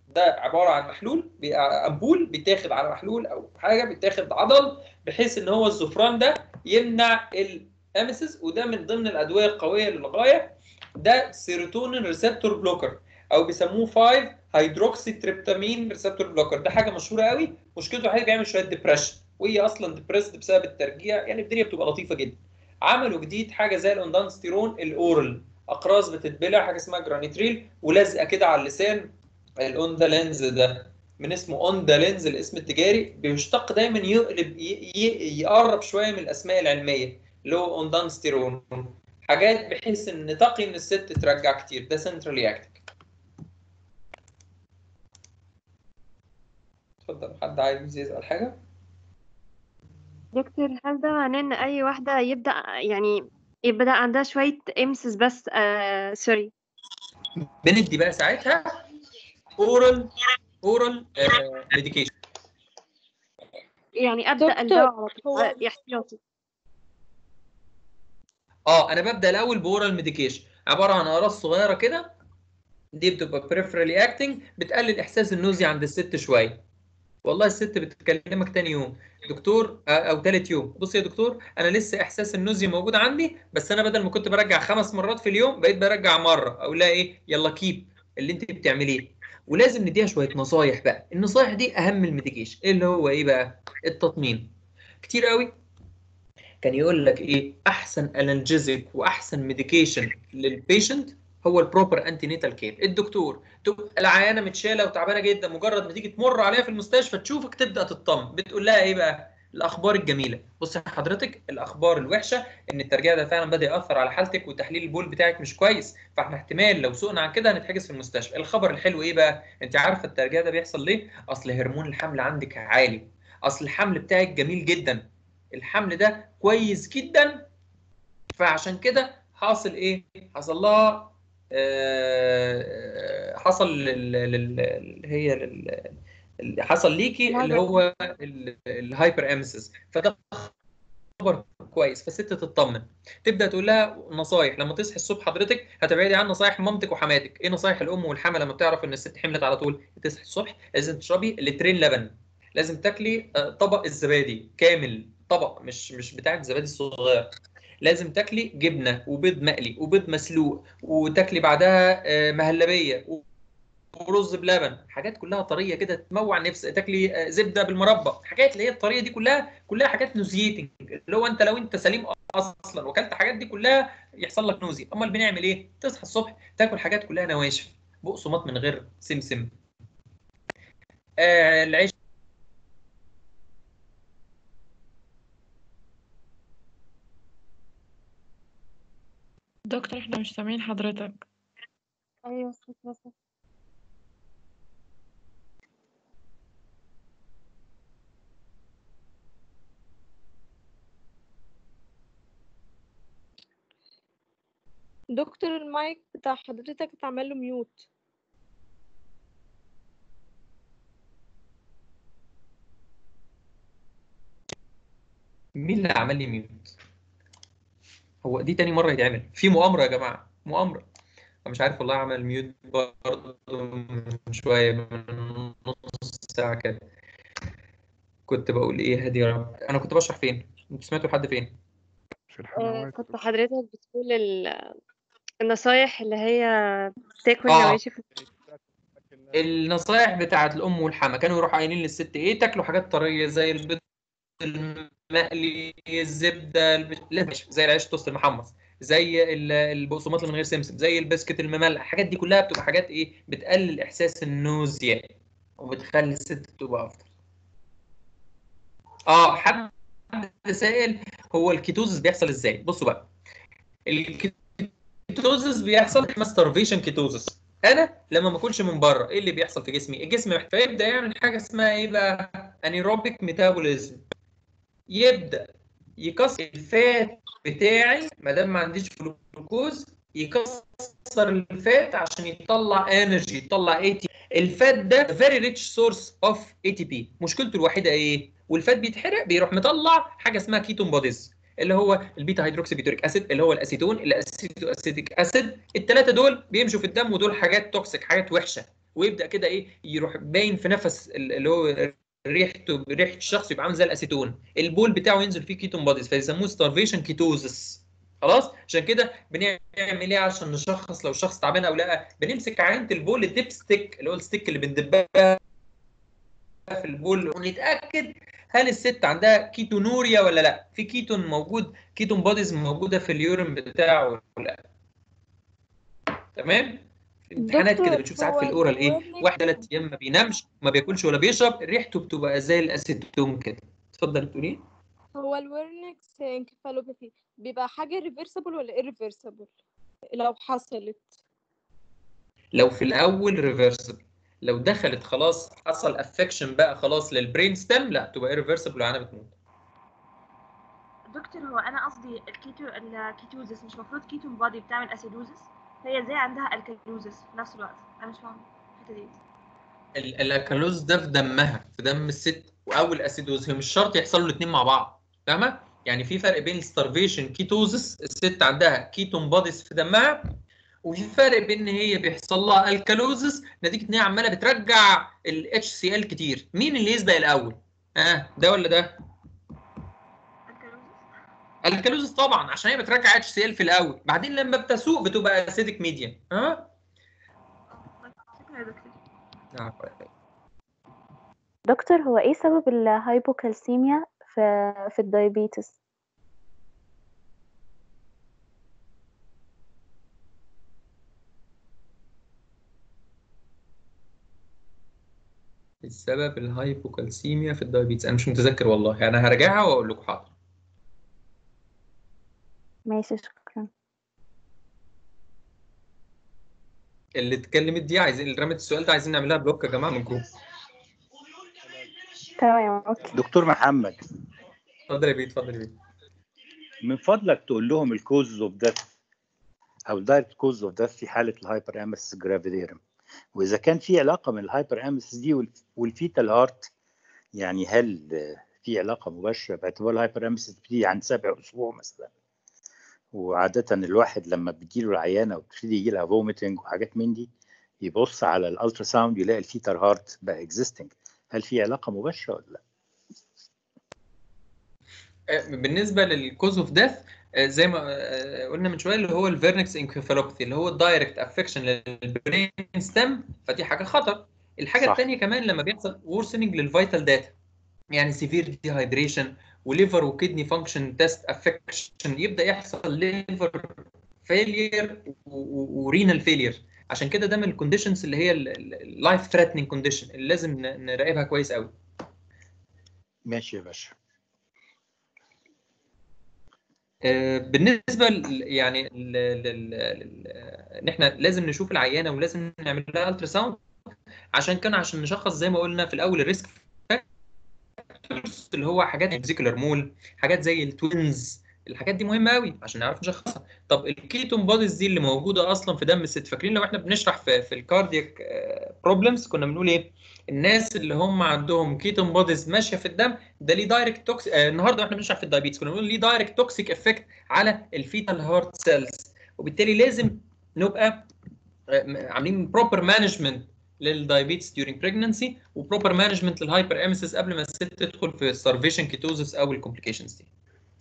ده عباره عن محلول بي- امبول بيتاخد على محلول او حاجه بيتاخد عضل بحيث ان هو الزفران ده يمنع الاميسيس وده من ضمن الادويه القويه للغايه ده سيروتونين ريسبتور بلوكر او بيسموه 5 هيدروكسي تريبتامين ريسبتور بلوكر ده حاجه مشهوره قوي مشكلته حاجه بيعمل شويه ديبريشن وهي اصلا ديبريسد بسبب الترجيع يعني الدنيا بتبقى لطيفه جدا عملوا جديد حاجه زي الاوندانستيرون الاورال اقراص بتتبلع حاجه اسمها جرانيتريل ولازقه كده على اللسان الاوندا لينز ده من اسمه اوندا لينز الاسم التجاري بيشتق دايما يقلب ي- ي- يقرب شويه من الاسماء العلميه اللي هو اوندانستيرون حاجات بحيث ان تقي ان الست ترجع كتير ده سنترالي اكتف اتفضل حد عايز يسال حاجه دكتور هل ده معناه ان اي واحدة يبدأ يعني يبدأ عندها شوية امسس بس آه سوري بندي بقى ساعتها اورال اورال ميديكيشن يعني ابدأ دكتور، الدواء على طول هو- آه، احتياطي اه انا ببدا الاول باورال ميديكيشن عباره عن اقراص صغيره كده دي بتبقى بريفرالي اكتنج بتقلل احساس النوزي عند الست شويه والله الست بتكلمك تاني يوم دكتور آه، او تالت يوم بص يا دكتور انا لسه احساس النوزي موجود عندي بس انا بدل ما كنت برجع خمس مرات في اليوم بقيت برجع مره اقول لها ايه يلا كيب اللي انت بتعمليه ولازم نديها شويه نصايح بقى النصايح دي اهم الميديكيشن اللي هو ايه بقى التطمين كتير قوي كان يقول لك ايه احسن انالجيزيك واحسن ميديكيشن للبيشنت هو البروبر انتي نيتال كير الدكتور تبقى العيانه متشاله وتعبانه جدا مجرد ما تيجي تمر عليها في المستشفى تشوفك تبدا تطمن بتقول لها ايه بقى الاخبار الجميله بص يا حضرتك الاخبار الوحشه ان الترجيع ده فعلا بدا ياثر على حالتك وتحليل البول بتاعك مش كويس فاحنا احتمال لو سوقنا عن كده هنتحجز في المستشفى الخبر الحلو ايه بقى انت عارفه الترجيع ده بيحصل ليه اصل هرمون الحمل عندك عالي اصل الحمل بتاعك جميل جدا الحمل ده كويس جدا فعشان كده حاصل ايه حصل لها آه، حصل لل- لل- اللي هي لل- اللي حصل ليكي اللي هو ال- الهايبر امسيس فده خبر كويس فالست تطمن تبدا تقول لها نصايح لما تصحي الصبح حضرتك هتبعدي عن نصايح مامتك وحماتك ايه نصايح الام والحما لما بتعرف ان الست حملت على طول تصحي الصبح لازم تشربي لترين لبن لازم تاكلي آه، طبق الزبادي كامل طبق مش مش بتاع الزبادي الصغير لازم تاكلي جبنه وبيض مقلي وبيض مسلوق وتاكلي بعدها آه، مهلبيه و- ورز بلبن حاجات كلها طريه كده تموع النفس تاكلي آه، زبده بالمربى حاجات اللي هي الطريه دي كلها كلها حاجات نوزيتنج اللي هو انت لو انت سليم اصلا وكلت حاجات دي كلها يحصل لك نوزي امال بنعمل ايه تصحى الصبح تاكل حاجات كلها نواشف بقسماط من غير سمسم آه العيش دكتور احنا مش سامعين حضرتك ايوه صوت وصل. دكتور المايك بتاع حضرتك اتعمل له ميوت مين اللي عمل لي ميوت هو دي تاني مره يتعمل في مؤامره يا جماعه مؤامره انا مش عارف والله عمل ميوت برضه من شويه من نص ساعه كده كنت بقول ايه هادي يا رب انا كنت بشرح فين انتوا سمعتوا لحد فين في آه الحمامات كنت حضرتك بتقول ال- النصايح اللي هي تاكل آه. نواشف النصايح بتاعت الام والحما كانوا يروحوا قايلين للست ايه تاكلوا حاجات طريه زي البيض المقلي الزبده الب... لا مش زي العيش التوست المحمص زي ال- البقسماط اللي من غير سمسم زي البسكت المملح الحاجات دي كلها بتبقى حاجات ايه بتقلل احساس النوزيا وبتخلي الست تبقى افضل اه حد سائل هو الكيتوزس بيحصل ازاي بصوا بقى الكيتوزس بيحصل اسمها ستارفيشن كيتوزس انا لما ما اكلش من بره ايه اللي بيحصل في جسمي الجسم محتاج فيبدا يعمل حاجه اسمها ايه بقى انيروبيك ميتابوليزم يبدا يكسر الفات بتاعي ما دام ما عنديش جلوكوز يكسر الفات عشان يطلع انرجي يطلع اي تي الفات ده فيري ريتش سورس اوف اي تي بي مشكلته الوحيده ايه والفات بيتحرق بيروح مطلع حاجه اسمها كيتون بوديز اللي هو البيتا هيدروكسي بيتوريك اسيد اللي هو الاسيتون الاسيتو اسيتيك اسيد الثلاثه دول بيمشوا في الدم ودول حاجات توكسيك حاجات وحشه ويبدا كده ايه يروح باين في نفس ال- اللي هو ريحته ريحه الشخص يبقى عامل زي الاسيتون البول بتاعه ينزل فيه كيتون بوديز فيسموه ستارفيشن كيتوزس خلاص عشان كده بنعمل ايه عشان نشخص لو الشخص تعبان او لا بنمسك عينه البول الديب ستيك اللي هو الستيك اللي بندبها في البول ونتاكد هل الست عندها كيتونوريا ولا لا في كيتون موجود كيتون بوديز موجوده في اليورين بتاعه ولا لا تمام في الامتحانات كده دكتور، بنشوف ساعات في هو الاورال ايه الورنيك- واحد ثلاث ايام ما بينامش ما بياكلش ولا بيشرب ريحته بتبقى زي الاسيتون كده اتفضل تقول ايه هو الورنكس انكفالوباثي بيبقى حاجة ريفرسبل ولا irreversible لو حصلت لو في الاول ريفرسبل لو دخلت خلاص حصل افكشن بقى خلاص للبرين ستيم لا تبقى irreversible وعينها بتموت دكتور هو انا قصدي الكيتو الكيتوزس مش المفروض كيتون بادي بتعمل اسيدوزس هي ازاي عندها الكالوزس في نفس الوقت انا مش فاهمه الحته دي ال- الاكالوز ده في دمها في دم الست او الاسيدوز هي مش شرط يحصلوا الاثنين مع بعض فاهمه يعني في فرق بين الستارفيشن كيتوزس الست عندها كيتون بوديز في دمها وفي فرق بين ان هي بيحصل لها الكالوزس نتيجه ان هي عماله بترجع الاتش سي ال كتير مين اللي يسبق الاول ها آه ده ولا ده الكالوزس الكالوزس طبعا عشان هي بترجع اتش سي ال في الاول بعدين لما بتسوق بتبقى اسيدك ميديا ها شكرا يا دكتور نعم دكتور هو ايه سبب الهايبوكالسيميا في في الدايابيتس السبب الهايبوكالسيميا في الدايابيتس انا مش متذكر والله انا هرجعها واقول لكم حاضر ماشي شكرا اللي اتكلمت دي عايزين اللي رمت السؤال ده عايزين نعملها بلوك يا جماعه من جروب تمام اوكي دكتور محمد اتفضل يا بيه اتفضل يا بيه من فضلك تقول لهم الكوز اوف ديث او الدايركت كوز اوف ديث في حاله الهايبر امس جرافيديرم واذا كان في علاقه من الهايبر امس دي وال- والفيتال هارت يعني هل آه، في علاقه مباشره باعتبار الهايبر امس بتبتدي عند سابع اسبوع مثلا وعاده الواحد لما بتجيله العيانه وبتبتدي يجي لها فوميتنج وحاجات من دي يبص على الالترا ساوند يلاقي الفيتال هارت بقى اكزيستنج هل في علاقه مباشره ولا لا؟ آه، بالنسبه للكوز اوف ديث زي ما آه، قلنا من شويه اللي هو الفيرنكس انكفالوباثي اللي هو الدايركت افكشن للبرين ستيم فدي حاجه خطر الحاجه صح. الثانيه كمان لما بيحصل وورسننج للفيتال داتا يعني سيفير ديهايدريشن وليفر وكدني فانكشن تيست افكشن يبدا يحصل ليفر فيلير ورينال فيلير عشان كده ده من الكونديشنز اللي هي اللايف ثريتنينج كونديشن اللي لازم ن- نراقبها كويس قوي ماشي يا باشا آه، بالنسبه ل- يعني ل- لل- لل- ان احنا لازم نشوف العيانه ولازم نعمل لها الترا ساوند عشان كان عشان نشخص زي ما قلنا في الاول الريسك فاكتورز اللي هو حاجات فيزيكولار مول حاجات زي التوينز الحاجات دي مهمه قوي عشان نعرف نشخصها طب الكيتون بوديز دي اللي موجوده اصلا في دم الست فاكرين لو احنا بنشرح في في الكاردياك بروبلمز كنا بنقول ايه الناس اللي هم عندهم كيتون بوديز ماشيه في الدم ده ليه دايركت توكس آه النهارده واحنا بنشرح في الدايابيتس كنا بنقول ليه دايركت توكسيك افكت على الفيتال هارت سيلز وبالتالي لازم نبقى آه، عاملين بروبر مانجمنت للدايابيتس during pregnancy وبروبر مانجمنت للهايبر امسس قبل ما الست تدخل في starvation كيتوزس او الكومبليكيشنز دي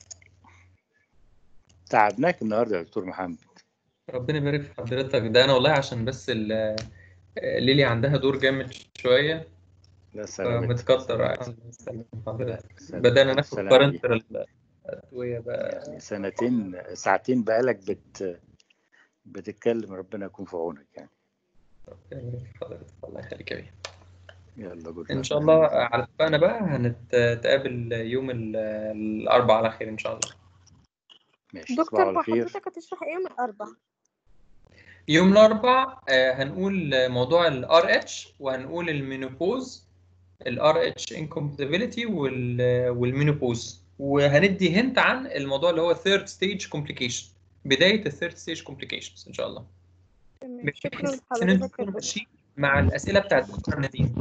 تعبناك النهارده يا دكتور محمد ربنا يبارك في حضرتك ده انا والله عشان بس ال- آه، ليلي عندها دور جامد شويه لا سلامتك متكتر عايز أسلم حضرتك سلام- بدأنا ناخد سلام بارنترال ادويه بقى يعني سنتين ساعتين بقالك بت بتتكلم ربنا يكون في عونك يعني ربنا يبارك في حضرتك الله يخليك يا بيه يلا جود ان شاء الله على اتفاقنا بقى هنتقابل يوم ال- الاربعاء على خير ان شاء الله ماشي تصبحوا دكتور على خير حضرتك هتشرح ايه يوم الأربعاء يوم الاربعاء آه، هنقول موضوع الار اتش وهنقول المينوبوز الار اتش انكومباتيبيليتي والمينوبوز وهندي هنت عن الموضوع اللي هو ثيرد ستيج كومبليكيشن بدايه الثيرد ستيج كومبليكيشنز ان شاء الله تمام شكرا بحيث ان لحضرتك انتوا يا تكونوا دكتور ماشيين مع الاسئله بتاعت دكتور نديم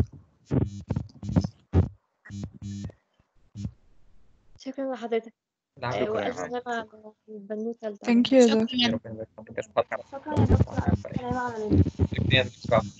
شكرا لحضرتك العفو. آه، شكرا يا والف محمد. سلامة على البنوتة اللي Thank you يا تعبانة. دكتور. ربنا يبارك فيك. تصبح على شكرا يا دكتور ألف سلامة على النبي خير.